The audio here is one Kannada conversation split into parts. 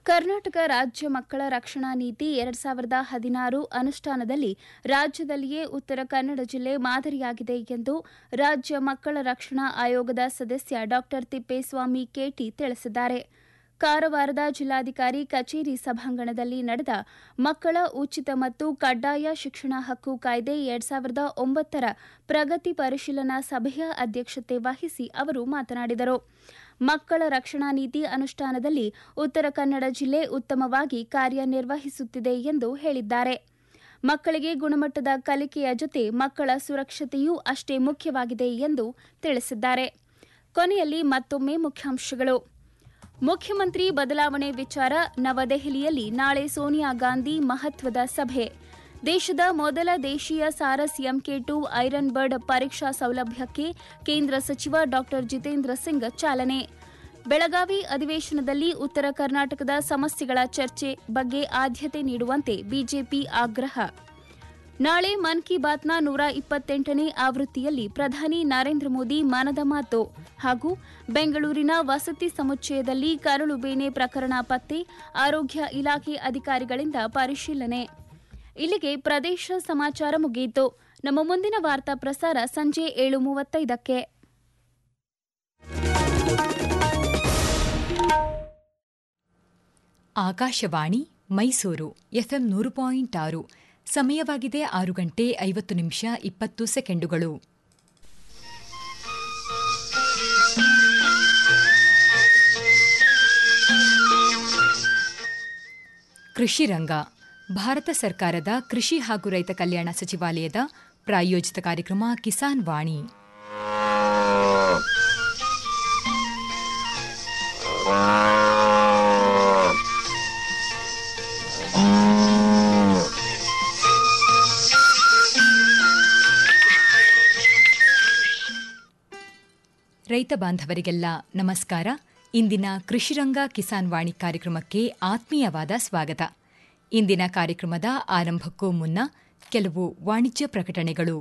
ಕರ್ನಾಟಕ ರಾಜ್ಯ ಮಕ್ಕಳ ರಕ್ಷಣಾ ನೀತಿ ಎರಡ್ ಸಾವಿರದ ಹದಿನಾರು ಅನುಷ್ಠಾನದಲ್ಲಿ ರಾಜ್ಯದಲ್ಲಿಯೇ ಉತ್ತರ ಕನ್ನಡ ಜಿಲ್ಲೆ ಮಾದರಿಯಾಗಿದೆ ಎಂದು ರಾಜ್ಯ ಮಕ್ಕಳ ರಕ್ಷಣಾ ಆಯೋಗದ ಸದಸ್ಯ ಡಾ ತಿಪ್ಪೇಸ್ವಾಮಿ ಕೆಟಿ ತಿಳಿಸಿದ್ದಾರೆ ಕಾರವಾರದ ಜಿಲ್ಲಾಧಿಕಾರಿ ಕಚೇರಿ ಸಭಾಂಗಣದಲ್ಲಿ ನಡೆದ ಮಕ್ಕಳ ಉಚಿತ ಮತ್ತು ಕಡ್ಡಾಯ ಶಿಕ್ಷಣ ಹಕ್ಕು ಕಾಯ್ದೆ ಎರಡ್ ಸಾವಿರದ ಒಂಬತ್ತರ ಪ್ರಗತಿ ಪರಿಶೀಲನಾ ಸಭೆಯ ಅಧ್ಯಕ್ಷತೆ ವಹಿಸಿ ಅವರು ಮಾತನಾಡಿದರು ಮಕ್ಕಳ ರಕ್ಷಣಾ ನೀತಿ ಅನುಷ್ಠಾನದಲ್ಲಿ ಉತ್ತರ ಕನ್ನಡ ಜಿಲ್ಲೆ ಉತ್ತಮವಾಗಿ ಕಾರ್ಯನಿರ್ವಹಿಸುತ್ತಿದೆ ಎಂದು ಹೇಳಿದ್ದಾರೆ ಮಕ್ಕಳಿಗೆ ಗುಣಮಟ್ಟದ ಕಲಿಕೆಯ ಜೊತೆ ಮಕ್ಕಳ ಸುರಕ್ಷತೆಯೂ ಅಷ್ಟೇ ಮುಖ್ಯವಾಗಿದೆ ಎಂದು ತಿಳಿಸಿದ್ದಾರೆ ಕೊನೆಯಲ್ಲಿ ಮತ್ತೊಮ್ಮೆ ಮುಖ್ಯಾಂಶಗಳು ಮುಖ್ಯಮಂತ್ರಿ ಬದಲಾವಣೆ ವಿಚಾರ ನವದೆಹಲಿಯಲ್ಲಿ ನಾಳೆ ಸೋನಿಯಾ ಗಾಂಧಿ ಮಹತ್ವದ ಸಭೆ ದೇಶದ ಮೊದಲ ದೇಶೀಯ Saras MK two iron bird ಪರೀಕ್ಷಾ ಸೌಲಭ್ಯಕ್ಕೆ ಕೇಂದ್ರ ಸಚಿವ ಡಾ ಜಿತೇಂದ್ರ ಸಿಂಗ್ ಚಾಲನೆ ಬೆಳಗಾವಿ ಅಧಿವೇಶನದಲ್ಲಿ ಉತ್ತರ ಕರ್ನಾಟಕದ ಸಮಸ್ಯೆಗಳ ಚರ್ಚೆ ಬಗ್ಗೆ ಆದ್ಯತೆ ನೀಡುವಂತೆ ಬಿಜೆಪಿ ಆಗ್ರಹ ನಾಳೆ ಮನ್ ಕಿ ಬಾತ್ನ ನೂರ ಇಪ್ಪತ್ತೆಂಟನೇ ಆವೃತ್ತಿಯಲ್ಲಿ ಪ್ರಧಾನಿ ನರೇಂದ್ರ ಮೋದಿ ಮನದ ಮಾತು ಹಾಗೂ ಬೆಂಗಳೂರಿನ ವಸತಿ ಸಮುಚ್ಚಯದಲ್ಲಿ ಕರಳುಬೇನೆ ಪ್ರಕರಣ ಪತ್ತೆ ಆರೋಗ್ಯ ಇಲಾಖೆ ಅಧಿಕಾರಿಗಳಿಂದ ಪರಿಶೀಲನೆ ಇಲ್ಲಿಗೆ ಪ್ರದೇಶ ಸಮಾಚಾರ ಮುಗಿಯಿತು ನಮ್ಮ ಮುಂದಿನ ವಾರ್ತಾ ಪ್ರಸಾರ ಸಂಜೆ ಏಳು ಮೂವತ್ತೈದಕ್ಕೆ ಆಕಾಶವಾಣಿ ಮೈಸೂರು ಎಫ್ಎಂ ನೂರು ಪಾಯಿಂಟ್ ಆರು ಸಮಯವಾಗಿದೆ ಆರು ಗಂಟೆ ಐವತ್ತು ನಿಮಿಷ ಇಪ್ಪತ್ತು ಸೆಕೆಂಡುಗಳು ಕೃಷಿ ರಂಗ ಭಾರತ ಸರ್ಕಾರದ ಕೃಷಿ ಹಾಗೂ ರೈತ ಕಲ್ಯಾಣ ಸಚಿವಾಲಯದ ಪ್ರಾಯೋಜಿತ ಕಾರ್ಯಕ್ರಮ ಕಿಸಾನ್ ವಾಣಿ ರೈತ ಬಾಂಧವರಿಗೆಲ್ಲ ನಮಸ್ಕಾರ ಇಂದಿನ ಕೃಷಿರಂಗ ಕಿಸಾನ್ ವಾಣಿ ಕಾರ್ಯಕ್ರಮಕ್ಕೆ ಆತ್ಮೀಯವಾದ ಸ್ವಾಗತ ಇಂದಿನ ಕಾರ್ಯಕ್ರಮದ ಆರಂಭಕ್ಕೂ ಮುನ್ನ ಕೆಲವು ವಾಣಿಜ್ಯ ಪ್ರಕಟಣೆಗಳು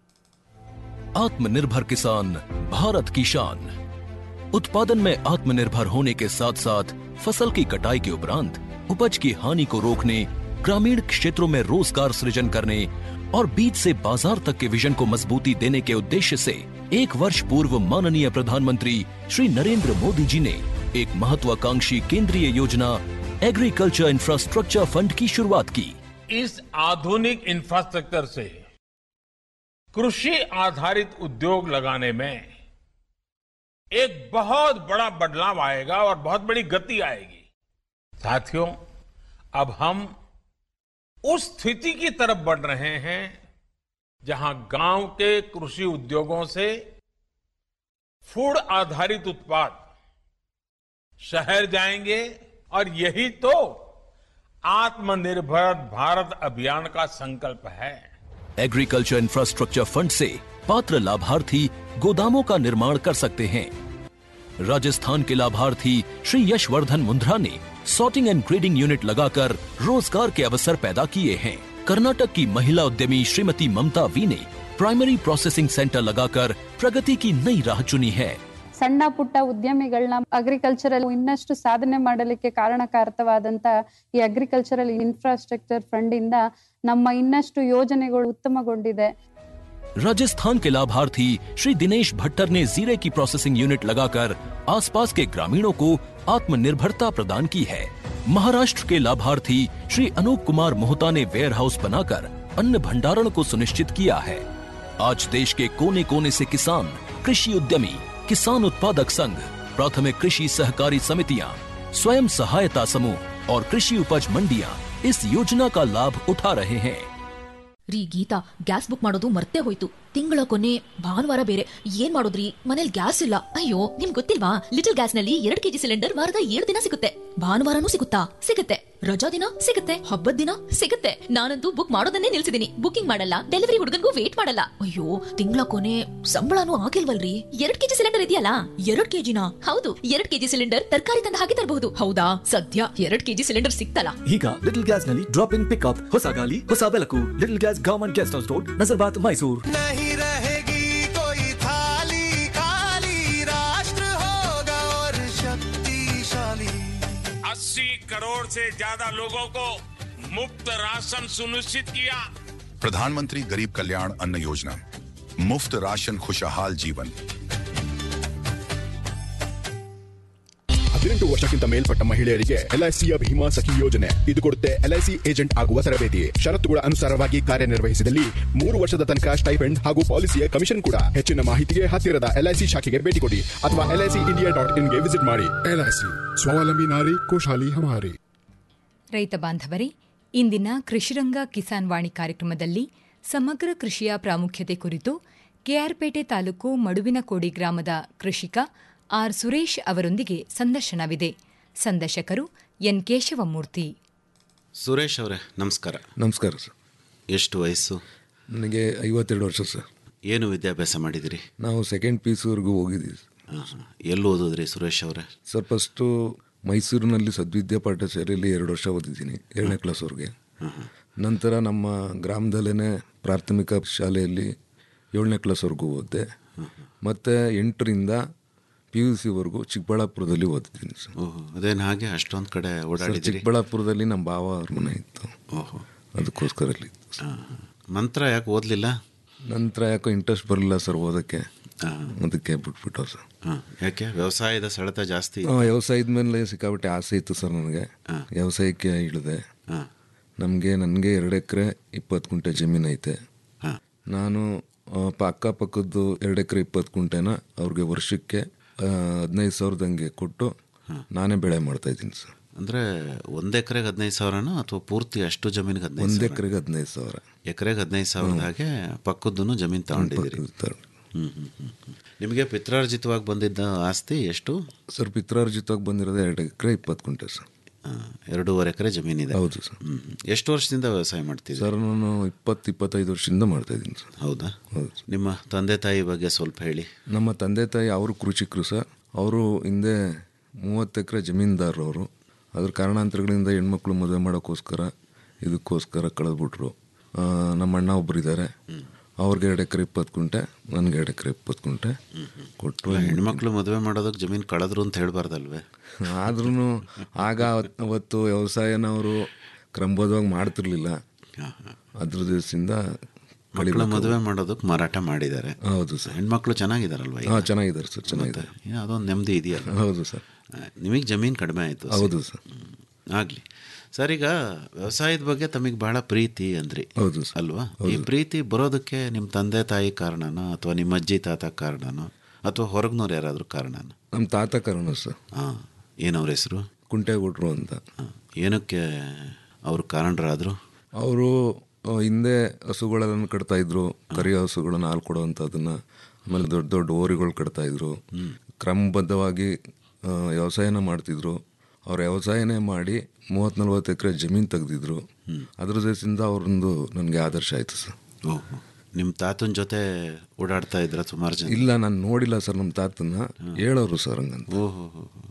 आत्मनिर्भर किसान भारत की शान उत्पादन में आत्मनिर्भर होने के साथ साथ फसल की कटाई के उपरांत उपज की हानि को रोकने ग्रामीण क्षेत्रों में रोजगार सृजन करने और बीज से बाजार तक के विजन को मजबूती देने के उद्देश्य से एक वर्ष पूर्व माननीय प्रधानमंत्री श्री नरेंद्र मोदी जी ने एक महत्वाकांक्षी केंद्रीय योजना एग्रीकल्चर इंफ्रास्ट्रक्चर फंड की शुरुआत की इस आधुनिक इंफ्रास्ट्रक्चर से कृषि आधारित उद्योग लगाने में एक बहुत बड़ा बदलाव आएगा और बहुत बड़ी गति आएगी साथियों अब हम उस स्थिति की तरफ बढ़ रहे हैं जहां गांव के कृषि उद्योगों से फूड आधारित उत्पाद शहर जाएंगे और यही तो आत्मनिर्भर भारत अभियान का संकल्प है एग्रीकल्चर इंफ्रास्ट्रक्चर फंड से पात्र लाभार्थी गोदामों का निर्माण कर सकते हैं राजस्थान के लाभार्थी श्री यशवर्धन मुंद्रा ने सॉर्टिंग एंड ग्रेडिंग यूनिट लगाकर रोजगार के अवसर पैदा किए हैं कर्नाटक की महिला उद्यमी श्रीमती ममता वी ने प्राइमरी प्रोसेसिंग सेंटर लगाकर प्रगति की नई राह चुनी है ಸಣ್ಣ ಪುಟ್ಟ ಉದ್ಯಮಿಗಳನ್ನ ಅಗ್ರಿಕಲ್ಚರಲ್ ಇನ್ನಷ್ಟು ಸಾಧನೆ ಮಾಡಲಿಕ್ಕೆ ಕಾರಣಕಾರಕವಾದಂತ ಈ ಅಗ್ರಿಕಲ್ಚರಲ್ ಇನ್ಫ್ರಾಸ್ಟ್ರಕ್ಚರ್ ಫಂಡ್ ಇಂದ ನಮ್ಮ ಇನ್ನಷ್ಟು ಯೋಜನೆಗಳು ಉತ್ತಮಗೊಂಡಿದೆ राजस्थान के लाभार्थी श्री दिनेश भट्टर ने जीरे की प्रोसेसिंग यूनिट लगाकर आसपास के ग्रामीणों को आत्मनिर्भरता प्रदान की है महाराष्ट्र के लाभार्थी श्री अनूप कुमार मोहता ने वेयर हाउस बनाकर अन्न भंडारण को सुनिश्चित किया है आज देश के कोने कोने से किसान कृषि उद्यमी किसान उत्पादक संघ प्राथमिक कृषि सहकारी समितियां स्वयं सहायता समूह और कृषि उपज मंडियां इस योजना का लाभ उठा रहे हैं ರೀ ಗೀತಾ ಗ್ಯಾಸ್ ಬುಕ್ ಮಾಡೋದು ಮರ್ತೇ ಹೋಯ್ತು ತಿಂಗಳ ಕೊನೆ ಭಾನುವಾರ ಬೇರೆ ಏನ್ ಮಾಡೋದ್ರಿ ಮನೇಲಿ ಗ್ಯಾಸ್ ಇಲ್ಲ ಅಯ್ಯೋ ನಿಮ್ ಗೊತ್ತಿಲ್ವಾ ಲಿಟಲ್ ಗ್ಯಾಸ್ ನಲ್ಲಿ ಎರಡ್ ಕೆಜಿ ಸಿಲಿಂಡರ್ ವಾರದ ಏಳು ದಿನ ಸಿಗುತ್ತೆ ಭಾನುವಾರನೂ ಸಿಗುತ್ತಾ ಸಿಗುತ್ತೆ ರಜಾ ದಿನ ಸಿಗುತ್ತೆ ಹಬ್ಬದ ದಿನ ಸಿಗುತ್ತೆ ನಾನಂತೂ ಬುಕ್ ಮಾಡೋದನ್ನೇ ನಿಲ್ಸಿದೀನಿ ಬುಕಿಂಗ್ ಮಾಡಲ್ಲ ಡೆಲಿವರಿ ಹುಡುಗನ್ಗೂ ವೇಟ್ ಮಾಡಲ್ಲ ಅಯ್ಯೋ ತಿಂಗಳ ಕೊನೆ ಸಂಬಳನೂ ಆಗಿಲ್ವಲ್ರಿ ಎರಡ್ ಕೆಜಿ ಸಿಲಿಂಡರ್ ಇದೆಯಲ್ಲ ಎರಡ್ ಕೆಜಿನ ಹೌದು ಎರಡ್ ಕೆಜಿ ಸಿಲಿಂಡರ್ ತರಕಾರಿ ತಂದ ಹಾಗೆ ತರಬಹುದು ಹೌದಾ ಸದ್ಯ ಎರಡ್ ಕೆಜಿ ಸಿಲಿಂಡರ್ ಸಿಕ್ತಲ್ಲ ಈಗ ಲಿಟಲ್ ಗ್ಯಾಸ್ ನಲ್ಲಿ ಡ್ರಾಪ್ ಇನ್ ಪಿಕ್ಅಪ್ ಹೊಸ ಗಾಲಿ ಹೊಸ ಬೆಳಕು little gas government guest house road Nazarbad Mysuru नहीं रहेगी कोई थाली खाली राष्ट्र होगा और शक्तिशाली अस्सी करोड़ से ज्यादा लोगों को मुफ्त राशन सुनिश्चित किया प्रधानमंत्री गरीब कल्याण अन्न योजना मुफ्त राशन खुशहाल जीवन ಹದಿನೆಂಟು ವರ್ಷಕ್ಕಿಂತ ಮೇಲ್ಪಟ್ಟ ಮಹಿಳೆಯರಿಗೆ ಎಲ್ಐಸಿಯ ಭೀಮಾ ಸಖಿ ಯೋಜನೆ ಇದು ಕೊಡುತ್ತೆ ಎಲ್ಐಸಿ ಏಜೆಂಟ್ ಆಗುವ ತರಬೇತಿ ಷರತ್ತುಗಳ ಅನುಸಾರವಾಗಿ ಕಾರ್ಯನಿರ್ವಹಿಸಿದಲ್ಲಿ ಮೂರು ವರ್ಷದ ತನಕ ಸ್ಟೈಪೆಂಡ್ ಹಾಗೂ ಪಾಲಿಸಿಯ ಕಮಿಷನ್ ಕೂಡ ಹೆಚ್ಚಿನ ಮಾಹಿತಿಗೆ ಹತ್ತಿರದ ಎಲ್ಐಸಿ ಶಾಖೆಗೆ ಭೇಟಿ ಕೊಡಿ ಅಥವಾ ಎಲ್ಐಸಿ ಇಂಡಿಯಾ ಡಾಟ್ ಇನ್ಗೆ ವಿಸಿಟ್ ಮಾಡಿ ಎಲ್ಐಸಿ ಸ್ವಾವಲಂಬಿ ನಾರಿ ಖುಷಾಲಿ ಹಮಾರಿ ರೈತ ಬಾಂಧವರೇ ಇಂದಿನ ಕೃಷಿರಂಗ ಕಿಸಾನ್ ವಾಣಿ ಕಾರ್ಯಕ್ರಮದಲ್ಲಿ ಸಮಗ್ರ ಕೃಷಿಯ ಪ್ರಾಮುಖ್ಯತೆ ಕುರಿತು ಕೆಆರ್ಪೇಟೆ ತಾಲೂಕು ಮಡುವಿನಕೋಡಿ ಗ್ರಾಮದ ಕೃಷಿಕ ಆರ್ ಸುರೇಶ್ ಅವರೊಂದಿಗೆ ಸಂದರ್ಶನವಿದೆ ಸಂದರ್ಶಕರು ಎನ್ ಕೇಶವಮೂರ್ತಿ ಸುರೇಶ್ ಅವರೇ ನಮಸ್ಕಾರ ನಮಸ್ಕಾರ ಸರ್ ಎಷ್ಟು ವಯಸ್ಸು ನನಗೆ ಐವತ್ತೆರಡು ವರ್ಷ ಸರ್ ಏನು ವಿದ್ಯಾಭ್ಯಾಸ ಮಾಡಿದಿರಿ ನಾವು ಸೆಕೆಂಡ್ ಪಿ ಯುವರೆಗೂ ಹೋಗಿದ್ದೀವಿ ಎಲ್ಲಿ ಓದಿದ್ರಿ ಸುರೇಶ್ ಅವರೇ ಸರ್ ಫಸ್ಟು ಮೈಸೂರಿನಲ್ಲಿ ಸದ್ವಿದ್ಯಾ ಪಾಠಶಾಲೆಯಲ್ಲಿ ಎರಡು ವರ್ಷ ಓದಿದ್ದೀನಿ ಎರಡನೇ ಕ್ಲಾಸ್ವರೆಗೆ ನಂತರ ನಮ್ಮ ಗ್ರಾಮದಲ್ಲೇ ಪ್ರಾಥಮಿಕ ಶಾಲೆಯಲ್ಲಿ ಏಳನೇ ಕ್ಲಾಸ್ವರೆಗೂ ಓದಿದೆ ಮತ್ತು ಎಂಟರಿಂದ ಪಿ ಯು ಸಿವರೆಗೂ ಚಿಕ್ಕಬಳ್ಳಾಪುರದಲ್ಲಿ ಓದಿದ್ದೀನಿ ಸರ್ ಓಹೋ ಅದೇನು ಹಾಗೆ ಅಷ್ಟೊಂದು ಕಡೆ ಸರ್ ಓಡಾಡಿದಿರಿ ಚಿಕ್ಕಬಳ್ಳಾಪುರದಲ್ಲಿ ನಮ್ಮ ಭಾವ ಅವ್ರ ಮನೆ ಇತ್ತು ಓಹೋ ಅದಕ್ಕೋಸ್ಕರ ಅಲ್ಲಿ ಇತ್ತು. ಮಂತ್ರ ಯಾಕೆ ಓದಲಿಲ್ಲ ನಂತರ ಯಾಕೋ ಇಂಟ್ರೆಸ್ಟ್ ಬರಲಿಲ್ಲ ಸರ್ ಓದೋಕ್ಕೆ ಅದಕ್ಕೆ ಬಿಟ್ಬಿಟ್ಟು ಸರ್ ಹಾಂ ಯಾಕೆ ವ್ಯವಸಾಯದ ಸೆಳೆತ ಜಾಸ್ತಿ ಆ, ವ್ಯವಸಾಯದ ಮೇಲೆ ಸಿಕ್ಕಾಪಟ್ಟೆ ಆಸೆ ಇತ್ತು ಸರ್ ನನಗೆ ವ್ಯವಸಾಯಕ್ಕೆ ಇಳಿದೆ ನಮಗೆ ನನಗೆ ಎರಡು ಎಕರೆ ಇಪ್ಪತ್ತು ಕುಂಟೆ ಜಮೀನು ಐತೆ ನಾನು ಆ, ಪ- ಅಕ್ಕಪಕ್ಕದ್ದು ಎರಡು ಎಕರೆ ಇಪ್ಪತ್ತು ಕುಂಟೆನ ಅವ್ರಿಗೆ ವರ್ಷಕ್ಕೆ ಆ, ಹದಿನೈದು ಸಾವಿರದಂಗೆ ಕೊಟ್ಟು ನಾನೇ ಬೆಳೆ ಮಾಡ್ತಾ ಇದ್ದೀನಿ ಸರ್ ಅಂದರೆ ಒಂದು ಎಕರೆಗೆ ಹದಿನೈದು ಸಾವಿರನೋ ಅಥವಾ ಪೂರ್ತಿ ಅಷ್ಟು ಜಮೀನಿಗೆ ಹದಿನೈದು ಒಂದು ಸಾವಿರ ಎಕರೆಗೆ ಹದಿನೈದು ಸಾವಿರ ಎಕರೆಗೆ ಹದಿನೈದು ಸಾವಿರದ ಹಾಗೆ ಪಕ್ಕದ್ದು ಜಮೀನು ತಗೊಂಡಿದ್ದೀರಿ ಹ್ಞೂ ಹ್ಞೂ ಹ್ಞೂ ನಿಮಗೆ ಪಿತ್ರಾರ್ಜಿತವಾಗಿ ಬಂದಿದ್ದ ಆಸ್ತಿ ಎಷ್ಟು ಸರ್ ಪಿತ್ರಾರ್ಜಿತವಾಗಿ ಬಂದಿರೋದು ಎರಡು ಎಕರೆ ಇಪ್ಪತ್ತು ಕುಂಟೆ ಸರ್ ಎರಡೂವರೆ ಎಕರೆ ಜಮೀನಿದೆ ಹೌದು ಸರ್ ಹ್ಮ್. ಎಷ್ಟು ವರ್ಷದಿಂದ ವ್ಯವಸಾಯ ಮಾಡ್ತೀವಿ ಸರ್ ನಾನು ಇಪ್ಪತ್ತು ಇಪ್ಪತ್ತೈದು ವರ್ಷದಿಂದ ಮಾಡ್ತಾ ಇದ್ದೀನಿ ಸರ್ ಹೌದಾ ಹೌದು ನಿಮ್ಮ ತಂದೆ ತಾಯಿ ಬಗ್ಗೆ ಸ್ವಲ್ಪ ಹೇಳಿ ನಮ್ಮ ತಂದೆ ತಾಯಿ ಅವರು ಕೃಷಿಕರು ಸರ್ ಅವರು ಹಿಂದೆ ಮೂವತ್ತು ಎಕರೆ ಜಮೀನ್ದಾರರು ಅವರು ಅದ್ರ ಕಾರಣಾಂತರಗಳಿಂದ ಹೆಣ್ಮಕ್ಳು ಮದುವೆ ಮಾಡೋಕ್ಕೋಸ್ಕರ ಇದಕ್ಕೋಸ್ಕರ ಕಳೆದ್ಬಿಟ್ರು ಆ, ನಮ್ಮ ಅಣ್ಣ ಒಬ್ರು ಇದ್ದಾರೆ ಅವ್ರಿಗೆ ಎರಡು ಎಕರೆ ಇಪ್ಪತ್ತು ಕುಂಟೆ ನನಗೆ ಎರಡು ಎಕರೆ ಇಪ್ಪತ್ತು ಕುಂಟೆ ಕೊಟ್ಟರು ಹೆಣ್ಮಕ್ಳು ಮದುವೆ ಮಾಡೋದಕ್ಕೆ ಜಮೀನು ಕಳೆದ್ರು ಅಂತ ಹೇಳ್ಬಾರ್ದಲ್ವೇ ಆದ್ರೂ ಆಗ ಅವತ್- ಅವತ್ತು ವ್ಯವಸಾಯನ ಅವರು ಕ್ರಮಬದ್ಧವಾಗಿ ಮಾಡ್ತಿರ್ಲಿಲ್ಲ ಅದ್ರ ದಿವಸದಿಂದ ಮಕ್ಕಳ ಮದುವೆ ಮಾಡೋದಕ್ಕೆ ಮಾರಾಟ ಮಾಡಿದ್ದಾರೆ ಹೌದು ಸರ್ ಹೆಣ್ಮಕ್ಳು ಚೆನ್ನಾಗಿದಾರಲ್ವ ಈಗ? ಹಾಂ ಚೆನ್ನಾಗಿದ್ದಾರೆ ಸರ್ ಚೆನ್ನಾಗಿದ್ದಾರೆ ಏ, ಅದೊಂದು ನೆಮ್ಮದಿ ಇದೆಯಲ್ಲ ಹೌದು ಸರ್ ನಿಮಗೆ ಜಮೀನು ಕಡಿಮೆ ಆಯಿತು ಹೌದು ಸರ್ ಆಗಲಿ ಸರ್ ಈಗ ವ್ಯವಸಾಯದ ಬಗ್ಗೆ ತಮಗೆ ಬಹಳ ಪ್ರೀತಿ ಅಂದ್ರಿ ಹೌದು ಅಲ್ವಾ ಈ ಪ್ರೀತಿ ಬರೋದಕ್ಕೆ ನಿಮ್ಮ ತಂದೆ ತಾಯಿ ಕಾರಣನೋ ಅಥವಾ ನಿಮ್ಮ ಅಜ್ಜಿ ತಾತ ಕಾರಣನೋ ಅಥವಾ ಹೊರಗ್ನವ್ರು ಯಾರಾದರೂ ಕಾರಣನೋ ನಮ್ಮ ತಾತ ಕಾರಣ ಸರ್ ಹಾಂ ಏನವ್ರ ಹೆಸರು ಕುಂಟೇಗೌಡ್ರು ಅಂತ ಏನಕ್ಕೆ ಅವರು ಕಾರಣರಾದರು ಅವರು ಹಿಂದೆ ಹಸುಗಳನ್ನು ಕಟ್ತಾ ಇದ್ರು ಕರಿ ಹಸುಗಳನ್ನ ಹಾಲು ಕೊಡುವಂಥದ್ದನ್ನ ಆಮೇಲೆ ದೊಡ್ಡ ದೊಡ್ಡ ಓರಿಗಳು ಕಟ್ತಾ ಇದ್ರು ಕ್ರಮಬದ್ಧವಾಗಿ ಆ, ವ್ಯವಸಾಯನ ಮಾಡ್ತಿದ್ರು ಅವ್ರ ವ್ಯವಸಾಯನೇ ಮಾಡಿ ಮೂವತ್ತು ನಲ್ವತ್ತು ಎಕರೆ ಜಮೀನು ತೆಗೆದಿದ್ರು ಅದ್ರ ದೇಶದಿಂದ ಅವ್ರೊಂದು ನನಗೆ ಆದರ್ಶ ಆಯಿತು ಸರ್ ಓಹೋ ನಿಮ್ಮ ತಾತನ ಜೊತೆ ಓಡಾಡ್ತಾ ಇದ್ರ ಸುಮಾರು ಜನ ಇಲ್ಲ ನಾನು ನೋಡಿಲ್ಲ ಸರ್ ನಮ್ಮ ತಾತನ ಹೇಳೋರು ಸರ್ ಹಂಗಂತ ಓಹೋ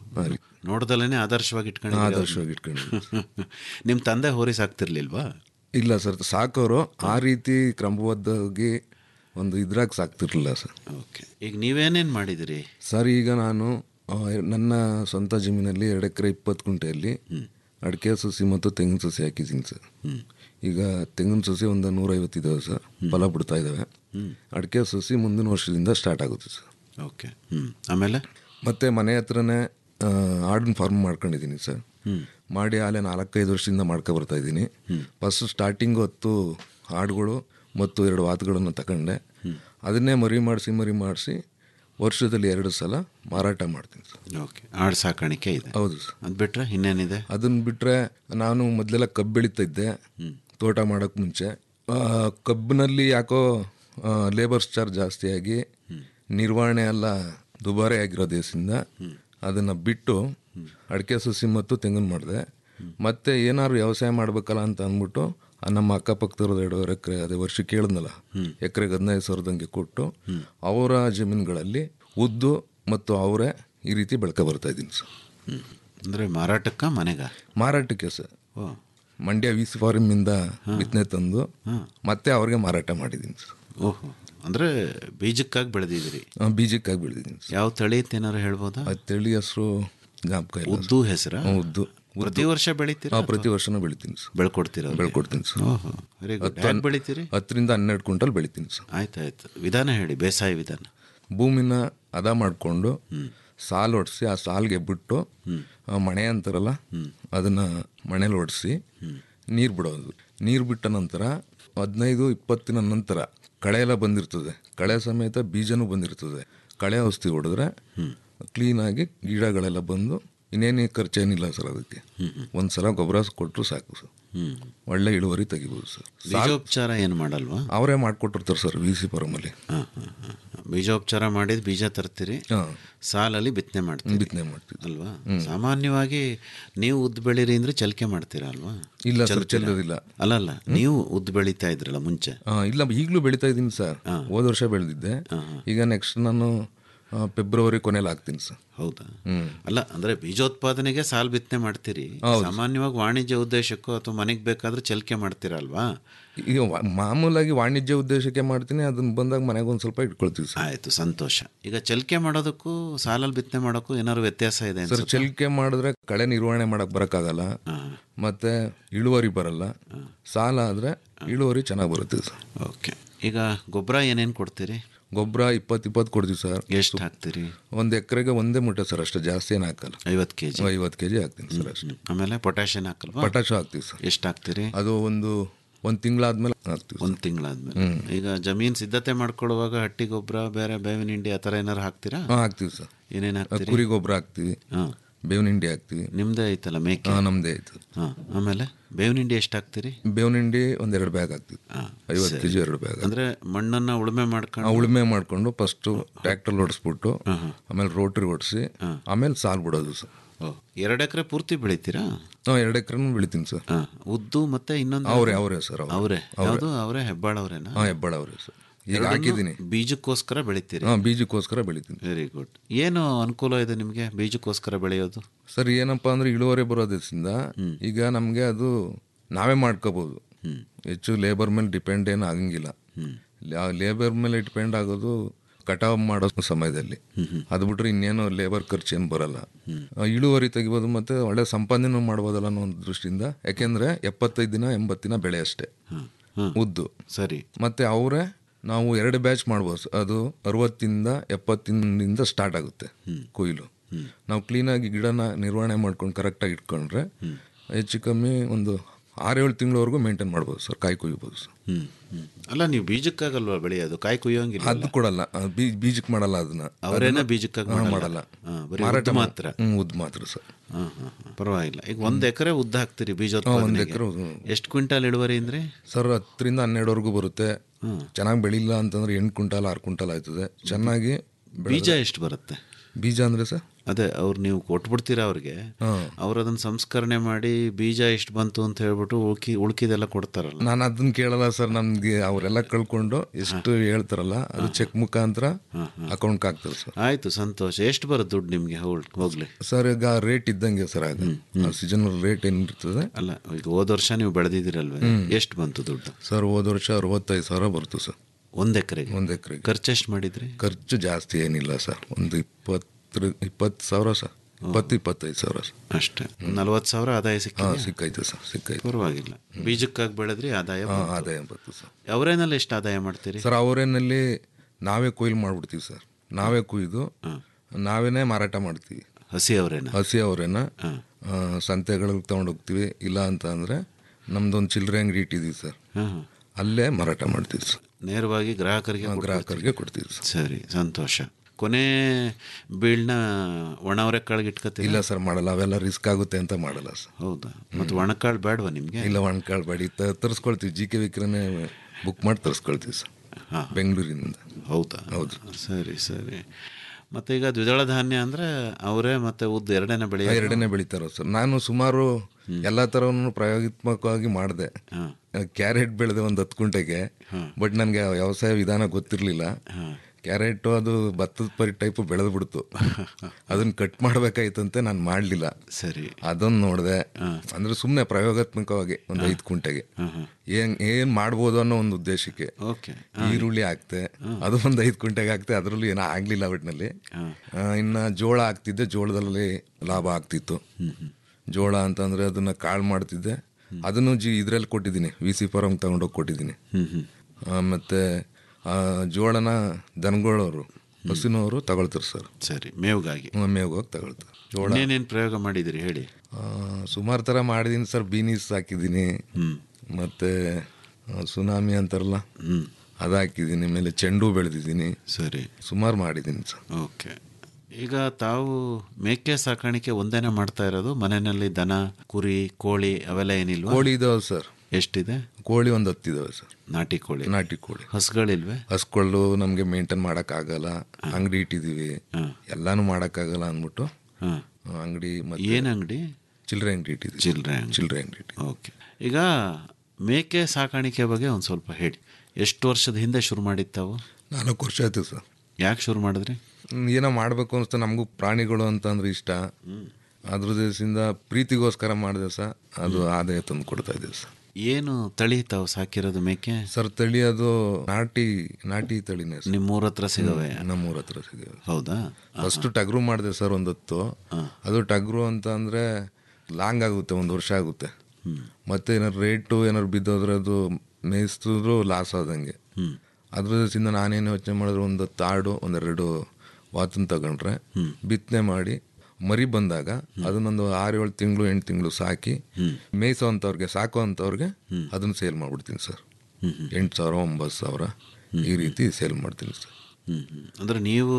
ನೋಡ್ದಲೇ ಆದರ್ಶವಾಗಿ ಇಟ್ಕೊಂಡು ಆದರ್ಶವಾಗಿ ಇಟ್ಕೊಂಡಿದ್ದೀನಿ ನಿಮ್ಮ ತಂದೆ ಹೋರಿ ಸಾಕ್ತಿರ್ಲಿಲ್ವಾ ಇಲ್ಲ ಸರ್ ಸಾಕೋರು ಆ ರೀತಿ ಕ್ರಮಬದ್ಧವಾಗಿ ಒಂದು ಇದ್ರಾಗ ಸಾಕ್ತಿರ್ಲಿಲ್ಲ ಸರ್ ಓಕೆ ಈಗ ನೀವೇನೇನು ಮಾಡಿದಿರಿ ಸರ್ ಈಗ ನಾನು ಆ, ನನ್ನ ಸ್ವಂತ ಜಮೀನಲ್ಲಿ ಎರಡು ಎಕರೆ ಇಪ್ಪತ್ತು ಕುಂಟೆಯಲ್ಲಿ ಅಡಿಕೆ ಸಸಿ ಮತ್ತು ತೆಂಗಿನ ಸಸಿ ಹಾಕಿದ್ದೀನಿ ಸರ್ ಈಗ ತೆಂಗಿನ ಸಸಿ ಒಂದು ನೂರೈವತ್ತು ಇದಾವೆ ಸರ್ ಫಲ ಬಿಡ್ತಾ ಇದ್ದಾವೆ ಅಡಿಕೆ ಸಸಿ ಮುಂದಿನ ವರ್ಷದಿಂದ ಸ್ಟಾರ್ಟ್ ಆಗುತ್ತೆ ಸರ್ ಓಕೆ ಹ್ಞೂ ಆಮೇಲೆ ಮತ್ತೆ ಮನೆ ಹತ್ರನೇ ಆ, ಆಡಿನ ಫಾರ್ಮ್ ಮಾಡ್ಕೊಂಡಿದ್ದೀನಿ ಸರ್ ಮಾಡಿ ಆಲೆ ನಾಲ್ಕೈದು ವರ್ಷದಿಂದ ಮಾಡ್ಕೊ ಬರ್ತಾ ಇದ್ದೀನಿ ಫಸ್ಟ್ ಸ್ಟಾರ್ಟಿಂಗ್ ಹೊತ್ತು ಹಾಡುಗಳು ಮತ್ತು ಎರಡು ವಾತುಗಳನ್ನು ತಗೊಂಡೆ ಅದನ್ನೇ ಮರಿ ಮಾಡಿಸಿ ಮರಿ ಮಾಡಿಸಿ ವರ್ಷದಲ್ಲಿ ಎರಡು ಸಲ ಮಾರಾಟ ಮಾಡ್ತೀನಿ ಸರ್ ಓಕೆ ಆಡು ಸಾಕಾಣಿಕೆ ಇದೆ ಹೌದು ಸರ್ ಅದು ಬಿಟ್ರೆ ಇನ್ನೇನಿದೆ ಅದನ್ನ ಬಿಟ್ಟರೆ ನಾನು ಮೊದಲೆಲ್ಲ ಕಬ್ಬು ಬೆಳೀತಾ ಇದ್ದೆ ತೋಟ ಮಾಡೋಕ್ಕೆ ಮುಂಚೆ ಆ, ಕಬ್ಬಿನಲ್ಲಿ ಯಾಕೋ ಲೇಬರ್ಸ್ ಚಾರ್ಜ್ ಜಾಸ್ತಿಯಾಗಿ ನಿರ್ವಹಣೆ ಎಲ್ಲ ದುಬಾರಿ ಆಗಿರೋ ದೇಶದಿಂದ ಅದನ್ನು ಬಿಟ್ಟು ಅಡಿಕೆ ಸಸಿ ಮತ್ತು ತೆಂಗಿನ ಮಾಡಿದೆ ಮತ್ತೆ ಏನಾದ್ರು ವ್ಯವಸಾಯ ಮಾಡಬೇಕಲ್ಲ ಅಂತ ಅಂದ್ಬಿಟ್ಟು ಆ ನಮ್ಮ ಅಕ್ಕಪಕ್ಕದವ್ರದ್ದು ಎರಡೂವರೆ ಎಕರೆ ಅದೇ ವರ್ಷ ಕೇಳಿದ್ನಲ್ಲ ಎಕರೆಗೆ ಹದಿನೈದು ಸಾವಿರದಂಗೆ ಕೊಟ್ಟು ಅವರ ಜಮೀನುಗಳಲ್ಲಿ ಉದ್ದು ಮತ್ತು ಅವರೇ ಈ ರೀತಿ ಬೆಳ್ಕೊ ಬರ್ತಾ ಇದ್ದೀನಿ ಸರ್ ಅಂದರೆ ಮಾರಾಟಕ್ಕ ಮನೆಗ ಮಾರಾಟಕ್ಕೆ ಸರ್ ಓ ಮಂಡ್ಯ ವಿ ಸಿ ಫಾರ್ಮಿಂದ ಬಿತ್ತನೆ ತಂದು ಮತ್ತೆ ಅವ್ರಿಗೆ ಮಾರಾಟ ಮಾಡಿದ್ದೀನಿ ಸರ್ ಓಹೋ ಅಂದರೆ ಬೀಜಕ್ಕಾಗಿ ಬೆಳೆದಿದ್ದೀರಿ ಆ, ಬೀಜಕ್ಕಾಗಿ ಬೆಳೆದಿದ್ದೀನಿ ಸರ್ ಯಾವ ತಳಿ ಅಂತ ಏನಾರು ಹೇಳ್ಬೋದಾ ಆ ತಳಿ ಹೆಸರು ಜ್ಞಾಪಕ ಇಲ್ಲ ಉದ್ದು ಹೆಸರಾ ಹ್ಮ್, ಉದ್ದು ಪ್ರತಿ ವರ್ಷ ಬೆಳಿತೀರಾ ಹಾಂ ಪ್ರತಿ ವರ್ಷನೂ ಬೆಳಿತೀನಿ ಸರ್ ಬೆಳ್ಕೊಡ್ತೀರಾ ಅವ್ರಿಗೆ? ಬೆಳ್ಕೊಡ್ತೀನಿ ಸರ್ ಓಹೋ ವೆರಿ ಗುಡ್ ಹತ್ತು- ಹ್ಯಾಕ್ ಬೆಳಿತೀರಿ ಹತ್ತರಿಂದ ಹನ್ನೆರಡು ಕ್ವಿಂಟಲ್ ಬೆಳಿತೀನಿ ಸರ್ ಆಯ್ತಾಯ್ತು ವಿಧಾನ ಹೇಳಿ ಬೇಸಾಯ ವಿಧಾನ ಭೂಮಿನ ಹದ ಮಾಡಿಕೊಂಡು ಸಾಲು ಹೊಡ್ಸಿ ಆ ಸಾಲ್ಗೆ ಬಿಟ್ಟು ಆ ಮಣೆ ಅಂತಾರಲ್ಲ ಅದನ್ನ ಮಣೆಲಿ ಹೊಡ್ಸಿ ನೀರು ಬಿಡೋದು ನೀರು ಬಿಟ್ಟ ನಂತರ ಹದಿನೈದು ಇಪ್ಪತ್ತಿನ ನಂತರ ಕಳೆ ಎಲ್ಲ ಬಂದಿರ್ತದೆ ಕಳೆ ಸಮೇತ ಬೀಜನೂ ಬಂದಿರ್ತದೆ ಕಳೆ ಔಷಧಿ ಹೊಡೆದ್ರೆ ಕ್ಲೀನಾಗಿ ಗಿಡಗಳೆಲ್ಲ ಬಂದು ಇನ್ನೇನೇ ಖರ್ಚೇನಿಲ್ಲ ಸರ್ ಅದಕ್ಕೆ ಒಂದ್ಸಲ ಗೊಬ್ಬರ ಕೊಟ್ಟರು ಸಾಕು ಸರ್ ಒಳ್ಳೆ ಇಳುವರಿ ತೆಗಿಬೋದು ಸರ್ ಬೀಜೋಪಚಾರ ಏನು ಮಾಡಲ್ವಾ ಅವರೇ ಮಾಡಿಕೊಟ್ಟಿರ್ತಾರೆ ಸರ್ ವಿ ಸಿ ಫಾರಮಲ್ಲಿ ಬೀಜೋಪಚಾರ ಮಾಡಿದ ಬೀಜ ತರ್ತೀರಿ ಸಾಲಲ್ಲಿ ಬಿತ್ತನೆ ಮಾಡ್ತೀರಿ ಬಿತ್ತನೆ ಮಾಡ್ತೀವಿ ಅಲ್ವಾ ಸಾಮಾನ್ಯವಾಗಿ ನೀವು ಉದ್ದು ಬೆಳೀರಿ ಅಂದ್ರೆ ಚಲಿಕೆ ಮಾಡ್ತೀರಾ ಅಲ್ವಾ ಇಲ್ಲ ಸರ್ ಚೆಲ್ತೀರಾ? ಚೆಲ್ಲೋದಿಲ್ಲ ಅಲ್ಲಲ್ಲ ನೀವು ಉದ್ದು ಬೆಳೀತಾ ಇದ್ರಲ್ಲ ಮುಂಚೆ ಆ, ಇಲ್ಲ ಈಗಲೂ ಬೆಳೀತಾ ಇದ್ದೀನಿ ಸರ್ ಹೋದ ವರ್ಷ ಬೆಳೆದಿದ್ದೆ ಈಗ ನೆಕ್ಸ್ಟ್ ನಾನು ಆ, ಫೆಬ್ರವರಿ ಕೊನೆಯಲ್ಲಿ ಹಾಕ್ತೀನಿ ಸರ್ ಹೌದಾ ಹ್ಮ್. ಅಲ್ಲ ಅಂದ್ರೆ ಬೀಜೋತ್ಪಾದನೆಗೆ ಸಾಲ್ ಬಿತ್ತನೆ ಮಾಡ್ತೀರಿ ಸಾಮಾನ್ಯವಾಗಿ ವಾಣಿಜ್ಯ ಉದ್ದೇಶಕ್ಕೋ ಅಥವಾ ಮನೆಗೆ ಬೇಕಾದ್ರೆ ಚಲಿಕೆ ಮಾಡ್ತೀರಾ ಅಲ್ವಾ ಈಗ ವಾ- ಮಾಮೂಲಾಗಿ ವಾಣಿಜ್ಯ ಉದ್ದೇಶಕ್ಕೆ ಮಾಡ್ತೀನಿ ಅದನ್ನ ಬಂದಾಗ ಮನೆಗೆ ಒಂದು ಸ್ವಲ್ಪ ಇಟ್ಕೊಳ್ತೀವಿ ಸರ್ ಆಯ್ತು ಸಂತೋಷ ಈಗ ಚಲಿಕೆ ಮಾಡೋದಕ್ಕೂ ಸಾಲಲ್ಲಿ ಬಿತ್ತನೆ ಮಾಡೋಕ್ಕೂ ಏನಾದ್ರು ವ್ಯತ್ಯಾಸ ಇದೆ ಸರ್ ಚಲಿಕೆ ಮಾಡಿದ್ರೆ ಕಳೆ ನಿರ್ವಹಣೆ ಮಾಡಕ್ ಬರೋಕ್ಕಾಗಲ್ಲ ಮತ್ತೆ ಇಳುವರಿ ಬರಲ್ಲ ಸಾಲ ಆದ್ರೆ ಇಳುವರಿ ಚೆನ್ನಾಗಿ ಬರುತ್ತೆ ಸರ್ ಓಕೆ ಈಗ ಗೊಬ್ಬರ ಏನೇನು ಕೊಡ್ತೀರಿ ಗೊಬ್ಬರ ಇಪ್ಪತ್ತು ಇಪ್ಪತ್ತು ಕೊಡ್ತೀವಿ ಸರ್ ಎಷ್ಟು ಹಾಕ್ತೀರಿ ಒಂದು ಎಕರೆಗೆ ಒಂದೇ ಮುಟ್ಟೆ ಸರ್ ಅಷ್ಟು ಜಾಸ್ತಿ ಏನು ಹಾಕಲ್ಲ ಐವತ್ತು ಕೆ ಜಿ ಐವತ್ತು ಕೆ ಜಿ ಹಾಕ್ತೀನಿ ಸರ್ ಅಷ್ಟೇ ಆಮೇಲೆ ಪೊಟ್ಯಾಷಿಯನ್ ಹಾಕಲ್ವಾ ಪಟಾಶು ಹಾಕ್ತೀವಿ ಸರ್ ಎಷ್ಟು ಹಾಕ್ತೀರಿ ಅದು ಒಂದು ಒಂದು ತಿಂಗಳಾದ್ಮೇಲೆ ಹಾಕ್ತೀವಿ ಒಂದು ತಿಂಗಳಾದ್ಮೇಲೆ ಈಗ ಜಮೀನ್ ಸಿದ್ಧತೆ ಮಾಡ್ಕೊಳ್ಳುವಾಗ ಹಟ್ಟಿ ಗೊಬ್ಬರ ಬೇರೆ ಬೇವಿನ ಹಿಂಡಿ ಆ ಥರ ಏನಾರು ಹಾಕ್ತೀರಾ ಹಾಂ ಹಾಕ್ತೀವಿ ಸರ್ ಏನೇನು ಹಾಕ್ತೀರಿ ಕುರಿ ಗೊಬ್ಬರ ಹಾಕ್ತೀವಿ ಹಾಂ ಬೇವಿನ ಹಿಂಡಿ ಹಾಕ್ತೀವಿ ನಿಮ್ದೇ ಐತಲ್ಲ ಮೇಕೆ ಹಾಂ ನಮ್ಮದೇ ಆಯ್ತು ಹಾಂ ಆಮೇಲೆ ಬೇವಿನ ಹಿಂಡಿ ಎಷ್ಟು ಹಾಕ್ತೀರಿ ಬೇವಿನ ಹಿಂಡಿ ಒಂದು ಎರಡು ಬ್ಯಾಗ್ ಹಾಕ್ತೀವಿ ಐವತ್ತು ಕೆ ಜಿ ಎರಡು ಬ್ಯಾಗ್ ಅಂದ್ರೆ ಮಣ್ಣನ್ನ ಉಳುಮೆ ಮಾಡ್ಕೊಂಡು ಉಳುಮೆ ಮಾಡಿಕೊಂಡು ಫಸ್ಟು ಟ್ರ್ಯಾಕ್ಟರ್ ಹೊಡಿಸ್ಬಿಟ್ಟು ಆಮೇಲೆ ರೋಟ್ರಿ ಹೊಡಿಸಿ ಆಮೇಲೆ ಸಾಲ್ ಬಿಡೋದು ಸರ್ ಓ, ಎರಡು ಎಕರೆ ಪೂರ್ತಿ ಬೆಳಿತೀರಾ ಹಾಂ ಎರಡು ಎಕರೆನೂ ಬೆಳಿತೀನಿ ಸರ್ ಹಾಂ ಉದ್ದು ಮತ್ತೆ ಇನ್ನೊಂದು ಅವರೇ ಅವರೇ ಸರ್ ಅವರೇ ಯಾವುದು ಅವರೇ ಹೆಬ್ಬಾಳ ಅವರೇನಾ ಹಾಂ ಹೆಬ್ಬಾಳ ಅವರೇ ಸರ್ ಈಗ ಎರಡನ್ನೂ ಹಾಕಿದ್ದೀನಿ ಬೀಜಕ್ಕೋಸ್ಕರ ಬೆಳಿತೀರಿ ಹಾಂ ಬೀಜಕ್ಕೋಸ್ಕರ ಬೆಳಿತೀನಿ ವೆರಿ ಗುಡ್ ಏನು ಅನುಕೂಲ ಇದೆ ನಿಮಗೆ ಬೀಜಕ್ಕೋಸ್ಕರ ಬೆಳೆಯೋದು ಸರ್ ಏನಪ್ಪ ಅಂದ್ರೆ ಇಳುವರಿ ಬರೋದ್ರಿಂದ ಈಗ ನಮಗೆ ಅದು ನಾವೇ ಮಾಡ್ಕೋಬೋದು ಹೆಚ್ಚು ಲೇಬರ್ ಮೇಲೆ ಡಿಪೆಂಡ್ ಏನು ಆಗಂಗಿಲ್ಲ ಲೇಬರ್ ಮೇಲೆ ಡಿಪೆಂಡ್ ಆಗೋದು ಕಟಾವ್ ಮಾಡೋ ಸಮಯದಲ್ಲಿ ಅದು ಬಿಟ್ರೆ ಇನ್ನೇನು ಲೇಬರ್ ಖರ್ಚು ಏನು ಬರಲ್ಲ ಆ, ಇಳುವರಿ ತೆಗಿಬೋದು ಮತ್ತೆ ಒಳ್ಳೆ ಸಂಪಾದನೆ ಮಾಡ್ಬೋದಲ್ಲ ಅನ್ನೋ ಒಂದು ದೃಷ್ಟಿಯಿಂದ ಯಾಕೆಂದ್ರೆ ಎಪ್ಪತ್ತೈದು ದಿನ ಎಂಬತ್ತು ದಿನ ಬೆಳೆ ಅಷ್ಟೇ ಉದ್ದು ಸರಿ ಮತ್ತೆ ಅವರೇ ನಾವು ಎರಡು ಬ್ಯಾಚ್ ಮಾಡ್ಬೋದು ಸರ್. ಅದು ಅರವತ್ತಿಂದ ಎಪ್ಪತ್ತಿನಿಂದ ಸ್ಟಾರ್ಟ್ ಆಗುತ್ತೆ ಕೊಯ್ಲು ನಾವು ಕ್ಲೀನಾಗಿ ಗಿಡನ ನಿರ್ವಹಣೆ ಮಾಡ್ಕೊಂಡು ಕರೆಕ್ಟಾಗಿ ಇಟ್ಕೊಂಡ್ರೆ ಹೆಚ್ಚು ಕಮ್ಮಿ ಒಂದು ಆರೇಳು ತಿಂಗಳವರೆಗೂ ಮೇಂಟೈನ್ ಮಾಡ್ಬೋದು ಸರ್ ಕಾಯಿ ಕೊಯ್ಬೋದು ಸರ್ ಹ್ಮ್ ಹ್ಮ್. ಅಲ್ಲ ನೀವು ಬೀಜಕ್ಕಾಗಲ್ವಾ ಬೆಳೆಯೋದು ಕಾಯಿ ಕುಯ್ಯೋಂಗಿಲ್ಲ ಅದು ಕೊಡಲ್ಲ ಆ, ಬೀಜ ಬೀಜಕ್ಕೆ ಮಾಡಲ್ಲ ಅದನ್ನ ಅವರೇನ ಅದನ್ನ- ಬೀಜಕ್ಕಾಗಿ ಹಾ, ಮಾಡಲ್ಲ? ಮಾಡಲ್ಲ ಹಾ, ಬರೀ ಮಾರಾಟ ಉದ್ದು ಮಾ- ಮಾತ್ರ? ಹ್ಮ್, ಉದ್ದು ಮಾತ್ರ ಸರ್ ಹಾಂ ಹಾಂ ಪರವಾಗಿಲ್ಲ ಈಗ ಒಂದು ಎಕರೆ ಉದ್ದ ಹಾಕ್ತೀರಿ ಒಂದು ಬೀಜೋತ್ಪಾದನೆಗೆ ಎಕರೆ ಎಷ್ಟು ಕ್ವಿಂಟಾಲ್ ಇಳುವರಿ ಅಂದ್ರೆ ಸರ್ ಹತ್ತರಿಂದ ಹನ್ನೆರಡುವರೆಗೂ ಬರುತ್ತೆ ಚೆನ್ನಾಗಿ ಬೆಳಿಲ್ಲ ಅಂತಂದ್ರೆ ಎಂಟು ಕ್ವಿಂಟಾಲ್ ಆರು ಕ್ವಿಂಟಾಲ್ ಆಯ್ತದೆ ಚೆನ್ನಾಗಿ ಬೆಳೆದ್ರೆ- ಬೀಜ ಎಷ್ಟು ಬರುತ್ತೆ ಬೀಜ ಅಂದ್ರೆ ಸರ್ ಅದೇ ಅವ್ರು ನೀವು ಕೊಟ್ಬಿಡ್ತೀರಾ ಅವ್ರಿಗೆ ಹಾಂ ಅವ್ರು ಅದನ್ನ ಸಂಸ್ಕರಣೆ ಮಾಡಿ ಬೀಜ ಎಷ್ಟು ಬಂತು ಅಂತ ಹೇಳ್ಬಿಟ್ಟು ಉಳ್ಕಿ ಉಳ್ಕಿದೆಲ್ಲ ಕೊಡ್ತಾರಲ್ಲ ನಾನು ಅದನ್ನ ಕೇಳಲ್ಲ ಸರ್ ನಮ್ಗೆ ಅವರೆಲ್ಲ ಕಳ್ಕೊಂಡು ಎಷ್ಟು ಹೇಳ್ತಾರಲ್ಲ ಅದು ಚೆಕ್ ಮುಖಾಂತರ ಅಕೌಂಟ್ಗೆ ಹಾಕ್ತಾರೆ ಸರ್ ಆಯ್ತು ಸಂತೋಷ ಎಷ್ಟು ಬರುತ್ತೆ ದುಡ್ಡು ನಿಮಗೆ ಹೋಗ್ಲಿ ಸರ್ ಈಗ ರೇಟ್ ಇದ್ದಂಗೆ ಸರ್ ಆಗ ಸೀಸನಲ್ ರೇಟ್ ಏನಿರ್ತದೆ ಅಲ್ಲ ಈಗ ಹೋದ ವರ್ಷ ನೀವು ಬೆಳೆದಿದ್ದೀರಲ್ವೇ ಎಷ್ಟು ಬಂತು ದುಡ್ಡು ಸರ್ ಹೋದ ವರ್ಷ ಅರವತ್ತೈದು ಸಾವಿರ ಬರ್ತು ಸರ್ ಒಂದ್ ಎಕರೆಗೆ ಒಂದು ಎಕರೆಗೆ ಖರ್ಚು ಎಷ್ಟು ಮಾಡಿದ್ರಿ ಖರ್ಚು ಜಾಸ್ತಿ ಏನಿಲ್ಲ ಸರ್ ಒಂದು ಇಪ್ಪತ್ತು ಇಪ್ಪತ್ತು ಸಾವಿರ ಸರ್ ಇಪ್ಪತ್ತು ಇಪ್ಪತ್ತೈದು ಸಾವಿರ ಸರ್ ಅಷ್ಟೇ ನಲ್ವತ್ತು ಸಾವಿರ ಆದಾಯ ಹಾಂ ಸಿಕ್ಕಿದೆ ಸಿಕ್ಕಾಯ್ತು ಸರ್ ಸಿಕ್ಕಾಯ್ತು ಪರವಾಗಿಲ್ಲ ಬೀಜಕ್ಕಾಗಿ ಬೆಳೆದ್ರಿ ಆದಾಯ ಹಾಂ ಬಂತು. ಆದಾಯ ಬಂತು ಸರ್ ಅವರೇನಲ್ಲಿ ಎಷ್ಟು ಆದಾಯ ಮಾಡ್ತೀರಿ ಸರ್ ಅವರೇನಲ್ಲಿ ನಾವೇ ಕೊಯ್ಲು ಮಾಡ್ಬಿಡ್ತೀವಿ ಸರ್ ನಾವೇ ಕುಯ್ದು ನಾವೇನೇ ಮಾರಾಟ ಮಾಡ್ತೀವಿ ಹಸಿ ಅವರೇನ ಹಸಿ ಅವರೇನ ಸಂತೆಗಳಿಗೆ ತೊಗೊಂಡೋಗ್ತೀವಿ ಇಲ್ಲ ಅಂತ ಅಂದರೆ ನಮ್ದೊಂದು ಚಿಲ್ಲರೆ ಅಂಗಡಿ ಇಟ್ಟಿದ್ದೀವಿ ಸರ್ ಅಲ್ಲೇ ಮಾರಾಟ ಮಾಡ್ತೀವಿ ಸರ್ ನೇರವಾಗಿ ಗ್ರಾಹಕರಿಗೆ ಹಾ, ಕೊಟ್ಬಿಡ್ತೀರಿ. ಗ್ರಾಹಕರಿಗೆ ಕೊಡ್ತೀವಿ ಸರ್ ಸರಿ ಸಂತೋಷ ಕೊನೆ ಬೀಳ್ನ ಒಣವರೆ ಕಾಳಿಗೆ ಇಟ್ಕೋತೀವಿ ಇಲ್ಲ ಸರ್ ಮಾಡಲ್ಲ ಅವೆಲ್ಲ ರಿಸ್ಕ್ ಆಗುತ್ತೆ ಅಂತ ಮಾಡಲ್ಲ ಸರ್ ಹೌದಾ ಮತ್ತು ಒಣಕಾಳು ಬೇಡವಾ ನಿಮಗೆ ಇಲ್ಲ ಒಣಕಾಳು ಬೇಡಿ ತರಿಸ್ಕೊಳ್ತೀವಿ ಜಿ ಕೆ ವಿಕ್ರನೇ ಬುಕ್ ಮಾಡಿ ತರಿಸ್ಕೊಳ್ತೀವಿ ಸರ್ ಬೆಂಗಳೂರಿನಿಂದ ಹೌದಾ ಹೌದು ಸರಿ ಸರಿ ಮತ್ತೆ ಈಗ ದ್ವಿದಳ ಧಾನ್ಯ ಅಂದ್ರೆ ಅವರೇ ಮತ್ತೆ ಉದ್ದು ಎರಡನೇ ಬೆಳೆಯ ಎರಡನೇ ಬೆಳಿತಾರ ಸರ್ ನಾನು ಸುಮಾರು ಎಲ್ಲ ಥರವನ್ನು ಪ್ರಾಯೋಗಿತ್ಮಕವಾಗಿ ಮಾಡಿದೆ ಕ್ಯಾರೆಟ್ ಬೆಳೆದೆ ಒಂದು ಹತ್ತು ಕುಂಟೆಗೆ ಬಟ್ ನನಗೆ ವ್ಯವಸಾಯ ವಿಧಾನ ಗೊತ್ತಿರಲಿಲ್ಲ ಕ್ಯಾರೆಟು ಅದು ಭತ್ತದ ಪರಿ ಟೈಪ್ ಬೆಳೆದು ಬಿಡ್ತು ಅದನ್ನ ಕಟ್ ಮಾಡ್ಬೇಕಾಯ್ತಂತೆ ನಾನು ಮಾಡಲಿಲ್ಲ ಸರಿ ಅದನ್ನ ನೋಡಿದೆ ಅಂದ್ರೆ ಸುಮ್ಮನೆ ಪ್ರಯೋಗಾತ್ಮಕವಾಗಿ ಒಂದು ಐದು ಕುಂಟೆಗೆ ಏನ್ ಏನ್ ಮಾಡ್ಬೋದು ಅನ್ನೋ ಒಂದು ಉದ್ದೇಶಕ್ಕೆ ಓಕೆ ಈರುಳ್ಳಿ ಹಾಕ್ತೆ ಅದು ಒಂದು ಐದು ಕುಂಟೆಗೆ ಹಾಕ್ತೆ ಅದರಲ್ಲೂ ಏನೋ ಆಗ್ಲಿಲ್ಲ ಒಟ್ಟಿನಲ್ಲಿ ಇನ್ನ ಜೋಳ ಹಾಕ್ತಿದ್ದೆ ಜೋಳದಲ್ಲಿ ಲಾಭ ಆಗ್ತಿತ್ತು ಜೋಳ ಅಂತಂದ್ರೆ ಅದನ್ನ ಕಾಳು ಮಾಡ್ತಿದ್ದೆ ಅದನ್ನು ಜಿ ಇದ್ರಲ್ಲಿ ಕೊಟ್ಟಿದ್ದೀನಿ ವಿ ಸಿ ಫಾರಮ್ ತಗೊಂಡೋಗಿ ಕೊಟ್ಟಿದ್ದೀನಿ ಆ, ಮತ್ತೆ ಆ, ಜೋಳನ ದನಗಳವರು ಹಸುನವರು ತಗೊಳ್ತಾರೆ ಸರ್ ಸರಿ ಮೇವ್ಗಾಗಿ ಮೇವು ಹೋಗಿ ತಗೊಳ್ತಾರೆ ಜೋಳ ಇನ್ನೇನೇನು ಪ್ರಯೋಗ ಮಾಡಿದಿರಿ ಹೇಳಿ ಸುಮಾರು ಥರ ಮಾಡಿದ್ದೀನಿ ಸರ್ ಬೀನೀಸ್ ಹಾಕಿದ್ದೀನಿ ಮತ್ತೆ ಆ, ಸುನಾಮಿ ಅಂತಾರಲ್ಲ ಅದು ಹಾಕಿದ್ದೀನಿ ಮೇಲೆ ಚೆಂಡು ಬೆಳೆದಿದ್ದೀನಿ ಸರಿ ಸುಮಾರು ಮಾಡಿದ್ದೀನಿ ಸರ್ ಓಕೆ ಈಗ ತಾವು ಮೇಕೆ ಸಾಕಾಣಿಕೆ ಒಂದೇನೆ ಮಾಡ್ತಾ ಇರೋದು ಮನೆಯಲ್ಲಿ ದನ ಕುರಿ ಕೋಳಿ ಅವೆಲ್ಲ ಏನಿಲ್ವಾ ಕೋಳಿ ಇದಾವೆ ಸರ್ ಎಷ್ಟಿದೆ ಕೋಳಿ ಒಂದು ಹತ್ತಿದಾವೆ ಸರ್ ನಾಟಿ ಕೋಳಿ ನಾಟಿ ಕೋಳಿ ಹಸುಗಳಿಲ್ವೇ ಹಸ್ಕೊಳ್ಳು ನಮಗೆ ಮೇಂಟೈನ್ ಮಾಡೋಕ್ಕಾಗಲ್ಲ ಅಂಗಡಿ ಇಟ್ಟಿದ್ದೀವಿ ಎಲ್ಲಾನು ಮಾಡೋಕ್ಕಾಗಲ್ಲ ಅಂದ್ಬಿಟ್ಟು ಅಂಗಡಿ ಮತ್ತೆ ಏನ್ ಅಂಗಡಿ ಚಿಲ್ಲರೆ ಅಂಗಡಿ ಇಟ್ಟಿದ್ದೀವಿ ಚಿಲ್ಲರೆ ಅಂಗಡಿ ಚಿಲ್ಲರೆ ಅಂಗಡಿ ಓಕೆ ಈಗ ಮೇಕೆ ಸಾಕಾಣಿಕೆ ಬಗ್ಗೆ ಒಂದು ಸ್ವಲ್ಪ ಹೇಳಿ ಎಷ್ಟು ವರ್ಷದ ಹಿಂದೆ ಶುರು ಮಾಡಿದ್ದು ತಾವು ನಾಲ್ಕು ವರ್ಷ ಆಯ್ತು ಸರ್ ಯಾಕೆ ಶುರು ಮಾಡಿದ್ರಿ ಹ್ಮ್, ಏನೋ ಮಾಡಬೇಕು ಅನಿಸ್ತಾ ನಮಗೂ ಪ್ರಾಣಿಗಳು ಅಂತಂದ್ರೆ ಇಷ್ಟ ಅದ್ರ ದೇಶದಿಂದ ಪ್ರೀತಿಗೋಸ್ಕರ ಮಾಡಿದೆ ಸರ್ ಅದು ಆದಾಯ ತಂದು ಕೊಡ್ತಾ ಇದೆ ಸರ್ ಏನು ತಳಿ ತಾವು ಸಾಕಿರೋದು ಮೇಕೆ ಸರ್ ತಳಿ ಅದು ನಾಟಿ ನಾಟಿ ತಳಿನೇ ಸರ್ ನಿಮ್ಮೂರ ಹತ್ರ ಸಿಗವೆ ನಮ್ಮೂರ ಹತ್ರ ಸಿಗವೆ ಹೌದಾ ಫಸ್ಟ್ ಟಗ್ರು ಮಾಡಿದೆ ಸರ್ ಒಂದೊತ್ತು ಅದು ಟಗ್ರು ಅಂತ ಅಂದ್ರೆ ಲಾಂಗ್ ಆಗುತ್ತೆ ಒಂದು ವರ್ಷ ಆಗುತ್ತೆ ಮತ್ತೆ ಏನಾರು ರೇಟು ಏನಾರು ಬಿದ್ದೋದ್ರೆ ಅದು ಮೇಯಿಸಿದ್ರು ಲಾಸ್ ಆದಂಗೆ ಅದ್ರ ದೇಶದಿಂದ ನಾನೇನು ಯೋಚನೆ ಮಾಡಿದ್ರೆ ಒಂದು ತಾಡು ಒಂದೆರಡು ವಾತನ್ ತಗೊಂಡ್ರೆ ಬಿತ್ತನೆ ಮಾಡಿ ಮರಿ ಬಂದಾಗ ಅದನ್ನೊಂದು ಆರು ಏಳು ತಿಂಗಳು ಎಂಟು ತಿಂಗಳು ಸಾಕಿ ಮೇಯಿಸೋ ಅಂಥವ್ರಿಗೆ ಸಾಕೋ ಅಂಥವ್ರಿಗೆ ಅದನ್ನ ಸೇಲ್ ಮಾಡ್ಬಿಡ್ತೀನಿ ಸರ್ ಎಂಟು ಸಾವಿರ ಒಂಬತ್ತು ಸಾವಿರ ಈ ರೀತಿ ಸೇಲ್ ಮಾಡ್ತೀನಿ ಸರ್ ಹ್ಮ್ ಹ್ಮ್. ಅಂದ್ರೆ ನೀವು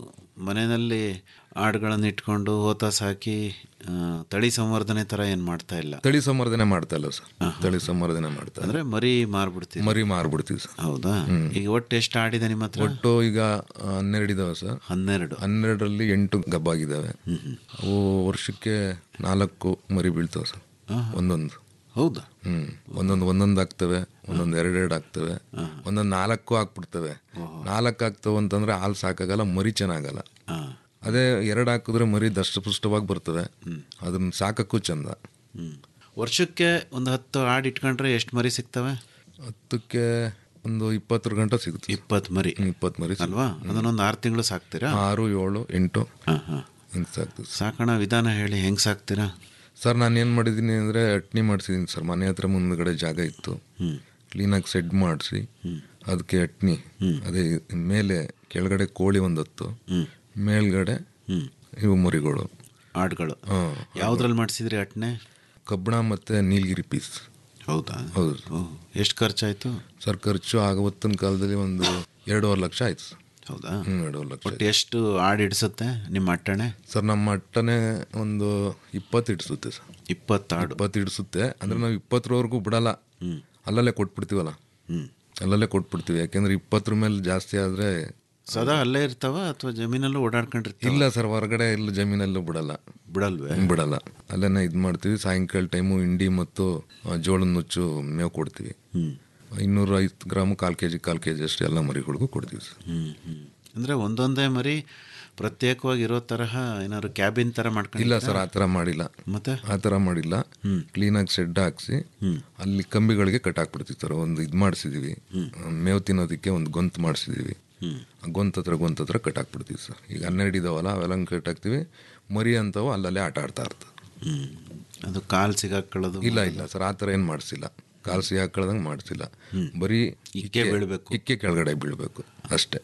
ಮನೆಯಲ್ಲಿ ಆಡುಗಳನ್ನು ಇಟ್ಕೊಂಡು ಹೋತ ಸಾಕಿ ಆ, ತಳಿ ಸಂವರ್ಧನೆ ತರ ಏನ್ ಮಾಡ್ತಾ ಇಲ್ಲ ತಳಿ ಸಂವರ್ಧನೆ ಮಾಡ್ತಾ ಇಲ್ಲ ಸರ್ ತಳಿ ಸಂವರ್ಧನೆ ಮಾಡ್ತಾ ಇಲ್ಲ. ಅಂದ್ರೆ ಮರಿ ಮಾರ್ಬಿಡ್ತೀವಿ ಮರಿ ಮಾರ್ಬಿಡ್ತೀವಿ ಸರ್ ಹೌದಾ ಈಗ ಒಟ್ಟು ಎಷ್ಟು ಆಡಿದೆ ನಿಮ್ಮ ಹತ್ರ ಒಟ್ಟು ಈಗ ಹನ್ನೆರಡು ಇದಾವೆ ಸರ್ ಹನ್ನೆರಡು ಹನ್ನೆರಡರಲ್ಲಿ ಎಂಟು ಗಬ್ಬಾಗಿದ್ದಾವೆ ಅವು ವರ್ಷಕ್ಕೆ ನಾಲ್ಕು ಮರಿ ಬೀಳ್ತಾವೆ ಸರ್ ಒಂದೊಂದು ಹೌದಾ ಹ್ಮ್ ಒಂದೊಂದು ಒಂದೊಂದು ಆಗ್ತವೆ ಒಂದೊಂದು ಎರಡೆರಡು ಆಗ್ತವೆ ಒಂದೊಂದು ನಾಲ್ಕು ಹಾಕ್ಬಿಡ್ತವೆ ನಾಲ್ಕು ಆಗ್ತವೆ ಅಂತಂದ್ರೆ ಹಾಲು ಸಾಕಾಗಲ್ಲ ಮರಿ ಚೆನ್ನಾಗಲ್ಲ ಅದೇ ಎರಡು ಹಾಕಿದ್ರೆ ಮರಿ ದಷ್ಟಪುಷ್ಟವಾಗಿ ಬರ್ತವೆ ಅದನ್ನ ಸಾಕಕ್ಕೂ ಚಂದ ಹ್ಮ್ ವರ್ಷಕ್ಕೆ ಒಂದು ಹತ್ತು ಆಡು ಇಟ್ಕೊಂಡ್ರೆ ಎಷ್ಟು ಮರಿ ಸಿಗ್ತವೆ ಹತ್ತಕ್ಕೆ ಒಂದು ಇಪ್ಪತ್ತರ ಗಂಟೆ ಸಿಗುತ್ತೆ ಇಪ್ಪತ್ತು ಮರಿ ಇಪ್ಪತ್ತು ಮರಿ ಅಲ್ವಾ ಅದನ್ನೊಂದು ಆರು ತಿಂಗಳು ಸಾಕ್ತೀರಾ ಆರು ಏಳು ಎಂಟು ಹಾಂ ಹಾಂ ಹಿಂಗೆ ಸಾಕ್ತೀವಿ ಸಾಕಣ ವಿಧಾನ ಹೇಳಿ ಹೆಂಗ್ ಸಾಕ್ತೀರಾ ಸರ್ ನಾನು ಏನು ಮಾಡಿದ್ದೀನಿ ಅಂದರೆ ಅಟ್ನಿ ಮಾಡಿಸಿದ್ದೀನಿ ಸರ್ ಮನೆ ಹತ್ರ ಮುಂದ್ಗಡೆ ಜಾಗ ಇತ್ತು ಕ್ಲೀನಾಗಿ ಸೆಡ್ ಮಾಡಿಸಿ ಅದಕ್ಕೆ ಅಟ್ನಿ ಅದೇ ಮೇಲೆ ಕೆಳಗಡೆ ಕೋಳಿ ಒಂದತ್ತು ಮೇಲ್ಗಡೆ ಇವು ಮರಿಗಳು ಆಡುಗಳು ಹಾಂ ಯಾವ್ದ್ರಲ್ಲಿ ಮಾಡಿಸಿದ್ರಿ ಅಟ್ನೆ ಕಬ್ಬಣ ಮತ್ತು ನೀಲಗಿರಿ ಪೀಸ್ ಹೌದಾ ಹೌದು ಎಷ್ಟು ಖರ್ಚಾಯ್ತು ಸರ್ ಖರ್ಚು ಆವತ್ತಿನ ಕಾಲದಲ್ಲಿ ಒಂದು ಎರಡೂವರೆ ಲಕ್ಷ ಆಯ್ತು ಸರ್ ಹೌದಾ ಹ್ಞೂ ಎರಡೂವರೆ ಲಕ್ಷ ಒಟ್ಟು ಎಷ್ಟು ಆಡು ಇಡಿಸುತ್ತೆ ನಿಮ್ಮ ಅಟ್ಟಣೆ ಸರ್ ನಮ್ಮ ಅಟ್ಟನೆ ಒಂದು ಇಪ್ಪತ್ತು ಇಡಿಸುತ್ತೆ ಸರ್ ಇಪ್ಪತ್ತು ಆಡು ಇಪ್ಪತ್ತು ಇಡಿಸುತ್ತೆ ಅಂದರೆ ನಾವು ಇಪ್ಪತ್ತರವರೆಗೂ ಬಿಡಲ್ಲ ಅಲ್ಲಲ್ಲೇ ಕೊಟ್ಬಿಡ್ತೀವಲ್ಲ ಅಲ್ಲಲ್ಲೇ ಕೊಟ್ಬಿಡ್ತೀವಿ ಯಾಕೆಂದ್ರೆ ಇಪ್ಪತ್ತರ ಮೇಲೆ ಜಾಸ್ತಿ ಆದರೆ ಸದಾ ಅಲ್ಲೇ ಇರ್ತಾವ ಅಥವಾ ಜಮೀನಲ್ಲೂ ಓಡಾಡ್ಕೊಂಡಿರ್ತಾವ ಇಲ್ಲ ಸರ್ ಹೊರಗಡೆ ಎಲ್ಲ ಜಮೀನಲ್ಲೂ ಬಿಡಲ್ಲ ಬಿಡಲ್ವೇ ಬಿಡಲ್ಲ ಅಲ್ಲೇನೆ ಇದು ಮಾಡ್ತೀವಿ ಸಾಯಂಕಾಲ ಟೈಮು ಇಂಡಿ ಮತ್ತು ಆ, ಜೋಳದ ನುಚ್ಚು ಮೇವು ಕೊಡ್ತೀವಿ ಇನ್ನೂರ ಐದು ಗ್ರಾಮು ಕಾಲು ಕೆ ಜಿ ಕಾಲು ಕೆ ಜಿ ಅಷ್ಟು ಎಲ್ಲ ಮರಿಗಳಿಗೂ ಕೊಡ್ತೀವಿ ಸರ್ ಹ್ಮ್ ಹ್ಮ್ ಅಂದ್ರೆ ಒಂದೊಂದೇ ಮರಿ ಪ್ರತ್ಯೇಕವಾಗಿ ಇರೋ ತರಹ ಏನಾದ್ರು ಕ್ಯಾಬಿನ್ ತರ ಮಾಡ್ಕೊಂಡು ಇಲ್ಲ ಸರ್ ಆ ಥರ ಮಾಡಿಲ್ಲ ಮತ್ತೆ ಆ ಥರ ಮಾಡಿಲ್ಲ ಕ್ಲೀನಾಗಿ ಶೆಡ್ ಹಾಕ್ಸಿ ಅಲ್ಲಿ ಕಂಬಿಗಳಿಗೆ ಕಟ್ ಹಾಕ್ಬಿಡ್ತೀವಿ ಸರ್ ಒಂದು ಇದು ಮಾಡಿಸಿದೀವಿ ಮೇವು ತಿನ್ನೋದಕ್ಕೆ ಒಂದು ಗೊಂತು ಮಾಡಿಸಿದೀವಿ ಆ ಗೊಂತ್ ಹತ್ರ ಗೊಂತ್ ಹತ್ರ ಕಟ್ ಹಾಕ್ಬಿಡ್ತೀವಿ ಸರ್ ಈಗ ಹನ್ನೆರಡು ಇದಾವಲ್ಲ ಅವೆಲ್ಲ ಕಟ್ ಹಾಕ್ತೀವಿ ಮರಿ ಅಂತವು ಅಲ್ಲಲ್ಲೇ ಆಟ ಆಡ್ತಾ ಇರ್ತವೆ ಹ್ಮ್ ಅದು ಕಾಲ್ ಸಿಗಾಕೊಳ್ಳೋದು ಇಲ್ಲ ಇಲ್ಲ ಸರ್ ಆ ಥರ ಏನು ಮಾಡಿಸಿಲ್ಲ ಕಾಲು ಸಿಗಾಕೊಳ್ಳದಂಗೆ ಮಾಡಿಸಿಲ್ಲ ಬರೀ ಇಕ್ಕೆ ಬೀಳ್ಬೇಕು. ಇಕ್ಕೆ ಕೆಳಗಡೆ ಬೀಳಬೇಕು ಅಷ್ಟೇ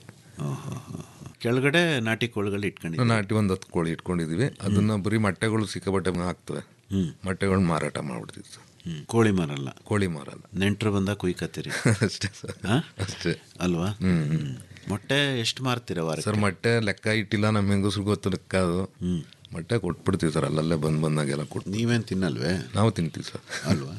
ಕೆಳಗಡೆ ನಾಟಿ ಕೋಳಿಗಳು ಇಟ್ಕೊಂಡಿದ್ದೀವಿ ನಾಟಿ ಒಂದು ಹತ್ತು ಕೋಳಿ ಇಟ್ಕೊಂಡಿದೀವಿ ಅದನ್ನ ಬರೀ ಮೊಟ್ಟೆಗಳು ಸಿಕ್ಕಾಪಟ್ಟೆ ಹಾಕ್ತವೆ ಮೊಟ್ಟೆಗಳು ಮಾರಾಟ ಮಾಡ್ಬಿಡ್ತೀವಿ ಸರ್ ಹ್ಮ್. ಕೋಳಿ ಮಾರಲ್ಲ ಕೋಳಿ ಮಾರಲ್ಲ ನೆಂಟರು ಬಂದಾಗ ಕುಯ್ಕತ್ತೀರಿ ಅಷ್ಟೇ ಸರ್ ಹಾ? ಅಷ್ಟೇ ಅಲ್ವಾ ಹ್ಮ್. ಹ್ಮ್. ಮೊಟ್ಟೆ ಎಷ್ಟು ಮಾರ್ತೀರ ವಾರ ಸರ್ ಮೊಟ್ಟೆ ಲೆಕ್ಕ ಇಟ್ಟಿಲ್ಲ ನಮ್ಮ ಹೆಂಗಸ್ರು ಗೊತ್ತು ಲೆಕ್ಕ ಅದು ಮೊಟ್ಟೆ ಕೊಟ್ಬಿಡ್ತೀವಿ ಸರ್ ಅಲ್ಲಲ್ಲೇ ಬಂದ್ ಬಂದಾಗೆಲ್ಲ ಕೊಟ್ಟು ನೀವೇನ್ ತಿನ್ನಲ್ವೇ ನಾವು ತಿಂತೀವಿ ಸರ್ ಅಲ್ವಾ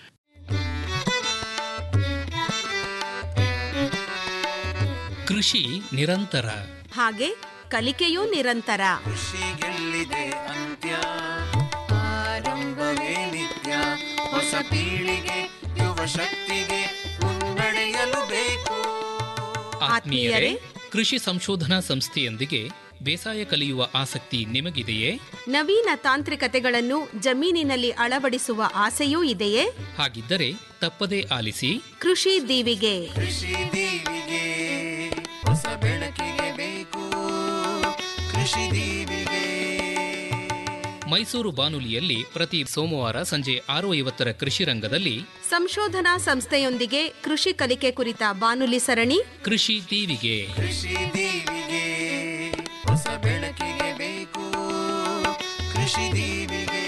ಕೃಷಿ ನಿರಂತರ ಹಾಗೆ ಕಲಿಕೆಯೂ ನಿರಂತರ ಕೃಷಿಗೆಲ್ಲಿದೆ ಅಂತ್ಯ ಆರಂಭವೇ ನಿತ್ಯ ಹೊಸ ಪೀಳಿಗೆ ಯುವ ಶಕ್ತಿಗೆ ಮುನ್ನಡೆಯಲು ಬೇಕು ಆತ್ಮೀಯರೇ ಕೃಷಿ ಸಂಶೋಧನಾ ಸಂಸ್ಥೆಯೊಂದಿಗೆ ಬೇಸಾಯ ಕಲಿಯುವ ಆಸಕ್ತಿ ನಿಮಗಿದೆಯೇ ನವೀನ ತಾಂತ್ರಿಕತೆಗಳನ್ನು ಜಮೀನಿನಲ್ಲಿ ಅಳವಡಿಸುವ ಆಸೆಯೂ ಇದೆಯೇ ಹಾಗಿದ್ದರೆ ತಪ್ಪದೇ ಆಲಿಸಿ ಕೃಷಿ ದೀವಿಗೆ ಕೃಷಿ ದೀವಿಗೆ ಹೊಸ ಬೆಳಕಿಗೆ ಬೇಕು ಕೃಷಿ ದೀವಿಗೆ ಮೈಸೂರು ಬಾನುಲಿಯಲ್ಲಿ ಪ್ರತಿ ಸೋಮವಾರ ಸಂಜೆ ಆರು ಐವತ್ತರ ಕೃಷಿ ರಂಗದಲ್ಲಿ ಸಂಶೋಧನಾ ಸಂಸ್ಥೆಯೊಂದಿಗೆ ಕೃಷಿ ಕಲಿಕೆ ಕುರಿತ ಬಾನುಲಿ ಸರಣಿ ಕೃಷಿ ದೀವಿಗೆ ಕೃಷಿ ದೀವಿಗೆ ಹೊಸ ಬೆಳಕಿಗೆ ಬೇಕು ಕೃಷಿ ದೀವಿಗೆ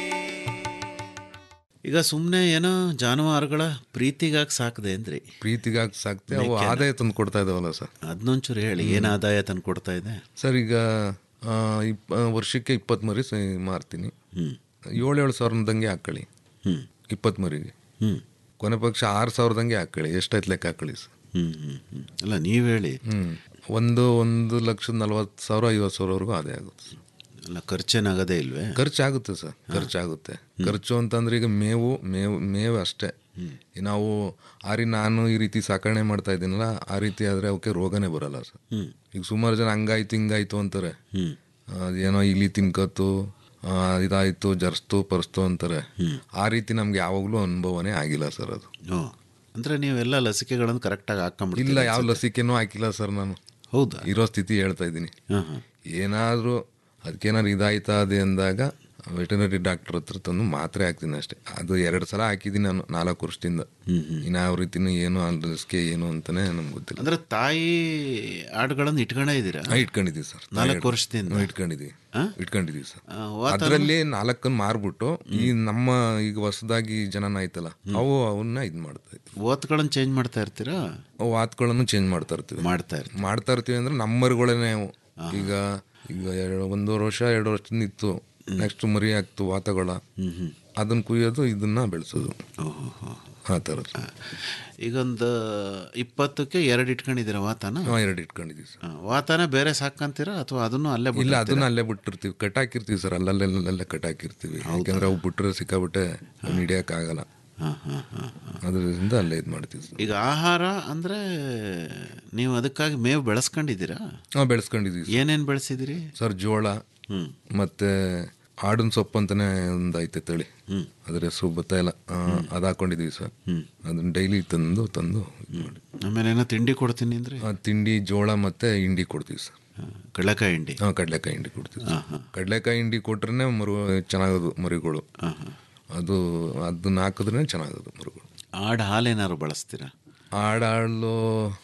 ಈಗ ಸುಮ್ಮನೆ ಏನೋ ಜಾನುವಾರುಗಳ ಪ್ರೀತಿಗಾಗಿ ಸಾಕದೆ ಅಂದ್ರಿ ಪ್ರೀತಿಗಾಗಿ ಸಾಕ್ತೆ ಅವು ಮೇಕೆನ. ಆದಾಯ ತಂದು ಕೊಡ್ತಾ ಇದಾವಲ್ಲ ಸರ್ ಅದನ್ನೊಂಚೂರು ಹೇಳಿ ಏನು ಆದಾಯ ತಂದು ಕೊಡ್ತಾ ಇದೆ ಸರ್ ಈಗ ಆ, ಇಪ್ ಆ, ವರ್ಷಕ್ಕೆ ಇಪ್ಪತ್ತು ಮರಿ ಸ- ಮಾರ್ತೀನಿ ಏಳು ಏಳು ಸಾವಿರದಂಗೆ ಹಾಕೊಳ್ಳಿ ಇಪ್ಪತ್ತು ಮರಿಗೆ ಕೊನೆ ಪಕ್ಷ ಆರು ಸಾವಿರದಂಗೆ ಹಾಕೊಳ್ಳಿ ಎಷ್ಟಾಯ್ತು ಲೆಕ್ಕ ಹಾಕೊಳ್ಳಿ ಸರ್ ಅಲ್ಲ ನೀವು ಹೇಳಿ ಹ್ಞೂ ಒಂದು ಒಂದು ಲಕ್ಷದ ನಲ್ವತ್ತು ಸಾವಿರ ಐವತ್ತು ಸಾವಿರವರೆಗೂ ಆದಾಯ ಆಗುತ್ತೆ ಸರ್. ಅಲ್ಲ ಖರ್ಚೇನಾಗದೇ ಇಲ್ವೇ ಖರ್ಚಾಗುತ್ತೆ ಸರ್ ಖರ್ಚಾಗುತ್ತೆ ಖರ್ಚು ಅಂತಂದ್ರೆ ಈಗ ಮೇವು ಮೇವು ಮೇವು ಅಷ್ಟೇ ಈ ನಾವು ಆರಿ ನಾನು ಈ ರೀತಿ ಸಾಕಣೆ ಮಾಡ್ತಾ ಇದ್ದೀನಲ್ಲ ಆ ರೀತಿ ಆದರೆ ಅವಕ್ಕೆ ರೋಗನೇ ಬರಲ್ಲ ಸರ್ ಈಗ ಸುಮಾರು ಜನ ಹಂಗಾಯ್ತು ಹಿಂಗಾಯ್ತು ಅಂತಾರೆ ಏನೋ ಇಲಿ ತಿನ್ಕತ್ತು ಆ, ಇದಾಯ್ತು ಜರ್ಸ್ತು ಪರ್ಸ್ತು ಅಂತಾರೆ ಆ ರೀತಿ ನಮ್ಗೆ ಯಾವಾಗಲೂ ಅನುಭವನೇ ಆಗಿಲ್ಲ ಸರ್ ಅದು ಅಂದ್ರೆ ನೀವೆಲ್ಲ ಲಸಿಕೆಗಳನ್ನು ಕರೆಕ್ಟಾಗಿ ಹಾಕೊಂಡ್ಬಿಡ್ತೀರಿ ಇಲ್ಲ ಯಾವ ಅನ್ಸುತ್ತೆ. ಲಸಿಕೆನೂ ಹಾಕಿಲ್ಲ ಸರ್ ನಾನು ಹೌದಾ ಇರೋ ಸ್ಥಿತಿ ಹೇಳ್ತಾ ಇದ್ದೀನಿ ಏನಾದರೂ ಅದಕ್ಕೇನಾದ್ರು ಇದಾಯ್ತಾ ಅದೇ ಅಂದಾಗ ವೆಟನರಿ ಡಾಕ್ಟರ್ ಹತ್ರ ತಂದು ಮಾತ್ರೆ ಹಾಕ್ತೀನಿ ಅಷ್ಟೇ ಅದು ಎರಡು ಸಲ ಹಾಕಿದ್ದೀನಿ ನಾನು ನಾಲ್ಕು ವರ್ಷದಿಂದ ಇನ್ನು ಯಾವ ರೀತಿನೂ ಏನು ಅದ್ರ ಲಸಿಕೆ ಏನು ಅಂತಾನೆ ನಮ್ಗೆ ಗೊತ್ತಿಲ್ಲ ಅಂದ್ರೆ ತಾಯಿ ಆಡುಗಳನ್ನು ಇಟ್ಕೊಂಡೇ ಇದ್ದೀರಾ ಹಾ, ಇಟ್ಕೊಂಡಿದ್ದೀವಿ ಸರ್ ನಾಲ್ಕು ವರ್ಷದಿಂದ ಹ್ಮ್, ಇಟ್ಕೊಂಡಿದ್ದೀವಿ ಇಟ್ಕೊಂಡಿದ್ದೀವಿ ಸರ್ ಆ, ವಾತಾವರಣ- ಅದರಲ್ಲಿ ನಾಲ್ಕನ್ನು ಮಾರ್ಬಿಟ್ಟು ಈ ನಮ್ಮ ಈಗ ಹೊಸದಾಗಿ ಜನನ ಆಯ್ತಲ್ಲ ಅವು ಅವನ್ನ ಇದು ಮಾಡ್ತಾ ಇದ್ವಿ ಓತ್ಗಳನ್ನು ಚೇಂಜ್ ಮಾಡ್ತಾ ಇರ್ತೀರಾ ವಾತ್ಗಳನ್ನು ಚೇಂಜ್ ಮಾಡ್ತಾ ಇರ್ತೀವಿ ಮಾಡ್ತಾ ಇರ್ತೀವಿ ಮಾಡ್ತಾ ಇರ್ತೀವಿ ಅಂದ್ರೆ ನಮ್ಮರುಗಳೇನೆ ಅವು ಈಗ ಈಗ ಎರಡು ಒಂದೂವರೆ ವರ್ಷ ಎರಡು ವರ್ಷದಿಂದ ಇತ್ತು ನೆಕ್ಸ್ಟ್ ಮರಿ ಆಗ್ತು ವಾತಗಳ ಅದನ್ನ ಕುಯ್ಯೋದು ಇದನ್ನ ಬೆಳೆಸೋದು ಆ ಥರದ್ದು ಈಗೊಂದು ಇಪ್ಪತ್ತಕ್ಕೆ ಎರಡು ಇಟ್ಕೊಂಡಿದ್ದೀರಾ ವಾತನ ಹಾಂ ಎರಡು ಇಟ್ಕೊಂಡಿದ್ದೀವಿ ಸರ್ ಆ, ವಾತನ ಬೇರೆ ಸಾಕಂತೀರಾ ಅಥವಾ ಅದನ್ನು ಅಲ್ಲೇ ಇಲ್ಲ ಬಿಟ್ಟಿರ್ತೀರಾ? ಅದನ್ನ ಅಲ್ಲೇ ಬಿಟ್ಟಿರ್ತೀವಿ ಕಟ್ಟಾಕಿರ್ತೀವಿ ಸರ್ ಅಲ್ಲಲ್ಲೇ ಕಟ್ಟಾಕಿರ್ತೀವಿ ಯಾಕೆಂದ್ರೆ ಅವು ಬಿಟ್ಟರೆ ಸಿಕ್ಕಾಬಿಟ್ಟೆ ಹಿಡಿಯೋಕ್ಕಾಗಲ್ಲ ಅದರಿಂದ ಅಲ್ಲೇ ಇದು ಮಾಡ್ತೀವಿ ಸರ್ ಈಗ ಆಹಾರ ಅಂದ್ರೆ ನೀವು ಅದಕ್ಕಾಗಿ ಮೇವು ಬೆಳೆಸ್ಕೊಂಡಿದ್ದೀರಾ ಹಾಂ ಬೆಳೆಸ್ಕೊಂಡಿದ್ದೀವಿ ಏನೇನು ಬೆಳೆಸಿದಿರಿ ಸರ್ ಜೋಳ ಮತ್ತೆ ಆಡಿನ ಸೊಪ್ಪು ಅಂತಾನೆ ಒಂದು ಐತೆ ತಳಿ ಅದ್ರ ಹೆಸರು ಗೊತ್ತಾ ಇಲ್ಲ ಆ, ಅದು ಹಾಕೊಂಡಿದೀವಿ ಸರ್ ಅದನ್ನ ಡೈಲಿ ತಂದು ತಂದು ಇದ್ ಮಾಡಿ. ಆಮೇಲೆ ಏನೋ ತಿಂಡಿ ಕೊಡ್ತೀನಿ ಅಂದ್ರೆ ಆ, ತಿಂಡಿ ಜೋಳ ಮತ್ತೆ ಹಿಂಡಿ ಕೊಡ್ತೀವಿ ಸರ್ ಕಡಲೆಕಾಯಿ ಹಿಂಡಿ ಹಾಂ ಕಡಲೆಕಾಯಿ ಹಿಂಡಿ ಕೊಡ್ತೀವಿ ಸರ್. ಕಡಲೆಕಾಯಿ ಹಿಂಡಿ ಕೊಟ್ರೆ ಮರು ಚೆನ್ನಾಗೋದು ಮರಿಗಳು ಅದು ಅದನ್ನ ಹಾಕಿದ್ರೆ ಚೆನ್ನಾಗೋದು ಮರಿಗಳು ಆಡು ಹಾಲೇನಾದ್ರು ಬಳಸ್ತೀರಾ ಆಡಾಡಲು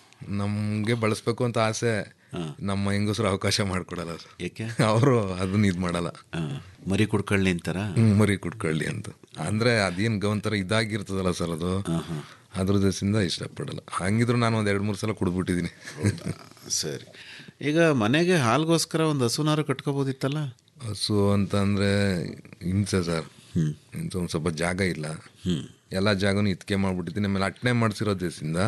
ನಮಗೆ ಬಳಸ್ಬೇಕು ಅಂತ ಆಸೆ ನಮ್ಮ ಹೆಂಗಸರು ಅವಕಾಶ ಮಾಡಿಕೊಡಲ್ಲ ಸರ್ ಏಕೆ ಅವರು ಅದನ್ನ ಇದು ಮಾಡಲ್ಲ ಮರಿ ಕುಡ್ಕೊಳ್ಳಿ ಅಂತಾರ ಹ್ಮ್, ಮರಿ ಕುಡ್ಕೊಳ್ಳಿ ಅಂತ ಅಂದ್ರೆ ಅದೇನ್ ಗ- ಒಂಥರ ಇದಾಗಿರ್ತದಲ್ಲ ಸರ್ ಅದು ಅದ್ರ ದಸಿಂದ ಇಷ್ಟಪಡಲ್ಲ ಹಂಗಿದ್ರು ನಾನು ಒಂದ್ ಎರಡ್ ಮೂರು ಸಲ ಕುಡ್ಬಿಟ್ಟಿದ್ದೀನಿ ಸರಿ ಈಗ ಮನೆಗೆ ಹಾಲ್ಗೋಸ್ಕರ ಒಂದು ಹಸುನಾರು ಕಟ್ಕೋಬೋದಿತ್ತಲ್ಲ ಹಸು ಅಂತ ಅಂದ್ರೆ ಹಿಂಸೆ ಸರ್ ಹಿಂಸೆ ಒಂದ್ ಸ್ವಲ್ಪ ಜಾಗ ಇಲ್ಲ ಎಲ್ಲ ಜಾಗನೂ ಇತ್ಕೆ ಮಾಡ್ಬಿಟ್ಟಿದ್ದೀನಿ ಆಮೇಲೆ ಅಟ್ನೆ ಮಾಡ್ಸಿರೋ ದಿವಸದಿಂದ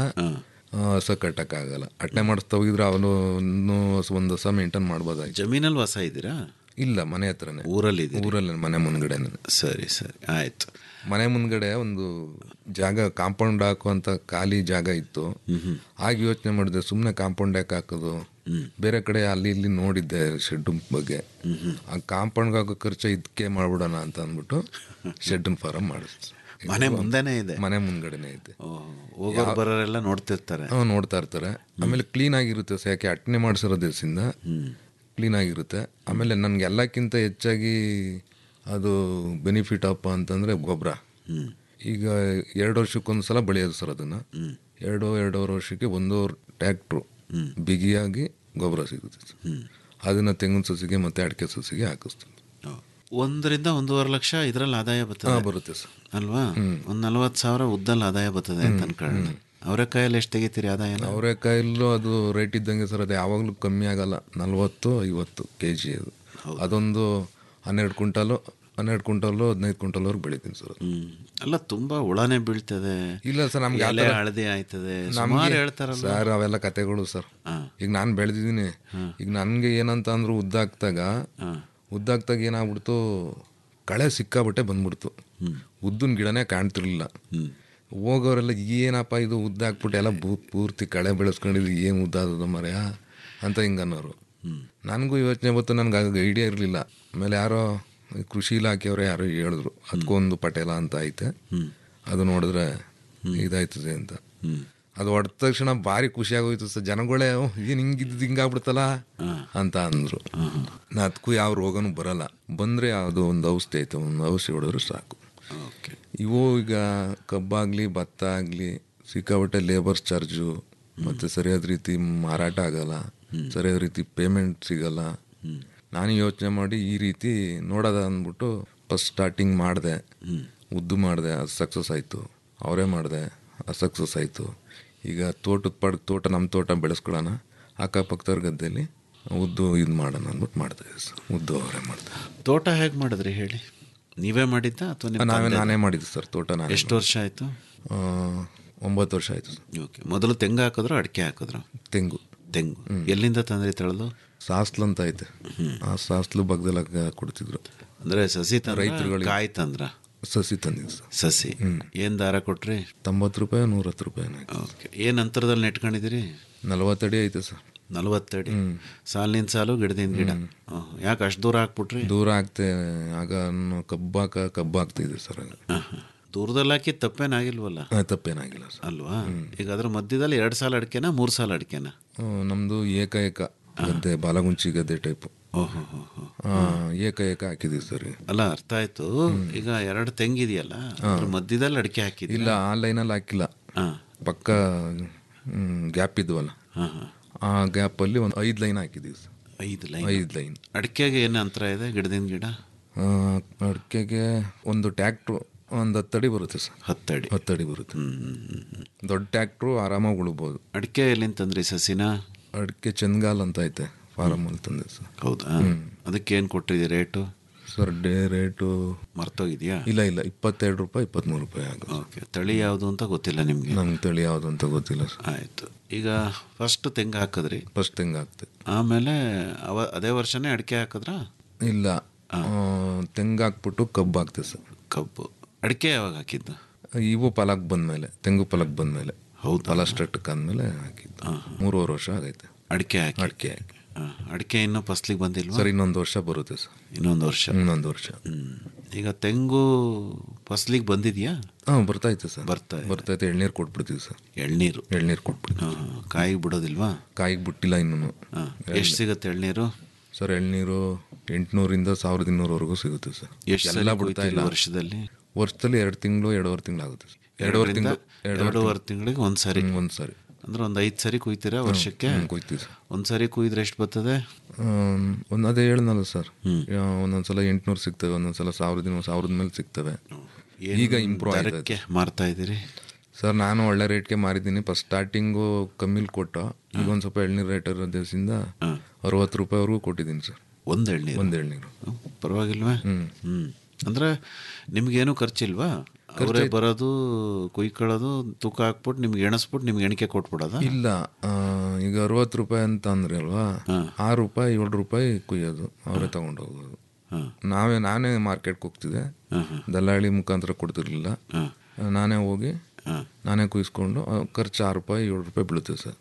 ಹಸ ಕಟ್ಟಕ್ಕಾಗಲ್ಲ ಅಟ್ನೆ ಮಾಡಿಸ್ತಾ ಹೋಗಿದ್ರೆ ಅವನು ಒಂದು ಹಸ ಮೇಂಟೈನ್ ಮಾಡ್ಬೋದಾಗಿ ಜಮೀನಲ್ಲಿ ವಾಸ ಇದ್ದೀರಾ ಇಲ್ಲ ಮನೆ ಹತ್ರನೇ ಊರಲ್ಲಿ ಊರಲ್ಲಿ ಮನೆ ಮುಂದ್ಗಡೆನೆ ಸರಿ ಸರಿ ಆಯ್ತು ಮನೆ ಮುಂದ್ಗಡೆ ಒಂದು ಜಾಗ ಕಾಂಪೌಂಡ್ ಹಾಕುವಂತ ಖಾಲಿ ಜಾಗ ಇತ್ತು ಆಗ ಯೋಚನೆ ಮಾಡಿದೆ ಸುಮ್ಮನೆ ಕಾಂಪೌಂಡ್ ಯಾಕೆ ಹಾಕೋದು ಬೇರೆ ಕಡೆ ಅಲ್ಲಿ ಇಲ್ಲಿ ನೋಡಿದ್ದೆ ಶೆಡ್ ಬಗ್ಗೆ ಆ ಕಾಂಪೌಂಡ್ ಹಾಕೋ ಖರ್ಚು ಇದಕ್ಕೆ ಮಾಡ್ಬಿಡೋಣ ಅಂತ ಅಂದ್ಬಿಟ್ಟು ಶೆಡ್ ಫಾರಂ ಮಾಡಿಸ್ ಮನೆ ಮುಂದೆನೇ ಇದೆ ಮನೆ ಮುಂದ್ಗಡೆನೆ ಐತೆ ಹೋಗೋರು ಬರೋರೆಲ್ಲ ನೋಡ್ತಿರ್ತಾರೆ ಹ್ಮ್, ನೋಡ್ತಾ ಇರ್ತಾರೆ ಆಮೇಲೆ ಕ್ಲೀನ್ ಆಗಿರುತ್ತೆ ಸರ್ ಯಾಕೆ ಅಟ್ನೆ ಮಾಡಿಸಿರೋ ದಿವಸದಿಂದ ಕ್ಲೀನ್ ಆಗಿರುತ್ತೆ ಆಮೇಲೆ ನನ್ಗೆ ಎಲ್ಲಕ್ಕಿಂತ ಹೆಚ್ಚಾಗಿ ಅದು ಬೆನಿಫಿಟ್ ಅಪ್ಪ ಅಂತಂದ್ರೆ ಗೊಬ್ಬರ ಈಗ ಎರಡು ವರ್ಷಕ್ಕೊಂದು ಸಲ ಬೆಳೆಯೋದು ಸರ್ ಅದನ್ನ ಎರಡು ಎರಡೂವರೆ ವರ್ಷಕ್ಕೆ ಒಂದೂವರೆ ಟ್ಯಾಕ್ಟ್ರು ಬಿಗಿಯಾಗಿ ಗೊಬ್ಬರ ಸಿಗುತ್ತೆ ಸರ್. ಅದನ್ನ ತೆಂಗಿನ ಸಸಿಗೆ ಮತ್ತೆ ಅಡಿಕೆ ಸಸಿಗೆ ಹಾಕಿಸ್ತೀವಿ ಒಂದರಿಂದ ಒಂದೂವರೆ ಲಕ್ಷ ಇದರಲ್ಲಿ ಆದಾಯ ಹಾ, ಬರ್ತದೆ ಬರುತ್ತೆ ಸರ್ ಅಲ್ವಾ ಒಂದ್ ನಲ್ವತ್ತು ಸಾವಿರ ಉದ್ದಲ್ಲಿ ಆದಾಯ ಬರ್ತದೆ ಅಂತ ಅನ್ಕೊಳ್ಳೋಣ ಅವರೆಕಾಯಲ್ಲಿ ಎಷ್ಟು ತೆಗಿತೀರಿ ಆದಾಯ ಅವರೆಕಾಯಲ್ಲೂ ಅದು ರೇಟ್ ಇದ್ದಂಗೆ ಸರ್ ಅದು ಯಾವಾಗಲೂ ಕಮ್ಮಿ ಆಗಲ್ಲ ನಲ್ವತ್ತು ಐವತ್ತು ಕೆ ಜಿ ಅದು ಅದೊಂದು ಹನ್ನೆರಡು ಕ್ವಿಂಟಲು ಹನ್ನೆರಡು ಕ್ವಿಂಟಲು ಹದಿನೈದು ಕ್ವಿಂಟಲ್ವರೆಗೆ ಬೆಳಿತೀನಿ ಸರ್ ಅದು. ಅಲ್ಲ ತುಂಬಾ ಹುಳನೇ ಬೀಳ್ತದೆ ಇಲ್ಲ ಸರ್ ನಮ್ಗೆ ಎಲೆ ಆ ಥರ- ಹಳದಿ ಆಯ್ತದೆ ನಮ್ಗೆ- ಸುಮಾರು ಹೇಳ್ತಾರಲ್ಲ ಸರ್ ಅವೆಲ್ಲ ಕತೆಗಳು ಸರ್ ಈಗ ನಾನು ಬೆಳೆದಿದ್ದೀನಿ ಈಗ ನನಗೆ ಏನಂತ ಅಂದ್ರು ಉದ್ದಾಗ್ತಾಗ ಉದ್ದಾಗ್ತಾಗ ಏನಾಗ್ಬಿಡ್ತು ಕಳೆ ಸಿಕ್ಕಾಬಿಟ್ಟೆ ಬಂದ್ಬಿಡ್ತು ಉದ್ದಿನ ಗಿಡನೇ ಕಾಣ್ತಿರ್ಲಿಲ್ಲ ಹೋಗೋರೆಲ್ಲ ಏನಪ್ಪ ಇದು ಉದ್ದ ಹಾಕ್ಬಿಟ್ಟು ಎಲ್ಲ ಭೂ ಪೂರ್ತಿ ಕಳೆ ಬೆಳೆಸ್ಕೊಂಡಿದ್ದು ಏನು ಉದ್ದಾದದ ಮರ್ಯ ಅಂತ ಹಿಂಗೆ ಅನ್ನೋರು ನನಗೂ ಯೋಚನೆ ಬಂತು ನನಗೆ ಆಗ ಐಡಿಯಾ ಇರಲಿಲ್ಲ ಆಮೇಲೆ ಯಾರೋ ಕೃಷಿ ಇಲಾಖೆಯವರು ಯಾರೋ ಹೇಳಿದ್ರು ಅದಕ್ಕೊಂದು ಪಟೇಲ ಅಂತ ಐತೆ ಅದು ನೋಡಿದ್ರೆ ಇದಾಯ್ತದೆ ಅಂತ ಅದು ಹೊಡೆದ ತಕ್ಷಣ ಭಾರಿ ಖುಷಿ ಆಗೋಯ್ತು ಸರ್ ಜನಗಳೇ ಏನು ಹಿಂಗಿದ್ದು ಹಿಂಗಾಗ್ಬಿಡ್ತಲ್ಲ ಅಂತ ಅಂದರು ನಾ ಅದಕ್ಕೂ ಯಾವ ರೋಗನೂ ಬರಲ್ಲ ಬಂದರೆ ಅದು ಒಂದು ಔಷಧಿ ಐತೆ ಒಂದು ಔಷಧಿ ಹೊಡೆದ್ರೆ ಸಾಕು ಇವು ಈಗ ಕಬ್ಬಾಗಲಿ ಭತ್ತ ಆಗಲಿ ಸಿಕ್ಕಾಪಟ್ಟೆ ಲೇಬರ್ ಚಾರ್ಜು ಮತ್ತು ಸರಿಯಾದ ರೀತಿ ಮಾರಾಟ ಆಗಲ್ಲ ಸರಿಯಾದ ರೀತಿ ಪೇಮೆಂಟ್ ಸಿಗಲ್ಲ ನಾನು ಯೋಚನೆ ಮಾಡಿ ಈ ರೀತಿ ನೋಡೋದ ಅಂದ್ಬಿಟ್ಟು ಫಸ್ಟ್ ಸ್ಟಾರ್ಟಿಂಗ್ ಮಾಡಿದೆ ಉದ್ದು ಮಾಡಿದೆ ಅದು ಸಕ್ಸಸ್ ಆಯಿತು ಅವರೇ ಮಾಡಿದೆ ಅದು ಸಕ್ಸಸ್ ಆಯಿತು ಈಗ ತೋಟದ ಪಾಡ್ ತೋಟ ನಮ್ಮ ತೋಟ ಬೆಳೆಸ್ಕೊಳ್ಳೋಣ ಅಕ್ಕಪಕ್ಕದವ್ರ ಗದ್ದೆಯಲ್ಲಿ ಉದ್ದು ಇದು ಮಾಡೋಣ ಅಂದ್ಬಿಟ್ಟು ಮಾಡಿದೆ ಉದ್ದು ಅವರೇ ಮಾಡಿದೆ ತೋಟ ಹೇಗೆ ಮಾಡಿದ್ರಿ ಹೇಳಿ ನೀವೇ ಮಾಡಿದ್ದ ಅಥವಾ ನಾವೇ ನಾನೇ ಮಾಡಿದ್ದು ಸರ್ ತೋಟ ನಾನು ಎಷ್ಟು ವರ್ಷ ಆಯಿತು ಒಂಬತ್ತು ವರ್ಷ ಆಯಿತು ಸರ್ ಓಕೆ ಮೊದಲು ತೆಂಗು ಹಾಕಿದ್ರು ಅಡಿಕೆ ಹಾಕಿದ್ರು ತೆಂಗು ತೆಂಗು ಎಲ್ಲಿಂದ ತಂದ್ರಿ ತಳದು ಸಾಸ್ಲು ಅಂತ ಐತೆ ಆ ಸಾಸ್ಲು ಬಗ್ದಲ್ಲಿ ಕೊಡ್ತಿದ್ರು ಅಂದ್ರೆ ಸಸಿ ತಂದ್ರ ರೈತರುಗಳಿಗೆ ಕಾಯಿ ತಂದ್ರ ಸಸಿ ತಂದಿದ್ದು ಸರ್ ಸಸಿ ಏನ್ ದಾರ ಕೊಟ್ರಿ ತೊಂಬತ್ತು ರೂಪಾಯಿ ನೂರ ಹತ್ತು ರೂಪಾಯಿ ಓಕೆ ಏನ್ ಅಂತರದಲ್ಲಿ ನೆಟ್ಕೊಂಡಿದ್ದೀರಿ ನಲವತ್ತಡಿ ಐತೆ ಸರ್ ನಲವತ್ತಡಿ ಸಾಲಿನ ಸಾಲು ಗಿಡದಿಂದ ಗಿಡ ಯಾಕೆ ಅಷ್ಟು ದೂರ ಹಾಕ್ಬಿಟ್ರಿ ದೂರ ಆಗ್ತೆ ಆಗ ಕಬ್ಬಾಕ ಕಬ್ಬು ಆಗ್ತಿದೆ ಸರ್ ಆಗ ದೂರದಲ್ಲಿ ಹಾಕಿ ತಪ್ಪೇನಾಗಿಲ್ವಲ್ಲ ಆ, ತಪ್ಪೇನಾಗಿಲ್ಲ ಸರ್ ಅಲ್ವಾ ಈಗ ಅದ್ರ ಮಧ್ಯದಲ್ಲಿ ಎರಡು ಸಾಲ ಅಡಿಕೆನಾ ಮೂರು ಸಾಲ ಅಡಿಕೆನಾ ಹ್ಮ್, ನಮ್ದು ಏಕ ಏಕ ಗದ್ದೆ ಬಾಲಗುಂಚಿ ಗದ್ದೆ ಟೈಪು ಓಹೋ ಹೋ ಹೋ ಏಕ ಏಕ ಹಾಕಿದೀವಿ ಸರ್ ಅಲ್ಲ ಅರ್ಥ ಆಯ್ತು ಈಗ ಎರಡು ತೆಂಗಿದೆಯಲ್ಲ ಅದ್ರ ಮಧ್ಯದಲ್ಲಿ ಅಡಿಕೆ ಹಾಕಿದ್ರಿ ಇಲ್ಲ ಆ ಲೈನಲ್ಲಿ ಹಾಕಿಲ್ಲ ಪಕ್ಕ ಗ್ಯಾಪ್ ಇದ್ವಲ್ಲ ಆ ಗ್ಯಾಪಲ್ಲಿ ಒಂದು ಐದು ಲೈನ್ ಹಾಕಿದೀವಿ ಸರ್ ಐದು ಲೈನ್ ಐದು ಲೈನ್ ಅಡಿಕೆಗೆ ಏನು ಅಂತರ ಇದೆ ಗಿಡದಿಂದ ಗಿಡ ಅಡಿಕೆಗೆ ಒಂದು ಟ್ಯಾಕ್ಟ್ರು ಒಂದು ಹತ್ತಡಿ ಬರುತ್ತೆ ಸರ್ ಹತ್ತಡಿ ಹತ್ತಡಿ ಬರುತ್ತೆ ದೊಡ್ಡ ಟ್ಯಾಕ್ಟ್ರು ಆರಾಮಾಗಿ ಉಳ್ಬೋದು ಅಡಿಕೆ ಎಲ್ಲಿಂದ ತಂದ್ರಿ ಸಸಿನ ಅಡಿಕೆ ಚಂದ್ಗಾಲ್ ಅಂತ ಐತೆ ಫಾರಮಲ್ಲಿ ತಂದೆ ಸರ್ ಹೌದಾ ಅದಕ್ಕೆ ಏನು ಕೊಟ್ಟಿದೆ ರೇಟು ಸರ್ ಡೇ ರೇಟು ಮರ್ತೋಗಿದ್ಯಾ ಇಲ್ಲ ಇಲ್ಲ ಇಪ್ಪತ್ತೆರಡು ರೂಪಾಯಿ ಇಪ್ಪತ್ತ್ಮೂರು ರೂಪಾಯಿ ಆಗುತ್ತೆ ಓಕೆ ತಳಿ ಯಾವುದು ಅಂತ ಗೊತ್ತಿಲ್ಲ ನಿಮಗೆ ನಮ್ಗೆ ತಳಿ ಯಾವುದು ಅಂತ ಗೊತ್ತಿಲ್ಲ ಸರ್ ಆಯಿತು ಈಗ ಫಸ್ಟ್ ತೆಂಗು ಹಾಕಿದ್ರಿ ಫಸ್ಟ್ ತೆಂಗು ಹಾಕ್ತೆ ಆಮೇಲೆ ಅವ ಅದೇ ವರ್ಷನೇ ಅಡಿಕೆ ಹಾಕಿದ್ರಾ ಇಲ್ಲ ತೆಂಗು ಹಾಕ್ಬಿಟ್ಟು ಕಬ್ಬು ಹಾಕ್ತೆ ಸರ್ ಕಬ್ಬು ಅಡಿಕೆ ಯಾವಾಗ ಹಾಕಿದ್ದು ಇವು ಫಲಕ್ ಬಂದಮೇಲೆ ತೆಂಗು ಫಲಕ್ ಬಂದಮೇಲೆ ಹೌದು ಫಲ ಸ್ಟೆಟ್ಕ್ ಅಂದಮೇಲೆ ಹಾಕಿದ್ದು ಮೂರುವರೆ ವರ್ಷ ಆಗೈತೆ ಅಡಿಕೆ ಹಾಕಿ ಅಡಿಕೆ ಹಾಕಿ ಆ, ಅಡಿಕೆ ಇನ್ನೂ ಫಸ್ಲಿಗೆ ಬಂದಿಲ್ವಾ ಸರ್ ಇನ್ನೊಂದು ವರ್ಷ ಬರುತ್ತೆ ಸರ್ ಇನ್ನೊಂದು ವರ್ಷ ಇನ್ನೊಂದು ವರ್ಷ ಹ್ಮ್. ಈಗ ತೆಂಗು ಫಸ್ಲಿಗೆ ಬಂದಿದ್ಯಾ ಹಾಂ ಬರ್ತೈತೆ ಸರ್ ಬರ್ತಾ ಇದೆ. ಬರ್ತೈತೆ ಎಳ್ನೀರು ಕೊಟ್ಬಿಡ್ತೀವಿ ಸರ್ ಎಳ್ನೀರು ಎಳ್ನೀರು ಕೊಟ್ಬಿಡ್ತೀವಿ ಆ, ಕಾಯಿಗೆ ಬಿಡೋದಿಲ್ವಾ ಕಾಯಿಗೆ ಬಿಟ್ಟಿಲ್ಲ ಇನ್ನೂ ಎಷ್ಟು ಸಿಗುತ್ತೆ ಎಳ್ನೀರು ಸರ್ ಎಳ್ನೀರು ಎಂಟುನೂರಿಂದ ಸಾವಿರದ ಇನ್ನೂರವರೆಗೂ ಸಿಗುತ್ತೆ ಸರ್ ಎಷ್ಟು ಎಲ್ಲ ಸಲ ಬಿಡ್ತಾ ಕುಯ್ತೀರಿ ಇಲ್ಲ ವರ್ಷದಲ್ಲಿ ವರ್ಷದಲ್ಲಿ ಎರಡು ತಿಂಗಳು ಎರಡೂವರೆ ತಿಂಗಳು ಆಗುತ್ತೆ ಸರ್ ಎರಡೂವರೆ ಎರಡರಿಂದ ತಿಂಗಳು ಎರಡೂವರೆ ತಿಂಗಳಿಗೆ ಒಂದು ಸರಿ ಒಂದು ಸರಿ ಅಂದ್ರೆ ಒಂದು ಐದು ಸರಿ ಕುಯ್ತೀರಾ ವರ್ಷಕ್ಕೆ ಹ್ಮ್, ಕುಯ್ತೀವಿ ಸರ್ ಒಂದು ಸರಿ ಕುಯ್ದ್ರೆ ಎಷ್ಟು ಬರ್ತದೆ ಒಂದು ಅದೇ ಹೇಳ್ನಲ್ಲ ಸರ್ ಒಂದೊಂದ್ಸಲ ಎಂಟುನೂರು ಸಿಗ್ತವೆ ಒಂದೊಂದ್ಸಲ ಸಾವಿರದ ಇನ್ನೂರು ಸಾವಿರದ ಮೇಲೆ ಸಿಗ್ತವೆ ಏನ್ ಈಗ ಇಂಪ್ರೂವ್ ಆಗಿದೆ ದರಕ್ಕೆ ಮಾರ್ತಾ ಇದ್ದೀರಿ ಸರ್ ನಾನು ಒಳ್ಳೆ ರೇಟ್ಗೆ ಮಾರಿದ್ದೀನಿ ಫಸ್ಟ್ ಸ್ಟಾರ್ಟಿಂಗು ಕಮ್ಮಿಲಿ ಕೊಟ್ಟು ಈಗ ಒಂದು ಸ್ವಲ್ಪ ಎಳ್ನೀರು ರೇಟ್ ಇರೋ ದಿವಸದಿಂದ ಅರವತ್ತು ರೂಪಾಯಿವರೆಗೂ ಕೊಟ್ಟಿದ್ದೀನಿ ಸರ್ ಒಂದು ಎಳ್ನೀರು ಒಂದು ಎಳ್ನೀರು ಪರವಾಗಿಲ್ವಾ ಹ್ಮ್. ಹ್ಮ್ ಅಂದ್ರೆ ನಿಮ್ಗೇನು ಖರ್ಚಿಲ್ವಾ ಅವರೇ ಬರೋದು ಕುಯ್ಕೊಳ್ಳೋದು ತೂಕ ಹಾಕ್ಬಿಟ್ಟು ನಿಮ್ಗೆ ಎಣಸ್ಬಿಟ್ಟು ನಿಮ್ಗೆ ಎಣಿಕೆ ಕೊಟ್ಬಿಡೋದ ಇಲ್ಲ ಆ, ಈಗ ಅರವತ್ತು ರೂಪಾಯಿ ಅಂತ ಅಂದ್ರೆ ಅಲ್ವಾ ಆರು ರೂಪಾಯಿ ಏಳು ರೂಪಾಯಿ ಕುಯ್ಯೋದು ಅವರೇ ತಗೊಂಡು ಹೋಗೋದು ನಾವೇ ನಾನೇ ಮಾರ್ಕೆಟ್ಗೆ ಹೋಗ್ತಿದ್ದೆ ದಲ್ಲಾಳಿ ಮುಖಾಂತರ ಕೊಡ್ತಿರ್ಲಿಲ್ಲ ನಾನೇ ಹೋಗಿ ನಾನೇ ಕುಯ್ಸ್ಕೊಂಡು ಆ, ಖರ್ಚು ಆರು ರೂಪಾಯಿ ಏಳು ರೂಪಾಯಿ ಬೀಳುತ್ತೆ ಸರ್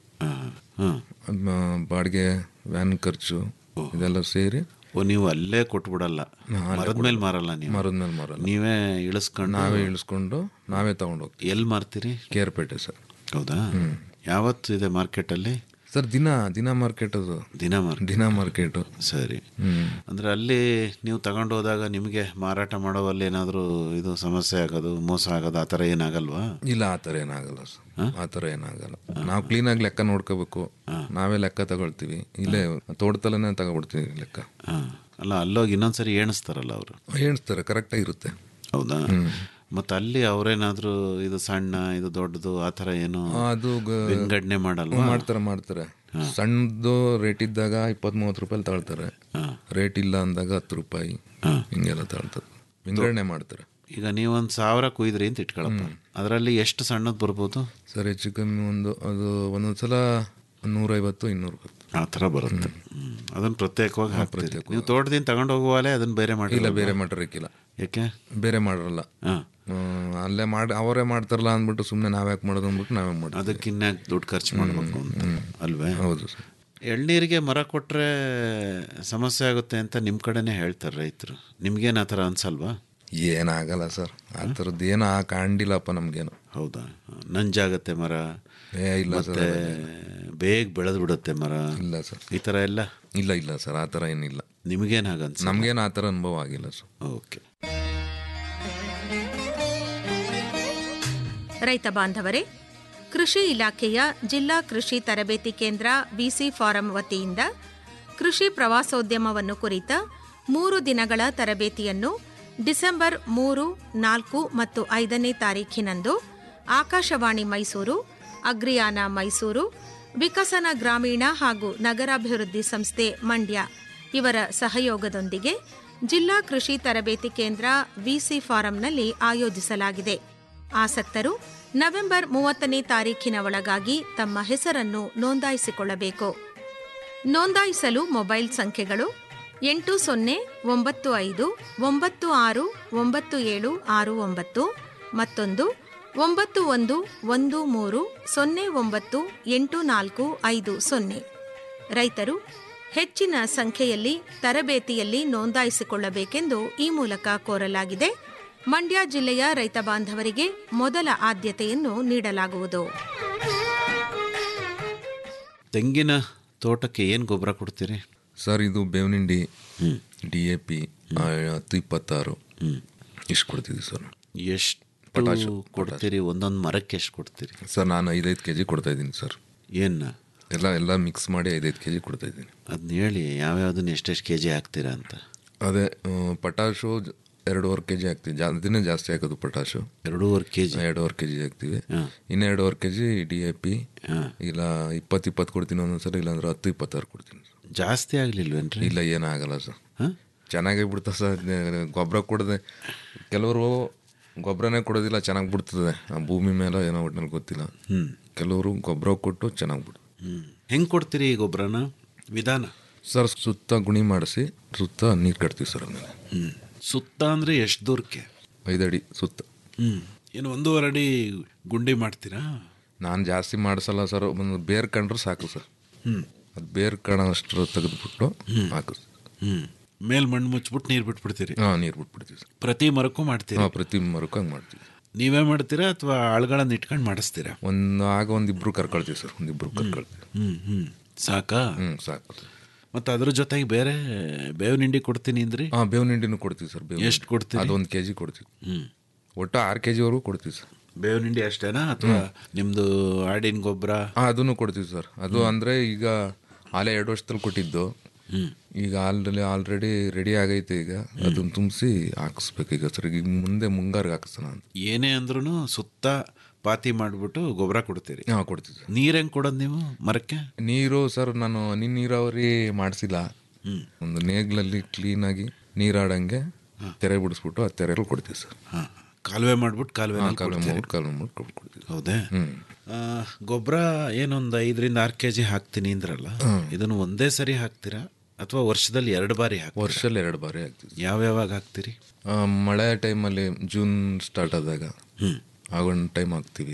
ಅದ್ನ ಬಾಡಿಗೆ ವ್ಯಾನ್ ಖರ್ಚು ಇದೆಲ್ಲ ಸೇರಿ ಓ ನೀವು ಅಲ್ಲೇ ಕೊಟ್ಬಿಡಲ್ಲ ಮರದ ಮೇಲೆ ಮಾರಲ್ಲ ನೀವು ಮರದ ಮೇಲೆ ಮಾರಲ್ಲ ನೀವೇ ಇಳಿಸ್ಕೊಂಡು ನಾವೇ ಇಳಿಸ್ಕೊಂಡು ನಾವೇ ತಗೊಂಡು ಹೋಗ್ತೀವಿ ಎಲ್ಲಿ ಮಾರ್ತೀರಿ ಕೇರ್ಪೇಟೆ ಸರ್ ಹೌದಾ ಯಾವತ್ತು ಇದೆ ಮಾರ್ಕೆಟಲ್ಲಿ ಸರ್ ದಿನ ದಿನ ಮಾರ್ಕೆಟ್ ಅದು ದಿನ ಮಾರ್ಕೆಟ್ ದಿನ ಮಾರ್ಕೆಟು ಸರಿ ಹ್ಮ್ ಅಂದ್ರೆ ಅಲ್ಲಿ ನೀವು ತಗೊಂಡು ಹೋದಾಗ ನಿಮಗೆ ಮಾರಾಟ ಮಾಡೋವಲ್ಲಿ ಏನಾದರೂ ಇದು ಸಮಸ್ಯೆ ಆಗೋದು ಮೋಸ ಆಗೋದು ಆ ಥರ ಏನಾಗಲ್ವಾ ಇಲ್ಲ ಆ ಥರ ಏನಾಗಲ್ಲ ಸರ್ ಆ ಥರ ಏನಾಗಲ್ಲ ನಾವು ಕ್ಲೀನಾಗಿ ಲೆಕ್ಕ ನೋಡ್ಕೋಬೇಕು ನಾವೇ ಲೆಕ್ಕ ತಗೊಳ್ತೀವಿ ಇಲ್ಲೇ ತೋಟದಲ್ಲೇ ತಗೊಬಿಡ್ತೀವಿ ಲೆಕ್ಕ ಹಾ. ಅಲ್ಲ ಅಲ್ಲೋಗಿ ಇನ್ನೊಂದ್ಸರಿ ಎಣಿಸ್ತಾರಲ್ಲ ಅವರು ಎಣಿಸ್ತಾರೆ ಕರೆಕ್ಟಾಗಿ ಇರುತ್ತೆ ಹೌದಾ ಮತ್ತೆ ಅಲ್ಲಿ ಅವ್ರೇನಾದ್ರೂ ಇದು ಸಣ್ಣ ಇದು ದೊಡ್ಡದು ಆ ಥರ ಏನು ಅದು ಗ- ವಿಂಗಡಣೆ ಮಾಡಲ್ವಾ ಮಾಡ್ತಾರೆ ಮಾಡ್ತಾರೆ ಸಣ್ಣದು ರೇಟ್ ಇದ್ದಾಗ ಇಪ್ಪತ್ತ್ ಮೂವತ್ತು ರೂಪಾಯಿ ತಗೊಳ್ತಾರೆ ರೇಟ್ ಇಲ್ಲ ಅಂದಾಗ ಹತ್ತು ರೂಪಾಯಿ ಹಿಂಗೆಲ್ಲ ತಗೊಳ್ತಾರೆ ವಿಂಗಡಣೆ ಮಾಡ್ತಾರೆ ಈಗ ನೀವೊಂದು ಸಾವಿರ ಕುಯ್ದ್ರಿ ಅಂತ ಇಟ್ಕೊಳಪ್ಪ ಅದರಲ್ಲಿ ಎಷ್ಟು ಸಣ್ಣದು ಬರ್ಬೋದು ಸರ್ ಹೆಚ್ಚು ಕಮ್ಮಿ ಒಂದು ಅದು ಒಂದೊಂದ್ಸಲ ನೂರೈವತ್ತು ಇನ್ನೂರು ಬರುತ್ತೆ ಆ ಥರ ಬರುತ್ತೆ ಹ್ಮ್. ಅದನ್ನ ಪ್ರತ್ಯೇಕವಾಗಿ ಹಾಕ್ತೀರಿ ನೀವು ತೋಟದಿಂದ ತಗೊಂಡು ಹೋಗುವಾಲೆ ಅದನ್ನ ಬೇರೆ ಮಾಡಿ ಇಲ್ಲ ಬೇರೆ ಮಾಡಿರಕ್ಕಿಲ್ಲ ಯಾಕೆ ಬೇರೆ ಮಾಡಿರಲ್ಲ ಹಾಂ ಹ್ಮ್, ಅಲ್ಲೇ ಮಾಡಿ ಅವರೇ ಮಾಡ್ತಾರಲ್ಲ ಅಂದ್ಬಿಟ್ಟು ಸುಮ್ಮನೆ ನಾವ್ಯಾಕೆ ಮಾಡೋದು ಅಂದ್ಬಿಟ್ಟು ನಾವೇ ಮಾಡೋದು ಅದಕ್ಕಿನ್ನ ದುಡ್ಡು ಖರ್ಚು ಮಾಡಬೇಕು ಅಂತ ಅಲ್ವೇ ಹೌದು ಸರ್ ಎಳ್ನೀರಿಗೆ ಮರ ಕೊಟ್ಟರೆ ಸಮಸ್ಯೆ ಆಗುತ್ತೆ ಅಂತ ನಿಮ್ಮ ಕಡೆನೇ ಹೇಳ್ತಾರೆ ರೈತರು ನಿಮ್ಗೇನು ಆ ಥರ ಅನ್ಸಲ್ವಾ ಏನಾಗಲ್ಲ ಸರ್ ಆ ಥರದ್ದು ಏನು ಆ ಕಾಣಿಲ್ಲಪ್ಪ ನಮ್ಗೇನು ಹೌದಾ ನಂಜಾಗತ್ತೆ ಮರ ಏ ಇಲ್ಲ ಸರ್ ಮತ್ತೆ ಬೇಗ ಬೆಳೆದು ಬಿಡುತ್ತೆ ಮರ ಇಲ್ಲ ಸರ್ ಈ ಥರ ಎಲ್ಲ ಇಲ್ಲ ಇಲ್ಲ ಸರ್ ಆ ಥರ ಏನಿಲ್ಲ ನಿಮಗೇನು ಹಾಗನ್ಸ ನಮ್ಗೇನು ಆ ಥರ ಅನುಭವ ಆಗಿಲ್ಲ ಸರ್ ಓಕೆ ರೈತ ಬಾಂಧವರೇ ಕೃಷಿ ಇಲಾಖೆಯ ಜಿಲ್ಲಾ ಕೃಷಿ ತರಬೇತಿ ಕೇಂದ್ರ ಬಿಸಿ ಫಾರಂ ವತಿಯಿಂದ ಕೃಷಿ ಪ್ರವಾಸೋದ್ಯಮವನ್ನು ಕುರಿತ ಮೂರು ದಿನಗಳ ತರಬೇತಿಯನ್ನು ಡಿಸೆಂಬರ್ ಮೂರು ನಾಲ್ಕು ಮತ್ತು ಐದನೇ ತಾರೀಖಿನಂದು ಆಕಾಶವಾಣಿ ಮೈಸೂರು ಅಗ್ರಿಯಾನ ಮೈಸೂರು ವಿಕಸನ ಗ್ರಾಮೀಣ ಹಾಗೂ ನಗರಾಭಿವೃದ್ಧಿ ಸಂಸ್ಥೆ ಮಂಡ್ಯ ಇವರ ಸಹಯೋಗದೊಂದಿಗೆ ಜಿಲ್ಲಾ ಕೃಷಿ ತರಬೇತಿ ಕೇಂದ್ರ ವಿಸಿ ಫಾರಂನಲ್ಲಿ ಆಯೋಜಿಸಲಾಗಿದೆ ಆಸಕ್ತರು ನವೆಂಬರ್ ಮೂವತ್ತನೇ ತಾರೀಖಿನ ಒಳಗಾಗಿ ತಮ್ಮ ಹೆಸರನ್ನು ನೋಂದಾಯಿಸಿಕೊಳ್ಳಬೇಕು ನೋಂದಾಯಿಸಲು ಮೊಬೈಲ್ ಸಂಖ್ಯೆಗಳು ಎಂಟು ಸೊನ್ನೆ ಒಂಬತ್ತು ಐದು ಒಂಬತ್ತು ಆರು ಒಂಬತ್ತು ಏಳು ಆರು ಒಂಬತ್ತು ಮತ್ತೊಂದು ಒಂಬತ್ತು ಒಂದು ಒಂದು ಮೂರು ಸೊನ್ನೆ ಒಂಬತ್ತು ಎಂಟು ನಾಲ್ಕು ಐದು ಸೊನ್ನೆ ರೈತರು ಹೆಚ್ಚಿನ ಸಂಖ್ಯೆಯಲ್ಲಿ ತರಬೇತಿಯಲ್ಲಿ ನೋಂದಾಯಿಸಿಕೊಳ್ಳಬೇಕೆಂದು ಈ ಮೂಲಕ ಕೋರಲಾಗಿದೆ ಮಂಡ್ಯ ಜಿಲ್ಲೆಯ ರೈತ ಬಾಂಧವರಿಗೆ ಮೊದಲ ಆದ್ಯತೆಯನ್ನು ನೀಡಲಾಗುವುದು ತೆಂಗಿನ ತೋಟಕ್ಕೆ ಏನು ಗೊಬ್ಬರ ಕೊಡ್ತೀರಿ ಸರ್ ಇದು ಬೇವಿನಿಂಡಿ ಡಿ ಎ ಪಿ ಹತ್ತು ಇಪ್ಪತ್ತಾರು ಇಷ್ಟು ಕೊಡ್ತಿದ್ವಿ ಸರ್ ಎಷ್ಟು ಪೊಟ್ಯಾಶು ಕೊಡ್ತೀರಿ ಒಂದೊಂದು ಮರಕ್ಕೆ ಎಷ್ಟು ಕೊಡ್ತೀರಿ ಸರ್ ನಾನು ಐದೈದು ಕೆ ಜಿ ಕೊಡ್ತಾ ಇದ್ದೀನಿ ಸರ್ ಏನ ಎಲ್ಲ ಎಲ್ಲ ಮಿಕ್ಸ್ ಮಾಡಿ ಐದೈದು ಕೆ ಜಿ ಕೊಡ್ತಾ ಇದ್ದೀನಿ ಅದನ್ನ ಹೇಳಿ ಯಾವ್ಯಾವ್ದನ್ನ ಎಷ್ಟೆಷ್ಟು ಕೆ ಜಿ ಹಾಕ್ತೀರಾ ಅಂತ ಅದೇ ಆ, ಪಟಾಶು ಜ- ಎರಡೂವರೆ ಕೆ ಜಿ ಹಾಕ್ತೀವಿ ಜಾ ಅದನ್ನೇ ಜಾಸ್ತಿ ಹಾಕೋದು ಪಟಾಶು ಎರಡೂವರೆ ಕೆ ಜಿ ಎರಡೂವರೆ ಕೆ ಜಿ ಹಾಕ್ತೀವಿ ಇನ್ನು ಎರಡೂವರೆ K G D A P ಇಲ್ಲ ಇಪ್ಪತ್ತು ಇಪ್ಪತ್ತು ಕೊಡ್ತೀನಿ ಒಂದೊಂದ್ಸಲ ಇಲ್ಲಾಂದ್ರೆ ಹತ್ತು ಇಪ್ಪತ್ತಾರು ಕೊಡ್ತೀನಿ ಜಾಸ್ತಿ ಆಗ್ಲಿಲ್ವೇನ್ರಿ ಇಲ್ಲ ಏನಾಗಲ್ಲ ಸರ್ ಚೆನ್ನಾಗೇ ಬಿಡ್ತದೆ ಸರ್ ಗೊಬ್ಬರ ಕೊಡದೆ ಕೆಲವರು ಗೊಬ್ಬರನೇ ಕೊಡೋದಿಲ್ಲ ಚೆನ್ನಾಗಿ ಬಿಡ್ತದೆ ಆ ಭೂಮಿ ಮೇಲೆ ಏನೋ ಒಟ್ಟಿನಲ್ಲಿ ಗೊತ್ತಿಲ್ಲ ಕೆಲವರು ಗೊಬ್ಬರ ಕೊಟ್ಟು ಚೆನ್ನಾಗಿ ಬಿಡ್ತದೆ ಹೆಂಗೆ ಕೊಡ್ತೀರಿ ಈ ಗೊಬ್ಬರನ ವಿಧಾನ ಸರ್ ಸುತ್ತ ಗುಣಿ ಮಾಡಿಸಿ ಸುತ್ತ ನೀರು ಕಟ್ತೀವಿ ಸರ್ ಆಮೇಲೆ ಹ್ಮ್ ಸುತ್ತ ಅಂದರೆ ಎಷ್ಟು ದೂರಕ್ಕೆ ಐದಡಿ ಸುತ್ತ ಹ್ಮ್ ಏನು ಒಂದೂವರೆ ಅಡಿ ಗುಂಡಿ ಮಾಡ್ತೀರಾ ನಾನು ಜಾಸ್ತಿ ಮಾಡಿಸಲ್ಲ ಸರ್ ಒಂದು ಬೇರ್ ಕಂಡ್ರೆ ಸಾಕು ಸರ್ ಹ್ಮ್. ಅದು ಬೇರ್ ಅಷ್ಟು ತೆಗೆದ್ಬಿಟ್ಟು ಹಾಕು ಹ್ಮ್ ಮೇಲ್ ಮಣ್ಣು ಮುಚ್ಬಿಟ್ಟು ನೀರು ಬಿಟ್ಬಿಡ್ತೀರಿ ಹಾಂ ನೀರು ಬಿಟ್ಬಿಡ್ತೀವಿ ಸರ್ ಪ್ರತಿ ಮರಕ್ಕೂ ಮಾಡ್ತೀರಿ ಹಾಂ ಪ್ರತಿ ಮರಕ್ಕೂ ಹಂಗೆ ಮಾಡ್ತೀವಿ ನೀವೇ ಮಾಡ್ತೀರಾ ಅಥವಾ ಆಳುಗಳನ್ನ ಇಟ್ಕೊಂಡು ಮಾಡಿಸ್ತೀರಾ ಒಂದು ಆಗ ಒಂದಿಬ್ರು ಕರ್ಕೊಳ್ತೀವಿ ಸರ್ ಒಂದಿಬ್ರು ಕರ್ಕೊಳ್ತೀವಿ ಹ್ಮ್ ಹ್ಮ್ ಸಾಕಾ ಹ್ಞೂ ಸಾಕು ಮತ್ತೆ ಅದ್ರ ಜೊತೆಗೆ ಬೇರೆ ಬೇವಿನ ಹಿಂಡಿ ಕೊಡ್ತೀನಿ ಅಂದ್ರಿ ಹಾಂ ಬೇವಿನ ಹಿಂಡಿನೂ ಕೊಡ್ತೀವಿ ಸರ್ ಬೇವಿನ ಎಷ್ಟು ಕೊಡ್ತೀರಿ? ಅದು ಒಂದು ಕೆ ಜಿ ಕೊಡ್ತೀವಿ ಹ್ಮ್ ಒಟ್ಟು ಆರು ಕೆ ಜಿವರೆಗೂ ಕೊಡ್ತೀವಿ ಸರ್ ಬೇವಿನ ಹಿಂಡಿ ಅಷ್ಟೇನಾ ಅಥವಾ ನಿಮ್ದು ಆಡಿನ ಗೊಬ್ಬರ ಹಾಂ ಅದನ್ನು ಕೊಡ್ತೀವಿ ಸರ್ ಅದು ಅಂದರೆ ಈಗ ಆಲೆ ಎರಡು ವರ್ಷದಲ್ಲಿ ಕೊಟ್ಟಿದ್ದು ಈಗ ಆಲ್ರೆಡಿ ಆಲ್ರೆಡಿ ರೆಡಿ ಆಗೈತೆ ಈಗ ಅದನ್ನ ತುಂಬಿಸಿ ಹಾಕಿಸ್ಬೇಕು ಈಗ ಸರ್ ಈಗ ಮುಂದೆ ಮುಂಗಾರಿಗೆ ಹಾಕಿಸ್ತಾನ ಅಂತ ಏನೇ ಅಂದ್ರೂ ಸುತ್ತ ಪಾತಿ ಮಾಡಿಬಿಟ್ಟು ಗೊಬ್ಬರ ಕೊಡ್ತೀರಿ ಹಾಂ ಕೊಡ್ತೀವಿ ಸರ್ ನೀರು ಹೆಂಗೆ ಕೊಡೋದು ನೀವು ಮರಕ್ಕೆ ನೀರು ಸರ್ ನಾನು ಹನಿ ನೀರಾವರಿ ಮಾಡಿಸಿಲ್ಲ ಒಂದು ನೇಗ್ಲಲ್ಲಿ ಕ್ಲೀನಾಗಿ ನೀರಾಡಂಗೆ ತೆರೆ ಬಿಡಿಸ್ಬಿಟ್ಟು ಆ ತೆರೆಯಲ್ಲಿ ಕೊಡ್ತೀವಿ ಸರ್ ಹಾಂ ಕಾಲುವೆ ಮಾಡ್ಬಿಟ್ಟು ಕಾಲುವೆ ಹಾಂ ಕಾಲುವೆ ಮಾಡ್ಬಿಟ್ಟು ಕಾಲುವೆ ಮಾಡ್ಬಿಟ್ಟು ಕೊಡ್ತೀವಿ ಹೌದೇ ಹ್ಞೂ ಗೊಬ್ಬರ ಏನೊಂದು ಐದರಿಂದ ಆರು ಕೆ ಜಿ ಹಾಕ್ತೀನಿ ಅಂದ್ರಲ್ಲ ಇದನ್ನು ಒಂದೇ ಸರಿ ಹಾಕ್ತೀರಾ ಅಥವಾ ವರ್ಷದಲ್ಲಿ ಎರಡು ಬಾರಿ ಹಾಕ್ತೀರಾ ವರ್ಷದಲ್ಲಿ ಎರಡು ಬಾರಿ ಹಾಕ್ತೀವಿ ಯಾವ್ಯಾವಾಗ ಹಾಕ್ತೀರಿ ಆ, ಮಳೆ ಟೈಮಲ್ಲಿ ಜೂನ್ ಸ್ಟಾರ್ಟ್ ಆದಾಗ ಆಗೊಂದು ಟೈಮ್ ಹಾಕ್ತೀವಿ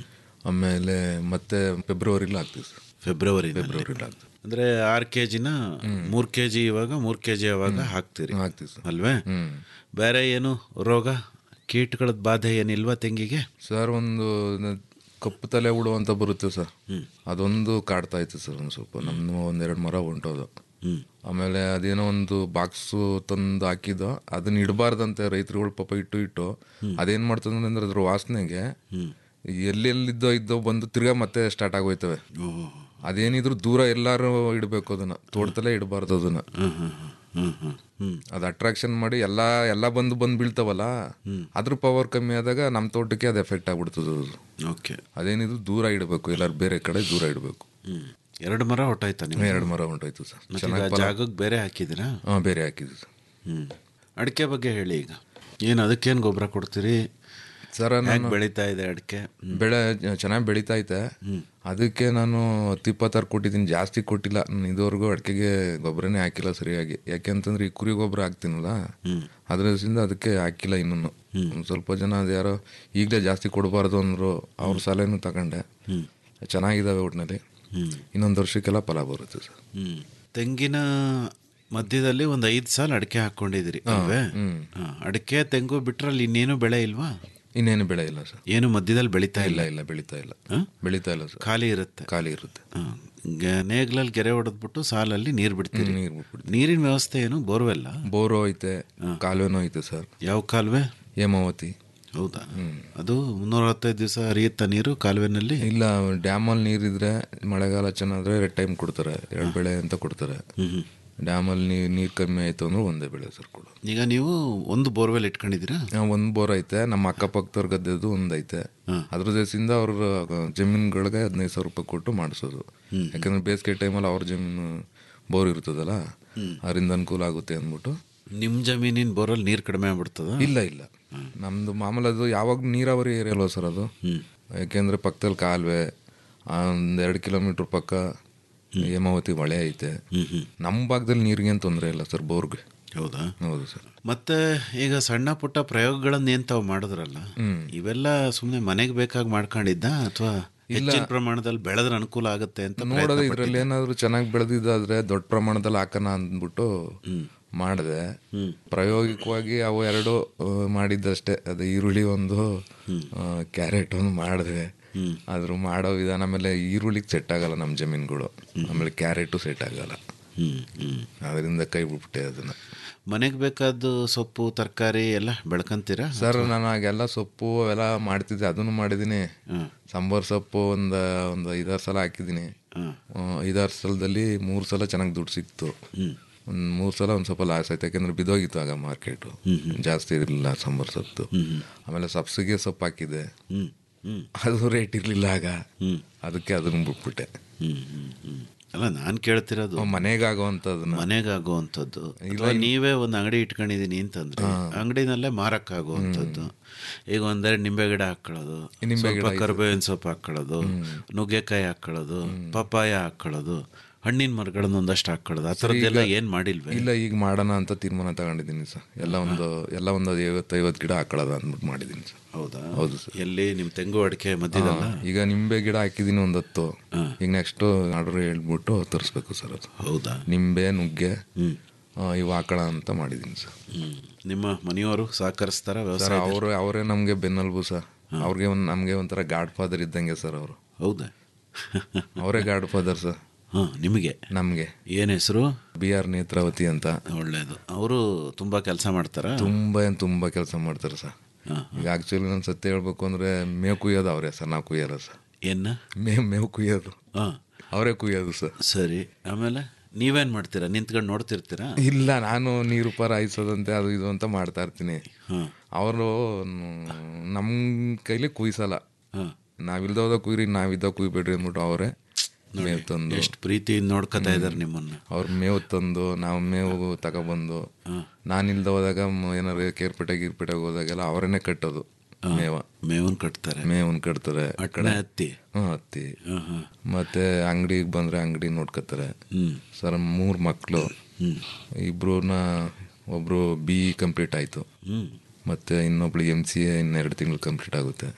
ಆಮೇಲೆ ಮತ್ತೆ ಫೆಬ್ರವರಿಲಿ ಹಾಕ್ತೀವಿ ಸರ್ ಫೆಬ್ರವರಿ ಫೆಬ್ರವರಿಲಿ ಹಾಕ್ತೀವಿ ಅಂದ್ರೆ ಆರು ಕೆ ಜಿನ ಮೂರು ಕೆ ಜಿ ಇವಾಗ ಮೂರು ಕೆ ಜಿ ಅವಾಗ ಹಾಕ್ತೀರಿ ಹಾಕ್ತೀವಿ ಸರ್ ಅಲ್ವೇ ಹ್ಮ್. ಬೇರೆ ಏನು ರೋಗ ಕೀಟಗಳದ ಬಾಧೆ ಏನಿಲ್ವಾ ತೆಂಗಿಗೆ ಸರ್ ಒಂದು ನ- ಕಪ್ಪು ತಲೆ ಹುಳು ಅಂತ ಬರುತ್ತೆ ಸರ್ ಅದೊಂದು ಕಾಡ್ತಾ ಇತ್ತು ಸರ್ ಒಂದು ಸ್ವಲ್ಪ ನಮ್ಮ ಒಂದೆರಡು ಮರ ಹೊಂಟೋದು ಆಮೇಲೆ ಅದೇನೋ ಒಂದು ಬಾಕ್ಸು ತಂದು ಹಾಕಿದ್ದು ಅದನ್ನ ಇಡಬಾರ್ದಂತೆ ರೈತರುಗಳು ಪಾಪ ಇಟ್ಟು ಇಟ್ಟು ಅದೇನ್ ಮಾಡ್ತದೆ ಅಂದ್ರೆ ಅದ್ರ ವಾಸನೆಗೆ ಎಲ್ಲೆಲ್ಲಿದ್ದೋ ಇದ್ದೋ ಬಂದು ತಿರ್ಗಾ ಮತ್ತೆ ಸ್ಟಾರ್ಟ್ ಆಗೋಯ್ತವೆ ಅದೇನಿದ್ರು ದೂರ ಎಲ್ಲಾರು ಇಡಬೇಕು ಅದನ್ನ ತೋಟದಲ್ಲೇ ಇಡಬಾರ್ದು ಅದನ್ನ ಅದು ಅಟ್ರಾಕ್ಷನ್ ಮಾಡಿ ಎಲ್ಲ ಎಲ್ಲ ಬಂದು ಬಂದು ಬೀಳ್ತಾವಲ್ಲ ಅದ್ರ ಪವರ್ ಕಮ್ಮಿ ಆದಾಗ ನಮ್ಮ ತೋಟಕ್ಕೆ ಅದು ಎಫೆಕ್ಟ್ ಆಗ್ಬಿಡ್ತದೆ ಅದು ಓಕೆ ಅದೇನಿದ್ರು ದೂರ ಇಡಬೇಕು ಎಲ್ಲಾರು ಬೇರೆ ಕಡೆ ದೂರ ಇಡಬೇಕು ಎರಡು ಮರ ಹೊಟ್ಟಾಯ್ತಾ ನೀವು ಎರಡು ಮರ ಹೊಂಟೋಯ್ತು ಸರ್ ಮತ್ತೆ ಚೆನ್ನಾಗಿ ಈಗ ಜಾಗಕ್ಕೆ ಬೇರೆ ಹಾಕಿದ್ದೀರಾ ಹಾಂ ಬೇರೆ ಹಾಕಿದ್ವಿ ಸರ್ ಹ್ಮ್ ಅಡಿಕೆ ಬಗ್ಗೆ ಹೇಳಿ ಈಗ ಏನು ಅದಕ್ಕೇನು ಗೊಬ್ಬರ ಕೊಡ್ತೀರಿ ಸರ್ ಹೇಗ್ ನಾನು ಬೆಳೀತಾ ಇದೆ ಅಡಿಕೆ ಬೆಳೆ ಚೆನ್ನಾಗಿ ಬೆಳೀತಾ ಐತೆ ಅದಕ್ಕೆ ನಾನು ಹತ್ತು ಇಪ್ಪತ್ತಾರು ಕೊಟ್ಟಿದ್ದೀನಿ ಜಾಸ್ತಿ ಕೊಟ್ಟಿಲ್ಲ ನಾನು ಇದುವರೆಗೂ ಅಡಿಕೆಗೆ ಗೊಬ್ಬರನೇ ಹಾಕಿಲ್ಲ ಸರಿಯಾಗಿ ಯಾಕೆಂತಂದ್ರೆ ಈ ಕುರಿ ಗೊಬ್ಬರ ಹಾಕ್ತೀನಲ್ಲ ಅದರಿಂದ ಅದಕ್ಕೆ ಹಾಕಿಲ್ಲ ಇನ್ನೂ ಒಂದು ಸ್ವಲ್ಪ ಜನ ಅದು ಯಾರೋ ಈಗಲೇ ಜಾಸ್ತಿ ಕೊಡಬಾರ್ದು ಅಂದರು ಅವ್ರ ಸಲಹೆನೂ ತಗೊಂಡೆ ಚೆನ್ನಾಗಿದ್ದಾವೆ ಒಟ್ಟಿನಲ್ಲಿ ಇನ್ನೊಂದು ವರ್ಷಕ್ಕೆಲ್ಲ ಫಲ ಬರುತ್ತೆ ಸರ್ ಹ್ಮ್ ತೆಂಗಿನ ಮಧ್ಯದಲ್ಲಿ ಒಂದು ಐದು ಸಾಲ ಅಡಿಕೆ ಹಾಕೊಂಡಿದ್ದೀರಿ ಅಲ್ವೇ ಹಾ, ಅಡಿಕೆ ತೆಂಗು ಬಿಟ್ರಲ್ಲಿ ಇನ್ನೇನು ಬೆಳೆ ಇಲ್ವಾ ಇನ್ನೇನು ಬೆಳೆ ಇಲ್ಲ ಸರ್ ಏನು ಮಧ್ಯದಲ್ಲಿ ಬೆಳೀತಾ ಇಲ್ಲ ಇಲ್ಲ ಇಲ್ಲ ಬೆಳೀತಾ ಇಲ್ಲ ಹಾ? ಬೆಳೀತಾ ಇಲ್ಲ ಸರ್ ಖಾಲಿ ಇರುತ್ತೆ ಖಾಲಿ ಇರುತ್ತೆ ಹಾ. ಗ- ನೇಗ್ಲಲ್ಲಿ ಗೆರೆ ಹೊಡೆದ್ಬಿಟ್ಟು ಸಾಲಲ್ಲಿ ನೀರು ಬಿಡ್ತೀರಿ ನೀರು ಬಿಟ್ಬಿಡ್ತೀವಿ ನೀರಿನ ವ್ಯವಸ್ಥೆ ಏನು ಬೋರ್ವೆಲ್ಲ ಬೋರು ಐತೆ ಕಾಲುವೆನೂ ಐತೆ ಸರ್ ಯಾವ ಕಾಲುವೆ ಹೇಮಾವತಿ ಹೌದಾ ಅದು ಮುನ್ನೂರತ್ತೈದು ದಿವಸ ಹರಿಯುತ್ತಾ ನೀರು ಕಾಲುವೆನಲ್ಲಿ ಇಲ್ಲ ಡ್ಯಾಮಲ್ಲಿ ನೀರಿದ್ರೆ ಮಳೆಗಾಲ ಚೆನ್ನಾದ್ರೆ ಎರಡು ಟೈಮ್ ಕೊಡ್ತಾರೆ ಎರಡು ಬೆಳೆ ಅಂತ ಕೊಡ್ತಾರೆ ಡ್ಯಾಮಲ್ಲಿ ನೀರು ನೀರು ಕಮ್ಮಿ ಆಯಿತು ಅಂದ್ರೆ ಒಂದೇ ಬೆಳೆ ಸರ್ ಕೊಡು ಈಗ ನೀವು ಒಂದು ಬೋರ್ವೆಲ್ ಇಟ್ಕೊಂಡಿದ್ದೀರಾ ಒಂದು ಬೋರ್ ಐತೆ ನಮ್ಮ ಅಕ್ಕಪಕ್ಕದವ್ರ ಗದ್ದೆದು ಒಂದು ಐತೆ ಅದ್ರ ಜೊತೆಯಿಂದ ಅವ್ರ ಜಮೀನುಗಳಿಗೆ ಹದಿನೈದು ಸಾವಿರ ರೂಪಾಯಿ ಕೊಟ್ಟು ಮಾಡಿಸೋದು ಯಾಕಂದ್ರೆ ಬೇಸಿಗೆ ಟೈಮಲ್ಲಿ ಅವ್ರ ಜಮೀನು ಬೋರ್ ಇರ್ತದಲ್ಲ ಅದರಿಂದ ಅನುಕೂಲ ಆಗುತ್ತೆ ಅಂದ್ಬಿಟ್ಟು ನಿಮ್ಮ ಜಮೀನಿನ ಬೋರಲ್ಲಿ ನೀರು ಕಡಿಮೆ ಆಗ್ಬಿಡ್ತದ ಇಲ್ಲ ಇಲ್ಲ ನಮ್ದು ಮಾಮೂಲು ಅದು ಯಾವಾಗ ನೀರಾವರಿ ಏರಿಯಾ ಅಲ್ವಾ ಸರ್ ಅದು ಯಾಕೆಂದ್ರೆ ಪಕ್ಕದಲ್ಲಿ ಕಾಲುವೆ ಒಂದು ಎರಡು ಕಿಲೋಮೀಟ್ರ್ ಪಕ್ಕ ಹೇಮಾವತಿ ಹೊಳೆ ಐತೆ ನಮ್ಮ ಭಾಗದಲ್ಲಿ ನೀರಿಗೆ ಏನು ತೊಂದರೆ ಇಲ್ಲ ಸರ್ ಬೋರ್ಗೆ ಹೌದಾ ಹೌದು ಸರ್ ಮತ್ತೆ ಈಗ ಸಣ್ಣ ಪುಟ್ಟ ಪ್ರಯೋಗಗಳನ್ನ ಏನ್ ತಾವು ಮಾಡಿದ್ರಲ್ಲ ಇವೆಲ್ಲ ಸುಮ್ಮನೆ ಮನೆಗೆ ಬೇಕಾಗಿ ಮಾಡ್ಕೊಂಡಿದ್ದ ಅಥವಾ ಹೆಚ್ಚಿನ ಪ್ರಮಾಣದಲ್ಲಿ ಬೆಳೆದ್ರೆ ಅನುಕೂಲ ಆಗುತ್ತೆ ಅಂತ ಪ್ರಯತ್ನ ನೋಡೋದು ಪಟ್ಟಿದ್ದ? ಇದ್ರಲ್ಲಿ ಏನಾದ್ರು ಚೆನ್ನಾಗಿ ಬೆಳೆದಿದ್ದಾದ್ರೆ ದೊಡ್ಡ ಪ್ರಮಾಣದಲ್ಲಿ ಹಾಕೋಣ ಅಂದ್ಬಿಟ್ಟು ಮಾಡಿದೆ ಪ್ರಾಯೋಗಿಕವಾಗಿ ಅವು ಎರಡು ಆ, ಮಾಡಿದ್ದಷ್ಟೇ ಅದು ಈರುಳ್ಳಿ ಒಂದು ಆ, ಕ್ಯಾರೆಟ್ ಒಂದು ಮಾಡಿದೆ ಆದ್ರೂ ಮಾಡೋ ವಿಧಾನ ಆಮೇಲೆ ಈರುಳ್ಳಿಗೆ ಸೆಟ್ ಆಗಲ್ಲ ನಮ್ಮ ಜಮೀನುಗಳು ಆಮೇಲೆ ಕ್ಯಾರೆಟು ಸೆಟ್ ಆಗಲ್ಲ ಅದರಿಂದ ಕೈ ಬಿಟ್ಬಿಟ್ಟೆ ಅದನ್ನ ಮನೆಗೆ ಬೇಕಾದ ಸೊಪ್ಪು ತರಕಾರಿ ಎಲ್ಲ ಬೆಳ್ಕಂತೀರಾ ಸರ್ ನಾನು ಆಗೆಲ್ಲ ಸೊಪ್ಪು ಅವೆಲ್ಲ ಮಾಡ್ತಿದ್ದೆ ಅದನ್ನು ಮಾಡಿದ್ದೀನಿ ಸಾಂಬಾರ್ ಸೊಪ್ಪು ಒಂದು ಒಂದು ಐದಾರು ಸಲ ಹಾಕಿದ್ದೀನಿ ಆ, ಐದಾರು ಸಲದಲ್ಲಿ ಮೂರು ಸಲ ಚೆನ್ನಾಗಿ ದುಡ್ಡು ಸಿಕ್ತು ಒಂದು ಮೂರು ಸಲ ಒಂದು ಸ್ವಲ್ಪ ಲಾಸ್ ಆಯ್ತು ಯಾಕೆಂದ್ರೆ ಬಿದೋಗಿತ್ತು ಆಗ ಮಾರ್ಕೆಟು ಜಾಸ್ತಿ ಇರಲಿಲ್ಲ ಸಾಂಬಾರ್ ಸೊಪ್ಪು ಆಮೇಲೆ ಸಬ್ಸಿಗೆ ಸೊಪ್ಪು ಹಾಕಿದೆ ಅದು ರೇಟ್ ಇರಲಿಲ್ಲ ಆಗ ಅದಕ್ಕೆ ಅದನ್ನ ಬಿಟ್ಬಿಟ್ಟೆ ಅಲ್ಲ ನಾನು ಕೇಳ್ತಿರೋದು ಮನೆಗಾಗುವಂಥದ್ದು ಮನೆಗಾಗುವಂಥದ್ದು ಅಥವಾ ನೀವೇ ಒಂದು ಅಂಗಡಿ ಇಟ್ಕೊಂಡಿದೀನಿ ಅಂತಂದ್ರೆ ಅಂಗಡಿನಲ್ಲೇ ಮಾರಕ್ಕಾಗುವಂಥದ್ದು ಈಗ ಒಂದೆರಡು ನಿಂಬೆ ಗಿಡ ಹಾಕೊಳ್ಳೋದು ನಿಂಬೆ ಗಿಡ ಸ್ವಲ್ಪ ಐತೆ. ಕರಿಬೇವಿನ ಸೊಪ್ಪು ಹಾಕೊಳ್ಳೋದು ನುಗ್ಗೆಕಾಯಿ ಹಾಕೊಳ್ಳೋದು ಪಪ್ಪಾಯ ಹಾಕೊಳ್ಳೋದು ಹಣ್ಣಿನ ಮರಗಳನ್ನ ಒಂದಷ್ಟು ಹಾಕೊಳ್ಳೋದು ಆ ಥರದ್ದೆಲ್ಲ ಈಗ- ಏನು ಮಾಡಿಲ್ವೇ ಇಲ್ಲ ಈಗ ಮಾಡೋಣ ಅಂತ ತೀರ್ಮಾನ ತಗೊಂಡಿದ್ದೀನಿ ಸರ್ ಎಲ್ಲ ಒಂದು ಎಲ್ಲ ಒಂದು ಐವತ್ತೈವತ್ತು ಗಿಡ ಹಾಕೊಳ್ಳೋದು ಅಂದ್ಬಿಟ್ಟು ಮಾಡಿದ್ದೀನಿ ಸರ್ ಹೌದಾ ಹೌದು ಸರ್ ಎಲ್ಲಿ ನಿಮ್ಮ ತೆಂಗು ಅಡಿಕೆ ಮಧ್ಯದಲ್ಲ ಹಾ, ಈಗ ನಿಂಬೆ ಗಿಡ ಹಾಕಿದ್ದೀನಿ ಒಂದು ಹತ್ತು ಈಗ ನೆಕ್ಸ್ಟ್ ಆರ್ಡರ್ ಹೇಳ್ಬಿಟ್ಟು ತರಿಸ್ಬೇಕು ಸರ್ ಅದು ಹೌದಾ ನಿಂಬೆ ನುಗ್ಗೆ ಆ, ಇವು ಹಾಕೋಣ ಅಂತ ಮಾಡಿದ್ದೀನಿ ಸರ್ ಹ್ಮ್. ನಿಮ್ಮ ಮನೆಯವರು ಸಹಕರಿಸ್ತಾರ ಸರ್ ವ್ಯವಸಾಯ ಅವರು ಅವರೇ ನಮಗೆ ಬೆನ್ನಲ್ಬು ಸರ್ ಅವ್ರಿಗೆ ಒಂದು ನಮಗೆ ಒಂಥರ ಗಾಡ್ ಫಾದರ್ ಇದ್ದಂಗೆ ಸರ್ ಅವರು ಹೌದಾ ಅವರೇ ಗಾಡ್ ಫಾದರ್ ಸರ್ ಹಾಂ ನಿಮಗೆ ನಮಗೆ ಏನು ಹೆಸರು ಬಿ ಆರ್ ನೇತ್ರಾವತಿ ಅಂತ ಒಳ್ಳೇದು ಅವರು ತುಂಬಾ ಕೆಲಸ ಮಾಡ್ತಾರಾ ತುಂಬ ಏನ್ ತುಂಬ ಕೆಲಸ ಮಾಡ್ತಾರೆ ಸರ್ ಈಗ ಆಕ್ಚುಲಿ ನಾನು ಸತ್ಯ ಹೇಳ್ಬೇಕು ಅಂದ್ರೆ ಮೇವು ಕುಯ್ಯೋದು ಅವರೇ ಸರ್ ನಾವು ಕುಯ್ಯಲ್ಲ ಸರ್ ಏನ ಮೇವು ಮೇವು ಕುಯ್ಯೋದು ಹಾಂ ಅವರೇ ಕುಯ್ಯೋದು ಸರ್ ಸರಿ ಆಮೇಲೆ ನೀವೇನ್ ಮಾಡ್ತೀರಾ ನಿಂತ್ಕೊಂಡು ನೋಡ್ತಿರ್ತೀರಾ ಇಲ್ಲ ನಾನು ನೀರು ಪರ ಹಾಯಿಸೋದಂತೆ ಅದು ಇದು ಅಂತ ಮಾಡ್ತಾ ಇರ್ತೀನಿ ಅವರು ನಮ್ಮ ಕೈಲಿ ಕುಯ್ಸಲ್ಲ ನಾವಿಲ್ದ ಹೋದ ಕುಯ್ರಿ ನಾವಿದ್ದ ಕುಯ್ಬೇಡ್ರಿ ಅಂದ್ಬಿಟ್ಟು ಅವರೇ ಮೇವು ತಂದು ಎಷ್ಟು ಪ್ರೀತಿಯಿಂದ ನೋಡ್ಕೊತಾ ಇದಾರೆ ನಿಮ್ಮನ್ನ ಅವ್ರ ಮೇವು ತಂದು ನಾವು ಮೇವು ತಗೊಬಂದು ನಾನಿಲ್ದ ಹೋದಾಗ ಮ- ಏನಾರು ಕೇರ್ಪೇಟೆ ಗೀರ್ಪೇಟೆಗೆ ಹೋದಾಗೆಲ್ಲ ಅವರೇನೆ ಕಟ್ಟೋದು ಮೇವ ಮೇವನ್ ಕಟ್ತಾರೆ ಮೇವನ್ ಕಟ್ತಾರೆ ಆ ಕಡೆ ಹತ್ತಿ ಹ್ಮ್ ಹತ್ತಿ ಮತ್ತೆ ಅಂಗಡಿಗೆ ಬಂದ್ರೆ ಅಂಗಡಿ ನೋಡ್ಕೊತಾರೆ ಸರ್ ಮೂರು ಮಕ್ಕಳು ಇಬ್ರನ್ನ ಒಬ್ರು ಬಿ ಕಂಪ್ಲೀಟ್ ಆಯ್ತು ಮತ್ತೆ ಇನ್ನೊಬ್ಳು ಎಮ್ ಸಿ ಎ ಇನ್ನೆರಡು ತಿಂಗಳು ಕಂಪ್ಲೀಟ್ ಆಗುತ್ತೆ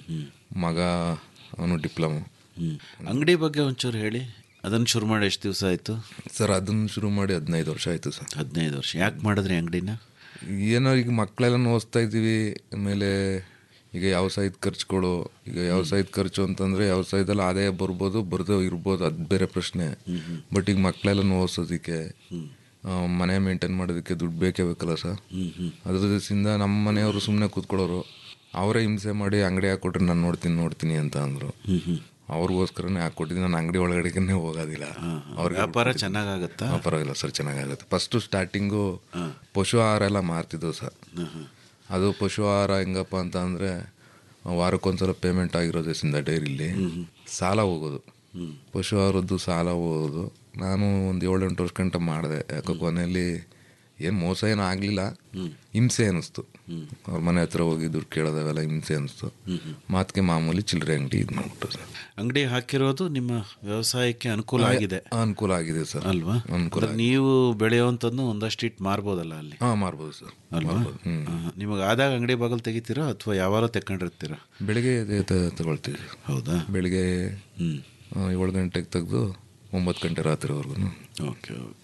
ಮಗ ಅವನು ಡಿಪ್ಲೊಮೊ ಅಂಗಡಿ ಬಗ್ಗೆ ಒಂಚೂರು ಹೇಳಿ ಅದನ್ನ ಶುರು ಮಾಡಿ ಎಷ್ಟು ದಿವಸ ಆಯ್ತು ಸರ್ ಅದನ್ನ ಶುರು ಮಾಡಿ ಹದಿನೈದು ವರ್ಷ ಆಯ್ತು ಸರ್ ಹದಿನೈದು ವರ್ಷ ಯಾಕೆ ಮಾಡಿದ್ರಿ ಅಂಗಡಿನ ಏನೋ ಈಗ ಮಕ್ಕಳೆಲ್ಲ ಓದಿಸ್ತಾ ಇದ್ದೀವಿ ಆಮೇಲೆ ಈಗ ವ್ಯವಸಾಯದ ಖರ್ಚುಗಳು ಈಗ ವ್ಯವಸಾಯದ ಖರ್ಚು ಅಂತಂದ್ರೆ ವ್ಯವಸಾಯದಲ್ಲಿ ಆದಾಯ ಬರ್ಬೋದು ಬರ್ದೋ ಇರ್ಬೋದು ಅದು ಬೇರೆ ಪ್ರಶ್ನೆ ಬಟ್ ಈಗ ಮಕ್ಕಳೆಲ್ಲ ಓದಿಸೋದಕ್ಕೆ ಆ, ಮನೆ ಮೇಂಟೈನ್ ಮಾಡೋದಕ್ಕೆ ದುಡ್ಡು ಬೇಕೇ ಬೇಕಲ್ಲ ಸರ್ ಅದ್ರ ಜೊತೆಯಿಂದ ನಮ್ಮ ಮನೆಯವರು ಸುಮ್ಮನೆ ಕೂತ್ಕೊಳ್ಳೋರು ಅವರೇ ಹಿಂಸೆ ಮಾಡಿ ಅಂಗಡಿ ಹಾಕೊಟ್ರೆ ನಾನು ನೋಡ್ತೀನಿ ನೋಡ್ತೀನಿ ಅಂತ ಅಂದರು ಅವ್ರಿಗೋಸ್ಕರನೇ ಹಾಕೊಟ್ಟಿದ್ದೀನಿ ನಾನು ಅಂಗಡಿ ಒಳಗಡೆಗೆ ಹೋಗೋದಿಲ್ಲ ಅವ್ರಿಗೆ ವ್ಯಾಪಾರ ಚೆನ್ನಾಗಾಗತ್ತಾ ಹಾ, ಪರವಾಗಿಲ್ಲ ಸರ್ ಚೆನ್ನಾಗಾಗುತ್ತೆ ಫಸ್ಟು ಸ್ಟಾರ್ಟಿಂಗು ಪಶು ಆಹಾರ ಎಲ್ಲ ಮಾರ್ತಿದ್ವು ಸರ್ ಅದು ಪಶು ಆಹಾರ ಹೆಂಗಪ್ಪ ಅಂತ ಅಂದರೆ ವಾರಕ್ಕೊಂದ್ಸಲ ಪೇಮೆಂಟ್ ಆಗಿರೋದ್ರಿಂದ ಡೈರಿಲಿ ಸಾಲ ಹೋಗೋದು ಪಶು ಆಹಾರದ್ದು ಸಾಲ ಹೋಗೋದು ನಾನು ಒಂದು ಏಳು ಎಂಟು ವರ್ಷ ಗಂಟ ಮಾಡಿದೆ ಯಾಕೋ ಕೊನೆಯಲ್ಲಿ ಏನು ಮೋಸ ಏನೂ ಆಗಲಿಲ್ಲ ಹಿಂಸೆ ಅನ್ನಿಸ್ತು ಅವ್ರ ಮನೆ ಹತ್ರ ಹೋಗಿ ದುಡ್ಡು ಕೇಳೋದವೆಲ್ಲ ಹಿಂಸೆ ಅನ್ನಿಸ್ತು ಮಾತಿಗೆ ಮಾಮೂಲಿ ಚಿಲ್ಲರೆ ಅಂಗಡಿ ಇದು ಮಾಡ್ಬಿಟ್ಟು ಸರ್ ಅಂಗಡಿ ಹಾಕಿರೋದು ನಿಮ್ಮ ವ್ಯವಸಾಯಕ್ಕೆ ಅನುಕೂಲ ಆಗಿದೆ ಅನುಕೂಲ ಆಗಿದೆ ಸರ್ ಅಲ್ವಾ ಅನುಕೂಲ ಅಂದ್ರೆ ನೀವು ಬೆಳೆಯುವಂಥದ್ದು ಒಂದಷ್ಟು ಇಟ್ಟು ಮಾರ್ಬೋದಲ್ಲ ಅಲ್ಲಿ ಹಾಂ ಮಾರ್ಬೋದು ಸರ್ ಅಲ್ವಾ ನಿಮಗೆ ಆದಾಗ ಅಂಗಡಿ ಬಾಗಿಲು ತೆಗಿತೀರಾ ಅಥವಾ ಯಾವಾಗಲೂ ತೆಕ್ಕೊಂಡಿರ್ತೀರಾ ಬೆಳಿಗ್ಗೆ ತ- ತ- ತಗೊಳ್ತೀವಿ ಹೌದಾ ಬೆಳಿಗ್ಗೆ ಆ, ಏಳು ಗಂಟೆಗೆ ತೆಗೆದು ಒಂಬತ್ತು ಗಂಟೆ ರಾತ್ರಿವರೆಗೂ ಓಕೆ ಓಕೆ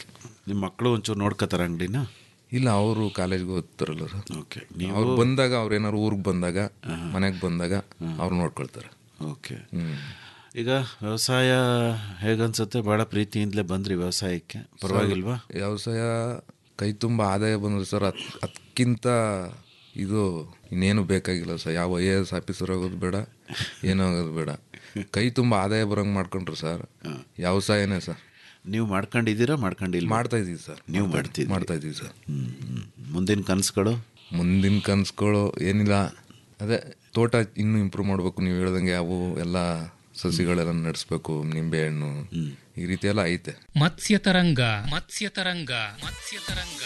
ನಿಮ್ಮ ಮಕ್ಕಳು ಒಂಚೂರು ನೋಡ್ಕೋತಾರ ಅಂಗಡಿನ ಇಲ್ಲ ಅವರು ಕಾಲೇಜ್ಗೆ ಓದ್ತಾರಲ್ಲ ಸರ್ ಓಕೆ ಅವ್ರು ಬಂದಾಗ ಅವ್ರು ಏನಾದ್ರು ಊರಿಗೆ ಬಂದಾಗ ಮನೆಗೆ ಬಂದಾಗ ಅವ್ರು ನೋಡ್ಕೊಳ್ತಾರೆ ಓಕೆ ಹ್ಮ್ ಈಗ ವ್ಯವಸಾಯ ಹೇಗನ್ಸುತ್ತೆ ಭಾಳ ಪ್ರೀತಿಯಿಂದಲೇ ಬಂದ್ರಿ ವ್ಯವಸಾಯಕ್ಕೆ ಪರವಾಗಿಲ್ವಾ ವ್ಯವಸಾಯ ಕೈ ತುಂಬ ಆದಾಯ ಬಂದ್ರೆ ಸರ್ ಅದ್ ಅದಕ್ಕಿಂತ ಇದು ಇನ್ನೇನು ಬೇಕಾಗಿಲ್ಲ ಸರ್ ಯಾವ ಐ ಎ ಎಸ್ ಆಫೀಸರ್ ಆಗೋದು ಬೇಡ ಏನೂ ಆಗೋದು ಬೇಡ ಕೈ ತುಂಬ ಆದಾಯ ಬರೋಂಗೆ ಮಾಡ್ಕೊಂಡ್ರೆ ಸರ್ ವ್ಯವಸಾಯನೇ ಸರ್ ನೀವು ಮಾಡ್ಕೊಂಡಿದ್ದೀರಾ ಮಾಡ್ಕೊಂಡಿಲ್ಲ ಮಾಡ್ತಾ ಇದೀವಿ ಸರ್ ನೀವು ಮಾಡ್ತಾ- ಮಾಡ್ತಿದ್ದೀರಿ. ಮಾಡ್ತಾ ಇದೀವಿ ಸರ್ ಮುಂದಿನ ಕನಸುಗಳು ಮುಂದಿನ ಕನ್ಸುಗಳು ಏನಿಲ್ಲ ಅದೇ ತೋಟ ಇನ್ನೂ ಇಂಪ್ರೂವ್ ಮಾಡಬೇಕು ನೀವು ಹೇಳ್ದಂಗೆ ಅವು ಎಲ್ಲ ಸಸಿಗಳೆಲ್ಲ ನಡೆಸ್ಬೇಕು ನಿಂಬೆ ಹಣ್ಣು ಈ ರೀತಿ ಎಲ್ಲ ಐತೆ ಮತ್ಸ್ಯತರಂಗ ಮತ್ಸ್ಯತರಂಗ ಮತ್ಸ್ಯತರಂಗ